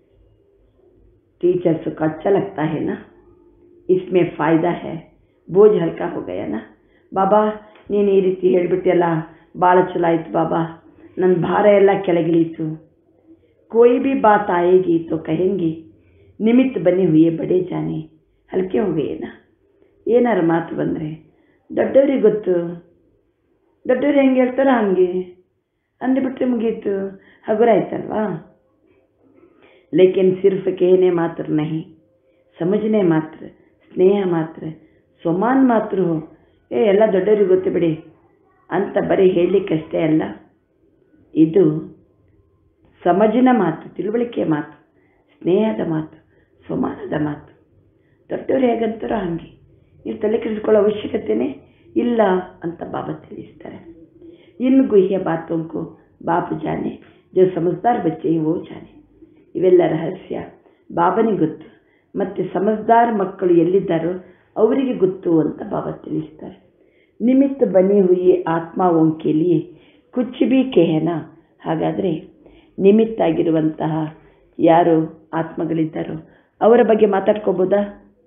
टीचर्स को अच्छा लगता है ना इसमें फ़ायदा है ಬೋझ್ ಹಲ್ಕಾ हो गया ना ಬಾಬಾ ನೀನು ಈ ರೀತಿ ಹೇಳಿಬಿಟ್ಟಿಯಲ್ಲ ಭಾಳ ಚಲೋ ಆಯ್ತು ಬಾಬಾ ನನ್ನ ಭಾರ ಎಲ್ಲ ಕೆಳಗಿಳೀತು कोई भी बात आएगी तो कहेंगे ನಿಮಿತ್ತ ಬನ್ನಿ ಹುಯೇ ಬಡೇ ಜಾನೆ ಹಲ್ಕೆ ಹೋಗೇನ ಏನಾರು ಮಾತು ಬಂದರೆ ದೊಡ್ಡವ್ರಿಗೆ ಗೊತ್ತು ದೊಡ್ಡವ್ರು ಹೆಂಗೆ ಹೇಳ್ತಾರೋ ಹಂಗೆ ಅಂದ್ಬಿಟ್ರೆ ಮುಗೀತು ಹಗುರ ಆಯ್ತಲ್ವಾ लेकिन सिर्फ कहने मात्र नहीं समझने मात्र ಸ್ನೇಹ ಮಾತ್ರ ಸ್ವಮಾನ್ ಮಾತ್ರ ಹೋ ಏ ಎಲ್ಲ ದೊಡ್ಡವ್ರಿಗೆ ಗೊತ್ತು ಬಿಡಿ ಅಂತ ಬರೀ ಹೇಳಲಿಕ್ಕಷ್ಟೇ ಅಲ್ಲ ಇದು ಸಮಜಿನ ಮಾತು ತಿಳುವಳಿಕೆಯ ಮಾತು ಸ್ನೇಹದ ಮಾತು ಸ್ವಮಾನದ ಮಾತು ದೊಡ್ಡವರು ಹೇಗಂತಾರೋ ಹಾಗೆ ನೀವು ತಲೆ ಕೆಡಿಸ್ಕೊಳ್ಳೋ ಅವಶ್ಯಕತೆನೇ ಇಲ್ಲ ಅಂತ ಬಾಬಾ ತಿಳಿಸ್ತಾರೆ ಇನ್ನು ಗುಹ್ಯ ಬಾತೋಂಕು ಬಾಪು ಜಾನೆ ಜೋ ಸಮಜ್ದಾರ್ ಬಚ್ಚೆ ಓ ಜಾನೆ ಇವೆಲ್ಲ ರಹಸ್ಯ ಬಾಬನಿಗೆ ಗೊತ್ತು ಮತ್ತು ಸಮಜ್ದಾರ್ ಮಕ್ಕಳು ಎಲ್ಲಿದ್ದಾರೋ ಅವರಿಗೆ ಗೊತ್ತು ಅಂತ ಬಾಬಾ ತಿಳಿಸ್ತಾರೆ ನಿಮಿತ್ತ ಬನಿ ಹುಯಿ ಆತ್ಮ ಓಂಕೆಲಿಯೇ ಕುಚ್ ಬಿ ಕೆಹನ ಹಾಗಾದರೆ ನಿಮಿತ್ತ ಆಗಿರುವಂತಹ ಯಾರು ಆತ್ಮಗಳಿದ್ದಾರೋ ಅವರ ಬಗ್ಗೆ ಮಾತಾಡ್ಕೋಬೋದಾ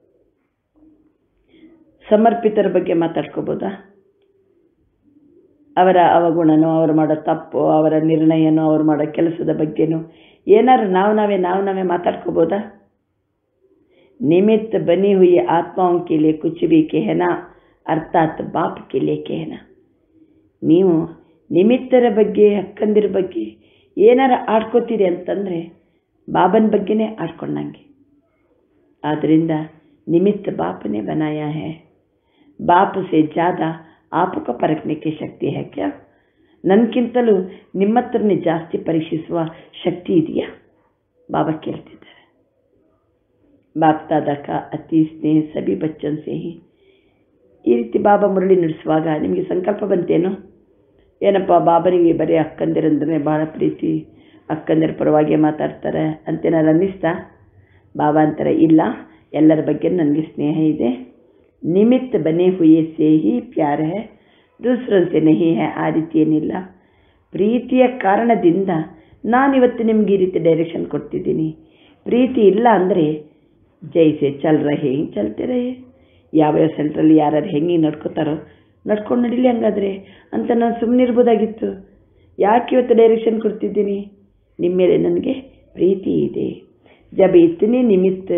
ಸಮರ್ಪಿತರ ಬಗ್ಗೆ ಮಾತಾಡ್ಕೋಬೋದಾ ಅವರ ಅವಗುಣನೋ ಅವ್ರು ಮಾಡೋ ತಪ್ಪು ಅವರ ನಿರ್ಣಯನೋ ಅವ್ರು ಮಾಡೋ ಕೆಲಸದ ಬಗ್ಗೆನೋ ಏನಾರು ನಾವು ನಾವೇ ನಾವು ನಾವೇ ಮಾತಾಡ್ಕೋಬೋದಾ निमित्त बनी हुई आत्माओं के लिए कुछ भी कहना ಅರ್ಥಾತ್ ಬಾಪ್ के लिए कहना ನೀವು ನಿಮಿತ್ತರ ಬಗ್ಗೆ ಅಕ್ಕಂದಿರ ಬಗ್ಗೆ ಏನಾರ ಆಡ್ಕೋತೀರಿ ಅಂತಂದರೆ ಬಾಬನ ಬಗ್ಗೆನೇ ಆಡ್ಕೊಂಡಂಗೆ ಆದ್ದರಿಂದ ನಿಮಿತ್ತ ಬಾಪನೇ बनाया है ಬಾಪ್ ಸೆ ಜ್ಯಾದಾ ಆಪಕ ಪರಖನೆ ಶಕ್ತಿ है क्या ನನಗಿಂತಲೂ ನಿಮ್ಮ ಹತ್ರನೇ ಜಾಸ್ತಿ ಪರೀಕ್ಷಿಸುವ ಶಕ್ತಿ ಇದೆಯಾ ಬಾಬಾ ಕೇಳ್ತಿದ್ದಾರೆ ಬಾಪ್ ದಾದಾ ಕಾ ಅತಿ ಸ್ನೇಹ ಸಭಿ ಬಚ್ಚನ್ ಸೇ ಹಿ ಈ ರೀತಿ ಬಾಬಾ ಮುರಳಿ ನಡೆಸುವಾಗ ನಿಮಗೆ ಸಂಕಲ್ಪ ಬಂತೇನೋ ಏನಪ್ಪ ಬಾಬನಿಗೆ ಬರೀ ಅಕ್ಕಂದಿರಂದ್ರೆ ಭಾಳ ಪ್ರೀತಿ ಅಕ್ಕಂದಿರ ಪರವಾಗಿ ಮಾತಾಡ್ತಾರೆ ಅಂತೇನಾರು ಅನ್ನಿಸ್ತಾ ಬಾಬಾ ಅಂತಾರೆ ಇಲ್ಲ ಎಲ್ಲರ ಬಗ್ಗೆ ನನಗೆ ಸ್ನೇಹ ಇದೆ ನಿಮಿತ್ತ ಬನೆ ಹುಯೇ ಸೇ ಹಿ ಪ್ಯಾರ ಹೇ ದೂಸರಂತೆ ನಹಿ ಹೇ ಆ ರೀತಿ ಏನಿಲ್ಲ ಪ್ರೀತಿಯ ಕಾರಣದಿಂದ ನಾನಿವತ್ತು ನಿಮ್ಗೆ ಈ ರೀತಿ ಡೈರೆಕ್ಷನ್ ಕೊಡ್ತಿದ್ದೀನಿ ಪ್ರೀತಿ ಇಲ್ಲ ಅಂದರೆ ಜೈಸೆ ಚಲ್ ರಹೆ ಹಿಂಗೆ ಚಲ್ತೆ ರಹೆ ಯಾವ್ಯಾವ ಸೆಂಟ್ರಲ್ಲಿ ಯಾರ್ಯಾರು ಹೆಂಗೆ ನಡ್ಕೋತಾರೋ ನಡ್ಕೊಂಡು ನಡೀಲಿ ಹಂಗಾದ್ರೆ ಅಂತ ನಾನು ಸುಮ್ಮನೆ ಇರ್ಬೋದಾಗಿತ್ತು ಯಾಕೆ ಇವತ್ತು ಡೈರೆಕ್ಷನ್ ಕೊಡ್ತಿದ್ದೀನಿ ನಿಮ್ಮ ಮೇಲೆ ನನಗೆ ಪ್ರೀತಿ ಇದೆ ಜब इतने निमित्त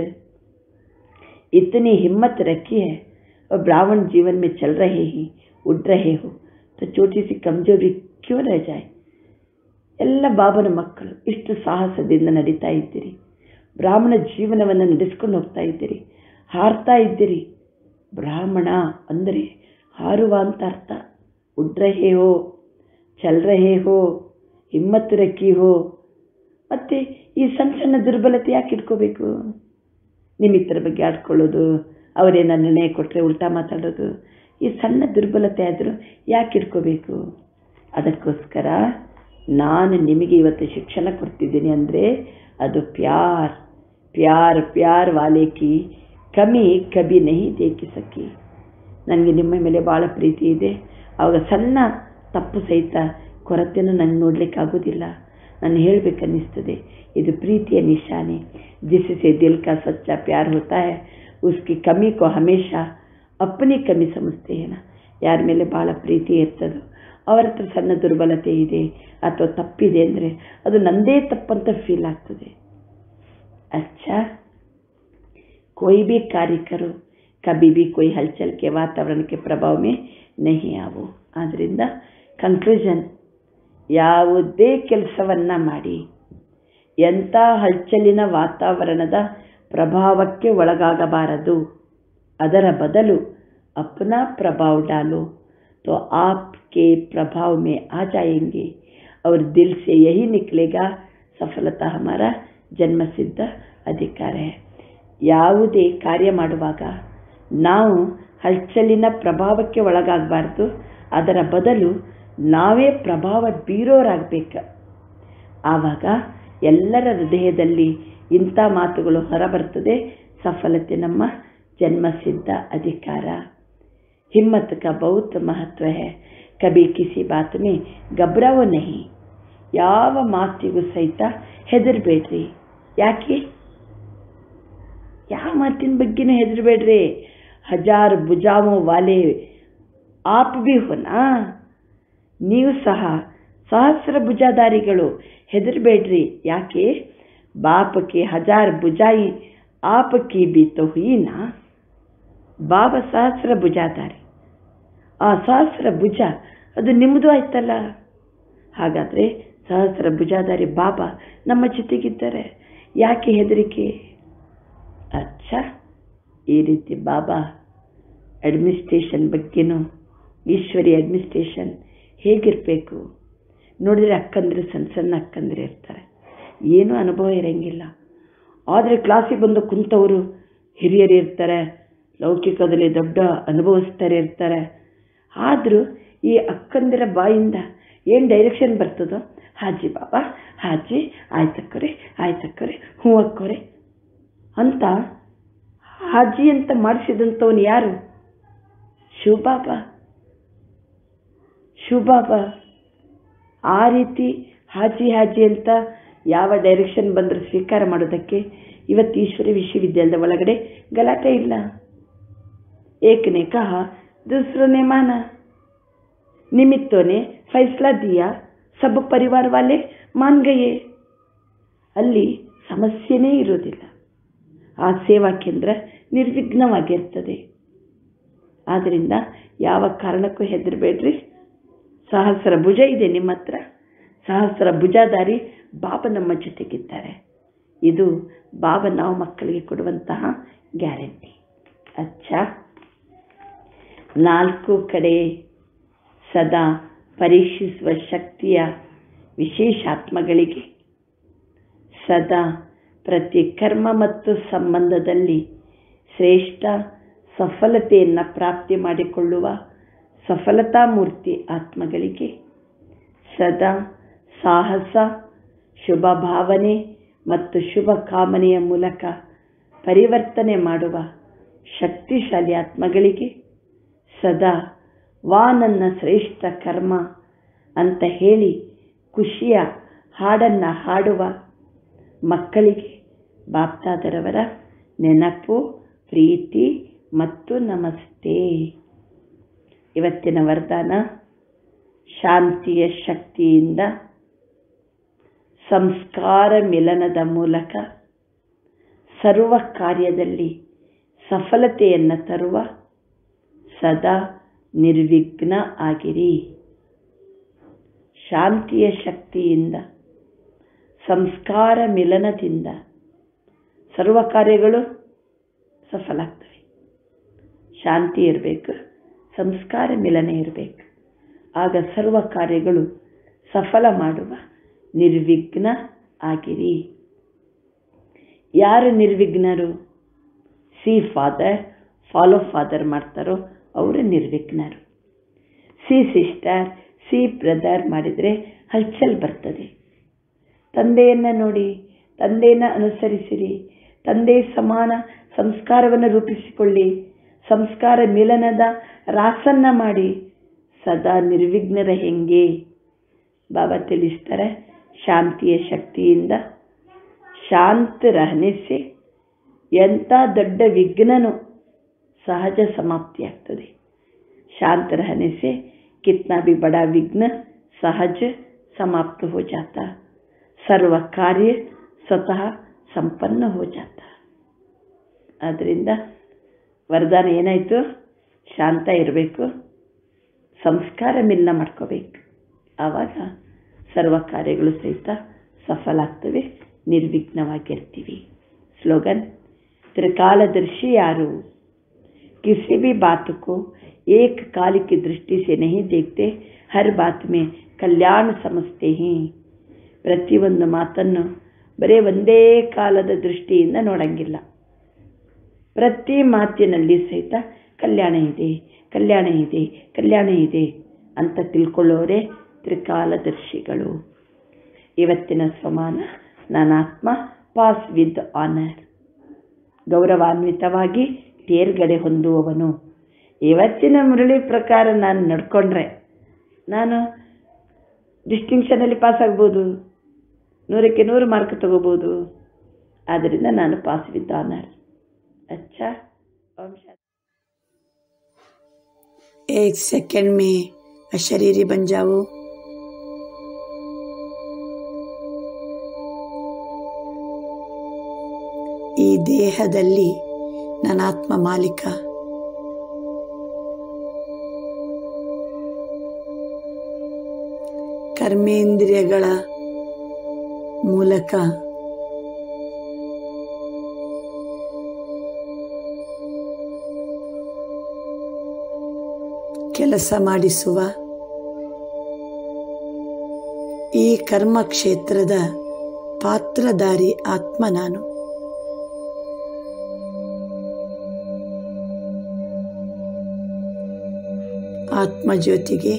इतनी हिम्मत रखी है और ब्राह्मण जीवन में चल रहे ही उड़ रहे हो तो छोटी सी कमजोरी क्यों रह जाए ಎಲ್ಲ ಬಾಬನ ಮಕ್ಕಳು ಇಷ್ಟು ಸಾಹಸದಿಂದ ನಡೀತಾ ಇದ್ದೀರಿ ಬ್ರಾಹ್ಮಣ ಜೀವನವನ್ನು ನಡೆಸ್ಕೊಂಡು ಹೋಗ್ತಾ ಇದ್ದೀರಿ ಹಾರ್ತಾ ಇದ್ದೀರಿ ಬ್ರಾಹ್ಮಣ ಅಂದರೆ ಹಾರುವ ಅಂತ ಅರ್ಥ ಉಡ್ರಹೇ ಹೋ ಚಲ್ ರಹೇ ಹೋ ಹಿಮ್ಮತ್ತು ರಕ್ಕಿ ಹೋ ಮತ್ತೆ ಈ ಸಣ್ಣ ಸಣ್ಣ ದುರ್ಬಲತೆ ಯಾಕೆ ಇಟ್ಕೋಬೇಕು ನಿಮಿತ್ತರ ಬಗ್ಗೆ ಆಡ್ಕೊಳ್ಳೋದು ಅವರೇನ ನಿರ್ಣಯ ಕೊಟ್ಟರೆ ಉಲ್ಟಾ ಮಾತಾಡೋದು ಈ ಸಣ್ಣ ದುರ್ಬಲತೆ ಆದರೂ ಯಾಕೆ ಇಟ್ಕೋಬೇಕು ಅದಕ್ಕೋಸ್ಕರ ನಾನು ನಿಮಗೆ ಇವತ್ತು ಶಿಕ್ಷಣ ಕೊಡ್ತಿದ್ದೀನಿ ಅಂದರೆ ಅದು ಪ್ಯಾರ್ ಪ್ಯಾರ್ ಪ್ಯಾರ್ ವಾಲೆ ಕಿ ಕಮಿ ಕಬಿ ನಹಿ ದೇಕಿ ಸಖಿ ನನಗೆ ನಿಮ್ಮ ಮೇಲೆ ಭಾಳ ಪ್ರೀತಿ ಇದೆ ಆವಾಗ ಸಣ್ಣ ತಪ್ಪು ಸಹಿತ ಕೊರತೆಯನ್ನು ನಂಗೆ ನೋಡಲಿಕ್ಕಾಗೋದಿಲ್ಲ ನಾನು ಹೇಳಬೇಕನ್ನಿಸ್ತದೆ ಇದು ಪ್ರೀತಿಯ ನಿಶಾನೆ जिससे दिल का सच्चा प्यार होता है उसकी कमी को हमेशा अपनी ಕಮ್ಮಿ ಸಮಜ್ತೆ ಏನ ಯಾರ ಮೇಲೆ ಭಾಳ ಪ್ರೀತಿ ಇರ್ತದೋ ಅವರ ಹತ್ರ ಸಣ್ಣ ದುರ್ಬಲತೆ ಇದೆ ಅಥವಾ ತಪ್ಪಿದೆ ಅಂದರೆ ಅದು ನಂದೇ ತಪ್ಪಂತ ಫೀಲ್ ಆಗ್ತದೆ अच्छा कोई भी कार्य करो कभी भी कोई हलचल के वातावरण के प्रभाव में नहीं आओ ಆದ್ದರಿಂದ ಕನ್ಕ್ಲೂಷನ್ ಯಾವುದೇ ಕೆಲಸವನ್ನ ಮಾಡಿ ಎಂಥ ಹಲ್ಚಲಿನ ವಾತಾವರಣದ ಪ್ರಭಾವಕ್ಕೆ ಒಳಗಾಗಬಾರದು ಅದರ ಬದಲು अपना प्रभाव डालो तो आपके प्रभाव में आ जाएंगे और दिल से यही निकलेगा सफलता हमारा ಜನ್ಮಸಿದ್ಧ ಅಧಿಕಾರ है ಯಾವುದೇ ಕಾರ್ಯ ಮಾಡುವಾಗ ನಾವು ಹಲ್ಚಲಿನ ಪ್ರಭಾವಕ್ಕೆ ಒಳಗಾಗಬಾರ್ದು ಅದರ ಬದಲು ನಾವೇ ಪ್ರಭಾವ ಬೀರೋರಾಗಬೇಕು ಆವಾಗ ಎಲ್ಲರ ಹೃದಯದಲ್ಲಿ ಇಂಥ ಮಾತುಗಳು ಹೊರಬರ್ತದೆ ಸಫಲತೆ ನಮ್ಮ ಜನ್ಮಸಿದ್ಧ ಅಧಿಕಾರ हिम्मत का बहुत महत्व है कभी किसी बात में घबराओ नहीं ಯಾವ ಮಾತಿಗೂ ಸಹಿತ ಹೆದರ್ಬೇಡ್ರಿ ಯಾಕೆ ಯಾವ ಮಾತಿನ ಬಗ್ಗೆನೂ ಹೆದರ್ಬೇಡ್ರಿ ಹಜಾರ್ ಭುಜಾವೋ ವಾಲೆ ಆಪ್ ಬಿ ಹೋನಾ ನೀವು ಸಹ ಸಹಸ್ರ ಭುಜಾಧಾರಿಗಳು ಹೆದರ್ಬೇಡ್ರಿ ಯಾಕೆ ಬಾಪಕ್ಕೆ ಹಜಾರ್ ಭುಜಾಯಿ ಆಪಕ್ಕಿ ಬಿ ತೋ ಹುಯಿನಾ ಬಾಬಾ ಸಹಸ್ರ ಭುಜಾಧಾರಿ ಆ ಸಹಸ್ರ ಭುಜ ಅದು ನಿಮ್ಮದು ಆಯ್ತಲ್ಲ ಹಾಗಾದರೆ ಸಹಸ್ರ ಭುಜಾಧಾರಿ ಬಾಬಾ ನಮ್ಮ ಜೊತೆಗಿದ್ದಾರೆ ಯಾಕೆ ಹೆದರಿಕೆ ಅಚ್ಚ ಈ ರೀತಿ ಬಾಬಾ ಅಡ್ಮಿನಿಸ್ಟ್ರೇಷನ್ ಬಗ್ಗೆನೂ ಈಶ್ವರಿ ಅಡ್ಮಿನಿಸ್ಟ್ರೇಷನ್ ಹೇಗಿರಬೇಕು ನೋಡಿದರೆ ಅಕ್ಕಂದ್ರೆ ಸಣ್ಣ ಸಣ್ಣ ಅಕ್ಕಂದ್ರೆ ಇರ್ತಾರೆ ಏನೂ ಅನುಭವ ಇರೋಂಗಿಲ್ಲ ಆದರೆ ಕ್ಲಾಸಿಗೆ ಬಂದು ಕುಂತವರು ಹಿರಿಯರು ಇರ್ತಾರೆ ಲೌಕಿಕದಲ್ಲಿ ದೊಡ್ಡ ಅನುಭವಿಸ್ತಾರೆ ಇರ್ತಾರೆ ಆದರೂ ಈ ಅಕ್ಕಂದಿರ ಬಾಯಿಂದ ಏನು ಡೈರೆಕ್ಷನ್ ಬರ್ತದೋ ಹಾಜಿ ಬಾಬಾ ಹಾಜಿ ಆಯ್ತಕ್ಕರೆ ಆಯ್ತಕ್ಕರೆ ಹ್ಞೂ ಅಕ್ಕೋರೆ ಅಂತ ಹಾಜಿ ಅಂತ ಮಾಡಿಸಿದಂಥವನು ಯಾರು ಶಿವಬಾಬಾ ಶಿವಬಾಬಾ ಆ ರೀತಿ ಹಾಜಿ ಹಾಜಿ ಅಂತ ಯಾವ ಡೈರೆಕ್ಷನ್ ಬಂದರೂ ಸ್ವೀಕಾರ ಮಾಡೋದಕ್ಕೆ ಇವತ್ತು ಈಶ್ವರಿ ವಿಶ್ವವಿದ್ಯಾಲಯದ ಒಳಗಡೆ ಗಲಾಟೆ ಇಲ್ಲ एक ने कहा दूसरों ने माना निमित्तों ने फैसला दिया सब परिवार वाले मान गए ಅಲ್ಲಿ ಸಮಸ್ಯೆನೇ ಇರೋದಿಲ್ಲ ಆ ಸೇವಾ ಕೇಂದ್ರ ನಿರ್ವಿಘ್ನವಾಗಿರ್ತದೆ ಆದ್ದರಿಂದ ಯಾವ ಕಾರಣಕ್ಕೂ ಹೆದರಬೇಡ್ರಿ ಸಹಸ್ರ ಭುಜ ಇದೆ ನಿಮ್ಮ ಹತ್ರ ಸಹಸ್ರ ಭುಜಾಧಾರಿ ಬಾಬಾ ನಮ್ಮ ಜೊತೆಗಿದ್ದಾರೆ ಇದು ಬಾಬಾ ನಾವು ಮಕ್ಕಳಿಗೆ ಕೊಡುವಂತಹ ಗ್ಯಾರಂಟಿ ಅಚ್ಚಾ ನಾಲ್ಕು ಕಡೆ ಸದಾ ಪರೀಕ್ಷಿಸುವ ಶಕ್ತಿಯ ವಿಶೇಷಾತ್ಮಗಳಿಗೆ ಸದಾ ಪ್ರತಿ ಕರ್ಮ ಮತ್ತು ಸಂಬಂಧದಲ್ಲಿ ಶ್ರೇಷ್ಠ ಸಫಲತೆಯನ್ನು ಪ್ರಾಪ್ತಿ ಮಾಡಿಕೊಳ್ಳುವ ಸಫಲತಾ ಮೂರ್ತಿ ಆತ್ಮಗಳಿಗೆ ಸದಾ ಸಾಹಸ ಶುಭ ಭಾವನೆ ಮತ್ತು ಶುಭ ಕಾಮನೆಯ ಮೂಲಕ ಪರಿವರ್ತನೆ ಮಾಡುವ ಶಕ್ತಿಶಾಲಿ ಆತ್ಮಗಳಿಗೆ ಸದಾ ವಾ ನನ್ನ ಶ್ರೇಷ್ಠ ಕರ್ಮ ಅಂತ ಹೇಳಿ ಖುಷಿಯ ಹಾಡನ್ನು ಹಾಡುವ ಮಕ್ಕಳಿಗೆ ಬಾಪ್ತಾದರವರ ನೆನಪು ಪ್ರೀತಿ ಮತ್ತು ನಮಸ್ತೆ ಇವತ್ತಿನ ವರದಾನ ಶಾಂತಿಯ ಶಕ್ತಿಯಿಂದ ಸಂಸ್ಕಾರ ಮಿಲನದ ಮೂಲಕ ಸರ್ವ ಕಾರ್ಯದಲ್ಲಿ ಸಫಲತೆಯನ್ನು ತರುವ ಸದಾ ನಿರ್ವಿಘ್ನ ಆಗಿರಿ ಶಾಂತಿಯ ಶಕ್ತಿಯಿಂದ ಸಂಸ್ಕಾರ ಮಿಲನದಿಂದ ಸರ್ವ ಕಾರ್ಯಗಳು ಸಫಲ ಆಗ್ತವೆ ಶಾಂತಿ ಇರಬೇಕು ಸಂಸ್ಕಾರ ಮಿಲನ ಇರಬೇಕು ಆಗ ಸರ್ವ ಕಾರ್ಯಗಳು ಸಫಲ ಮಾಡುವ ನಿರ್ವಿಘ್ನ ಆಗಿರಿ ಯಾರು ನಿರ್ವಿಘ್ನರು ಸಿ ಫಾದರ್ ಫಾಲೋ ಫಾದರ್ ಮಾಡ್ತಾರೋ ಅವರು ನಿರ್ವಿಘ್ನರು ಸಿ ಸಿಸ್ಟರ್ ಸಿ ಬ್ರದರ್ ಮಾಡಿದರೆ ಹಲ್ಚಲ್ ಬರ್ತದೆ ತಂದೆಯನ್ನು ನೋಡಿ ತಂದೆಯನ್ನು ಅನುಸರಿಸಿರಿ ತಂದೆ ಸಮಾನ ಸಂಸ್ಕಾರವನ್ನು ರೂಪಿಸಿಕೊಳ್ಳಿ ಸಂಸ್ಕಾರ ಮಿಲನದ ರಾಸನ್ನ ಮಾಡಿ ಸದಾ ನಿರ್ವಿಘ್ನರ ಹೆಂಗೆ ಬಾಬಾ ತಿಳಿಸ್ತಾರೆ ಶಾಂತಿಯ ಶಕ್ತಿಯಿಂದ ಶಾಂತ ರಹನೆ ಸೆ ಎಂಥ ದೊಡ್ಡ ವಿಘ್ನನೂ ಸಹಜ ಸಮಾಪ್ತಿಯಾಗ್ತದೆ शांत रहने से कितना भी बड़ा विघ्न सहज समाप्त हो जाता सर्व कार्य ಸ್ವತಃ ಸಂಪನ್ನ ಹೋ ಜಾತ ಆದ್ದರಿಂದ ವರದಾನ ಏನಾಯಿತು ಶಾಂತ ಇರಬೇಕು ಸಂಸ್ಕಾರ ಮಿಲನ ಮಾಡ್ಕೋಬೇಕು ಆವಾಗ ಸರ್ವ ಕಾರ್ಯಗಳು ಸಹಿತ ಸಫಲ ಆಗ್ತವೆ ನಿರ್ವಿಘ್ನವಾಗಿರ್ತೀವಿ ಸ್ಲೋಗನ್ ತ್ರಿಕಾಲದರ್ಶಿ ಯಾರು किसी भी बात को एक काल की दृष्टि से नहीं देखते हर बात में ಕಲ್ಯಾಣ ಸಮಸ್ತೆ ಪ್ರತಿಯೊಂದು ಮಾತನ್ನು ಬರೀ ಒಂದೇ ಕಾಲದ ದೃಷ್ಟಿಯಿಂದ ನೋಡಂಗಿಲ್ಲ ಪ್ರತಿ ಮಾತಿನಲ್ಲಿ ಸಹಿತ ಕಲ್ಯಾಣ ಇದೆ ಕಲ್ಯಾಣ ಇದೆ ಕಲ್ಯಾಣ ಇದೆ ಅಂತ ತಿಳ್ಕೊಳ್ಳೋರೇ ತ್ರಿಕಾಲದರ್ಶಿಗಳು ಇವತ್ತಿನ ಸಮಾನ ನಾನಾತ್ಮ ಪಾಸ್ ವಿತ್ ಆನರ್ ಗೌರವಾನ್ವಿತವಾಗಿ ತೇರ್ಗಡೆ ಹೊಂದುವವನು ಇವತ್ತಿನ ಮುರಳಿ ಪ್ರಕಾರ ನಾನು ನಡ್ಕೊಂಡ್ರೆ ನಾನು ಡಿಸ್ಟಿಂಕ್ಷನಲ್ಲಿ ಪಾಸ್ ಆಗ್ಬೋದು ನೂರಕ್ಕೆ ನೂರು ಮಾರ್ಕ್ ತಗೋಬೋದು ಆದ್ದರಿಂದ ನಾನು ಪಾಸ್ ವಿತ್ ಆನರ್ ಅಚ್ಚಾ ಓಂ ಶಾಂತಿ एक सेकंड में अशरीरी बन जाओ ಈ ದೇಹದಲ್ಲಿ ನನಾತ್ಮ ಮಾಲೀಕ ಕರ್ಮೇಂದ್ರಿಯಗಳ ಮೂಲಕ ಕೆಲಸ ಮಾಡಿಸುವ ಈ ಕರ್ಮ ಕ್ಷೇತ್ರದ ಪಾತ್ರಧಾರಿ ಆತ್ಮ ನಾನು ಆತ್ಮಜ್ಯೋತಿಗೆ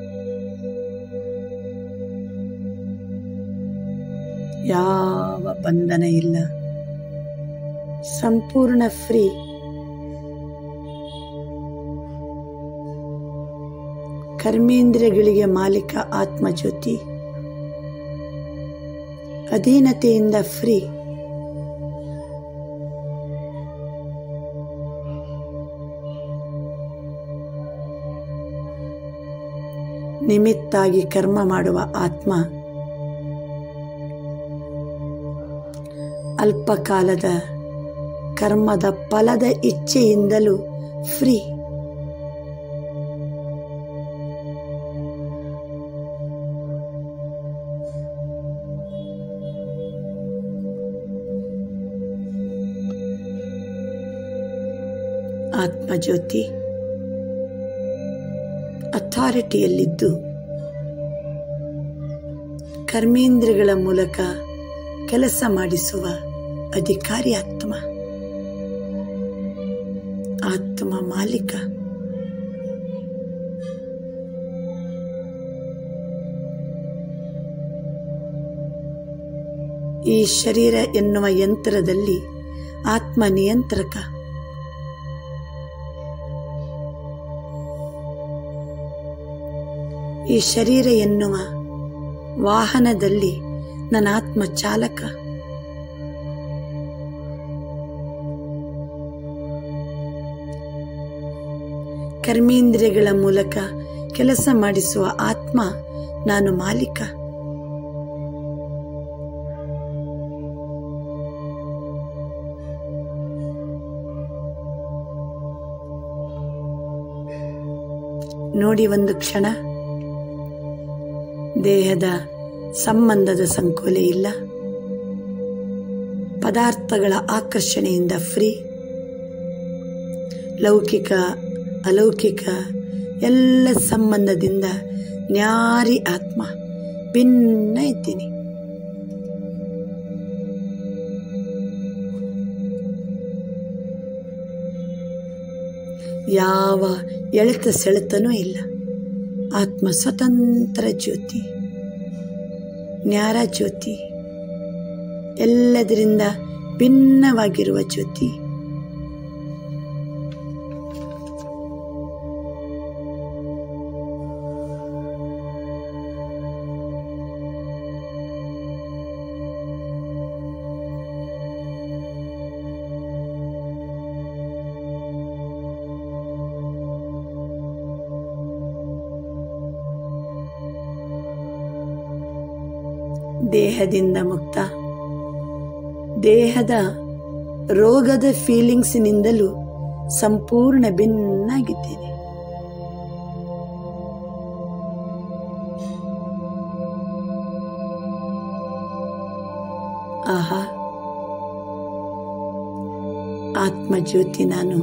ಯಾವ ಬಂಧನ ಇಲ್ಲ ಸಂಪೂರ್ಣ ಫ್ರೀ ಕರ್ಮೇಂದ್ರಿಯಗಳಿಗೆ ಮಾಲೀಕ ಆತ್ಮಜ್ಯೋತಿ ಅಧೀನತೆಯಿಂದ ಫ್ರೀ ನಿಮಿತ್ತಾಗಿ ಕರ್ಮ ಮಾಡುವ ಆತ್ಮ ಅಲ್ಪಕಾಲದ ಕರ್ಮದ ಫಲದ ಇಚ್ಛೆಯಿಂದಲೂ ಫ್ರೀ ಆತ್ಮಜ್ಯೋತಿ ಅಥಾರಿಟಿಯಲ್ಲಿದ್ದು ಕರ್ಮೇಂದ್ರಿಯಗಳ ಮೂಲಕ ಕೆಲಸ ಮಾಡಿಸುವ ಅಧಿಕಾರಿ ಆತ್ಮ ಆತ್ಮ ಮಾಲೀಕ ಈ ಶರೀರ ಎನ್ನುವ ಯಂತ್ರದಲ್ಲಿ ಆತ್ಮ ನಿಯಂತ್ರಕ ಈ ಶರೀರ ಎನ್ನುವ ವಾಹನದಲ್ಲಿ ನನ್ನ ಆತ್ಮ ಚಾಲಕ ಕರ್ಮೇಂದ್ರಿಯಗಳ ಮೂಲಕ ಕೆಲಸ ಮಾಡಿಸುವ ಆತ್ಮ ನಾನು ಮಾಲೀಕ ನೋಡಿ ಒಂದು ಕ್ಷಣ ದೇಹದ ಸಂಬಂಧದ ಸಂಕೋಲೆ ಇಲ್ಲ ಪದಾರ್ಥಗಳ ಆಕರ್ಷಣೆಯಿಂದ ಫ್ರೀ ಲೌಕಿಕ ಅಲೌಕಿಕ ಎಲ್ಲ ಸಂಬಂಧದಿಂದ ನ್ಯಾರಿ ಆತ್ಮ ಭಿನ್ನ ಇದ್ದೀನಿ ಯಾವ ಎಳೆತ ಸೆಳೆತನೂ ಇಲ್ಲ ಆತ್ಮ ಸ್ವತಂತ್ರ ಜ್ಯೋತಿ ನ್ಯಾರ ಜ್ಯೋತಿ ಎಲ್ಲದರಿಂದ ಭಿನ್ನವಾಗಿರುವ ಜ್ಯೋತಿ ದೇಹದಿಂದ ಮುಕ್ತ ದೇಹದ ರೋಗದ ಫೀಲಿಂಗ್ಸ್ನಿಂದಲೂ ಸಂಪೂರ್ಣ ಭಿನ್ನಾಗಿದ್ದೇನೆ ಆಹಾ ಆತ್ಮಜ್ಯೋತಿ ನಾನು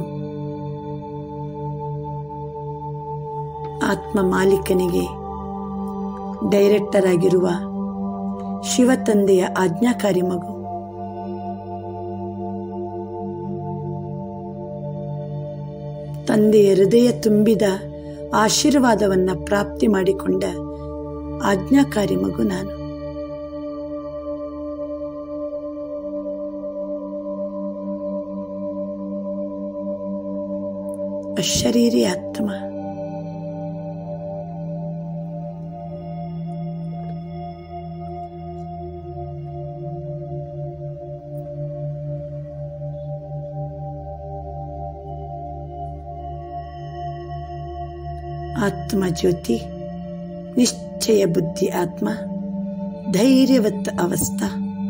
ಆತ್ಮ ಮಾಲೀಕನಿಗೆ ಡೈರೆಕ್ಟರ್ ಆಗಿರುವ ಶಿವ ತಂದೆಯ ಆಜ್ಞಾಕಾರಿ ಮಗು ತಂದೆಯ ಹೃದಯ ತುಂಬಿದ ಆಶೀರ್ವಾದವನ್ನ ಪ್ರಾಪ್ತಿ ಮಾಡಿಕೊಂಡ ಆಜ್ಞಾಕಾರಿ ಮಗು ನಾನು ಅಶರೀರಿ ಆತ್ಮ ಆತ್ಮ ಜ್ಯೋತಿ ನಿಶ್ಚಯ ಬುದ್ಧಿ ಆತ್ಮ ಧೈರ್ಯವತ್ ಅವಸ್ಥಾ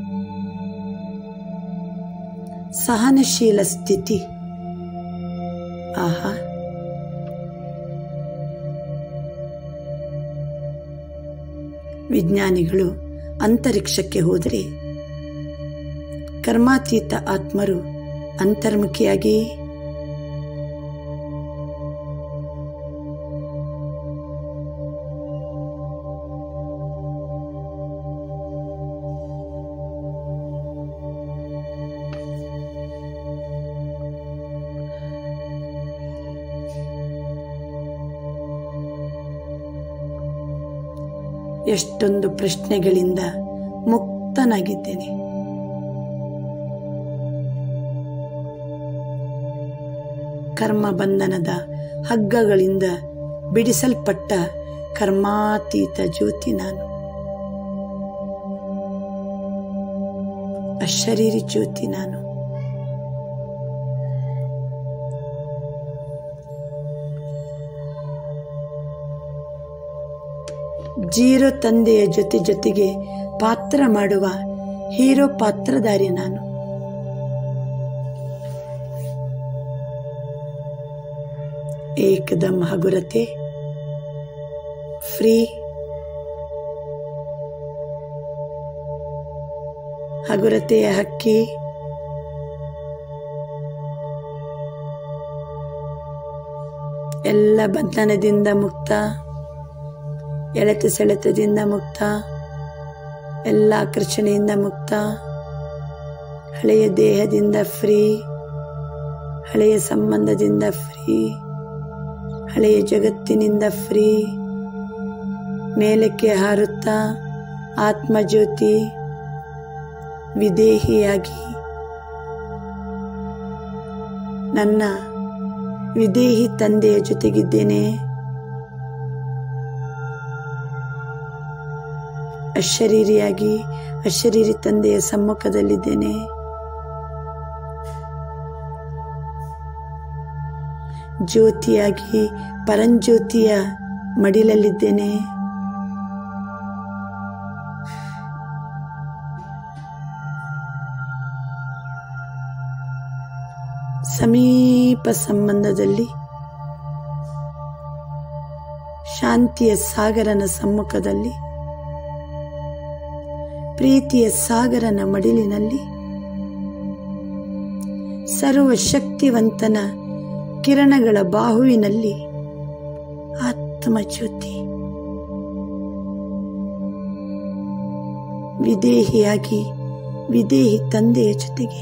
ಸಹನಶೀಲ ಸ್ಥಿತಿ ಆಹಾ ವಿಜ್ಞಾನಿಗಳು ಅಂತರಿಕ್ಷಕ್ಕೆ ಹೋದರೆ ಕರ್ಮಾತೀತ ಆತ್ಮರು ಅಂತರ್ಮುಖಿಯಾಗಿ ಎಷ್ಟೊಂದು ಪ್ರಶ್ನೆಗಳಿಂದ ಮುಕ್ತನಾಗಿದ್ದೇನೆ ಕರ್ಮ ಬಂಧನದ ಹಗ್ಗಗಳಿಂದ ಬಿಡಿಸಲ್ಪಟ್ಟ ಕರ್ಮಾತೀತ ಜ್ಯೋತಿ ನಾನು ಅಶರೀರಿ ಜ್ಯೋತಿ ನಾನು ಜೀರೋ ತಂದೆಯ ಜೊತೆ ಜೊತೆಗೆ ಪಾತ್ರ ಮಾಡುವ ಹೀರೋ ಪಾತ್ರಧಾರಿ ನಾನು ಏಕದಂ ಹಗುರತೆ ಫ್ರೀ ಹಗುರತೆಯ ಹಕ್ಕಿ ಎಲ್ಲ ಬಂಧನದಿಂದ ಮುಕ್ತ ಎಳೆತ ಸೆಳೆತದಿಂದ ಮುಕ್ತ ಎಲ್ಲ ಆಕರ್ಷಣೆಯಿಂದ ಮುಕ್ತ ಹಳೆಯ ದೇಹದಿಂದ ಫ್ರೀ ಹಳೆಯ ಸಂಬಂಧದಿಂದ ಫ್ರೀ ಹಳೆಯ ಜಗತ್ತಿನಿಂದ ಫ್ರೀ ಮೇಲಕ್ಕೆ ಹಾರುತ್ತಾ ಆತ್ಮಜ್ಯೋತಿ ವಿದೇಹಿಯಾಗಿ ನನ್ನ ವಿದೇಹಿ ತಂದೆಯ ಜೊತೆಗಿದ್ದೇನೆ ಅಶರೀರಿಯಾಗಿ ಅಶರೀರಿ ತಂದೆಯ ಸಮ್ಮುಖದಲ್ಲಿದ್ದೇನೆ ಜ್ಯೋತಿಯಾಗಿ ಪರಂಜ್ಯೋತಿಯ ಮಡಿಲಲ್ಲಿದ್ದೇನೆ ಸಮೀಪ ಸಂಬಂಧದಲ್ಲಿ ಶಾಂತಿಯ ಸಾಗರನ ಸಮ್ಮುಖದಲ್ಲಿ ಪ್ರೀತಿಯ ಸಾಗರನ ಮಡಿಲಿನಲ್ಲಿ ಸರ್ವ ಶಕ್ತಿವಂತನ ಕಿರಣಗಳ ಬಾಹುವಿನಲ್ಲಿ ಆತ್ಮಜ್ಯೋತಿ ವಿದೇಹಿಯಾಗಿ ವಿದೇಹಿ ತಂದೆಯ ಜೊತೆಗೆ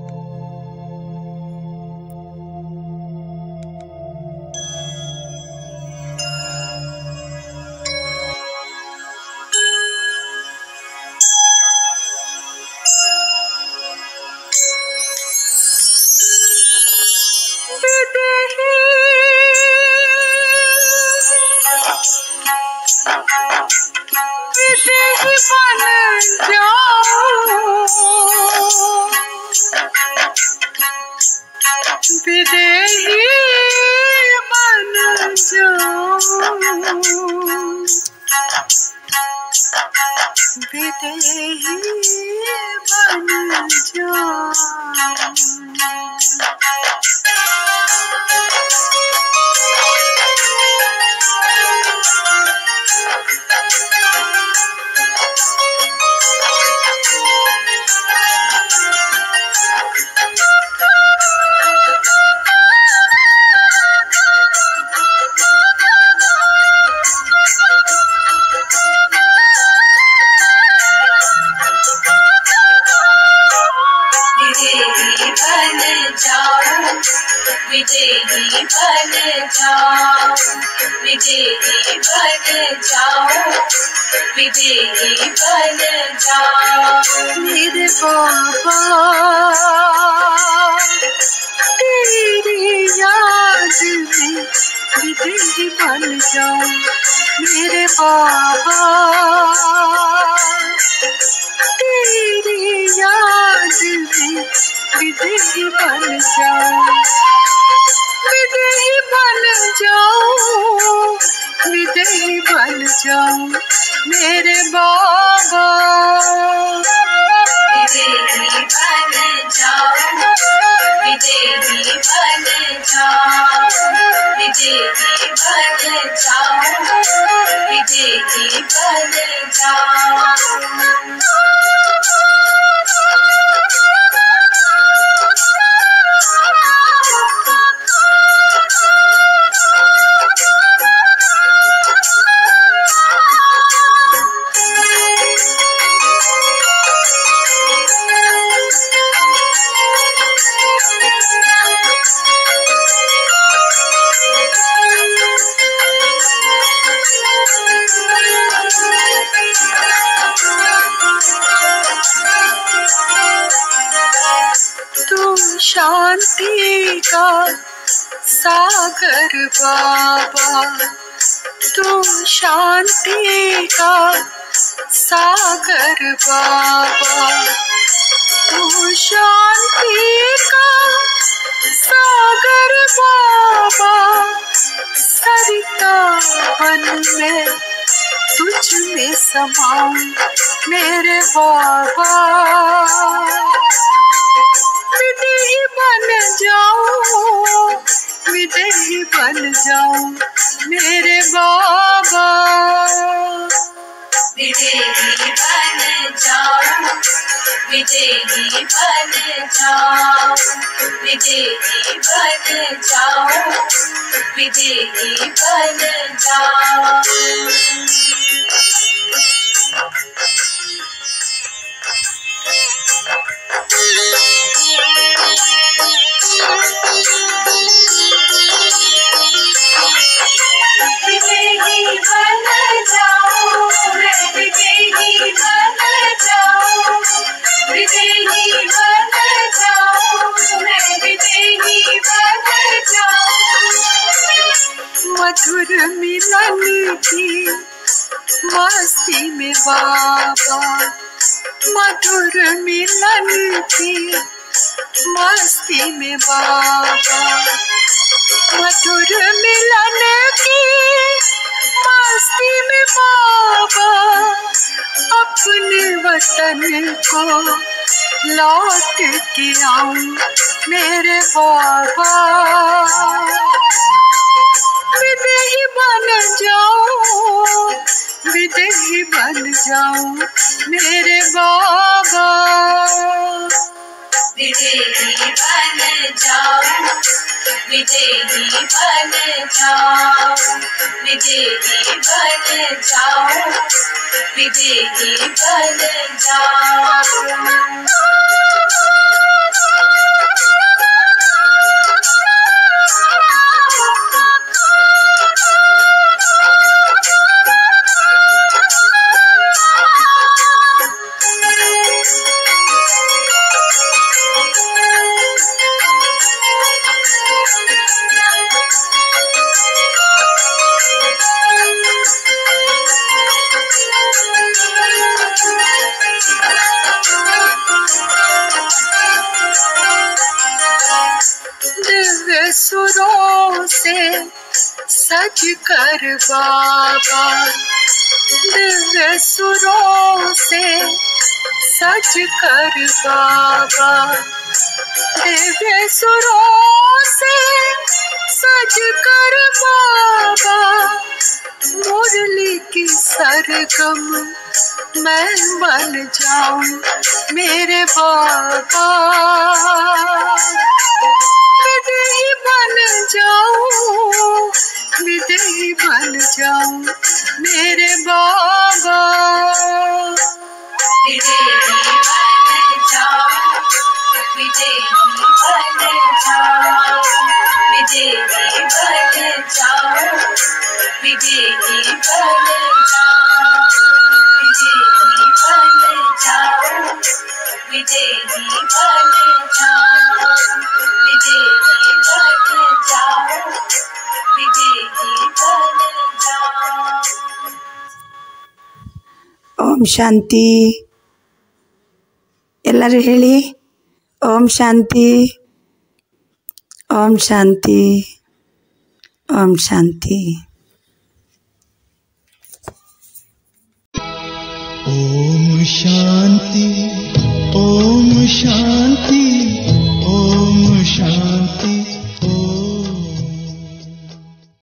विदेही बन जाओ विदेही बन विदेही बन जाओ विदेही बन जाओ विदेही बन जाओ विदेही बन जाओ मेरे बाबा तेरी याद में विदेही बन जाऊं मेरे बाबा तेरी याद में विदेही बन जाऊं विदेही बन जाऊं विदेही बन जाऊं मेरे बाबा विदेही बन जाओ विदेही बन जाओ विदेही बन जाओ विदेही बन जाओ तू शांति का सागर बाबा तू शांति का सागर बाबा तू शांति का सागर बाबा सरिता बन में तुझ में समाऊं मेरे बाबा विदेही बन जाऊं विदेही बन जाऊं मेरे बाबा विदेही बन जाओ विदेही बन जाओ विदेही बन जाओ विदेही बन जाओ विदेही बन जाओ मैं विदेही बन जाओ विदेही बन जाओ मैं विदेही बन जाओ मधुर मिलन की मस्ती में बाबा मधुर मिलन की मस्ती में बाबा मधुर मिलन की मस्ती में बाबा अपने वतन को लौट के आऊं मेरे बाबा विदेही बन जाऊं विदेही बन जाऊं मेरे बाबा विदेही बन जाओ विदेही बन जाओ विदेही बन जाओ विदेही बन जाओ दिव्य सुरों से सज कर बाबा दिव्य सुरों से सज कर बाबा दिव्य सुरों से सज कर बाबा मुरली की सरगम मैं बन जाऊं मेरे बाबा विदेही बन जाऊं विदेही बन जाऊं मेरे बाबा विदेही बन जाओ विदेही बन जाओ विदेही बन जाओ विदेही बन जाओ विदेही बन जाओ विदेही बन जाओ विदेही बन जाओ विदेही बन जाओ ಓಂ ಶಾಂತಿ ಎಲ್ಲರೂ ಹೇಳಿ ಓಂ ಶಾಂತಿ ಓಂ ಶಾಂತಿ ಓಂ ಶಾಂತಿ ಓಂ ಶಾಂತಿ ಓಂ ಶಾಂತಿ ಓಂ ಶಾಂತಿ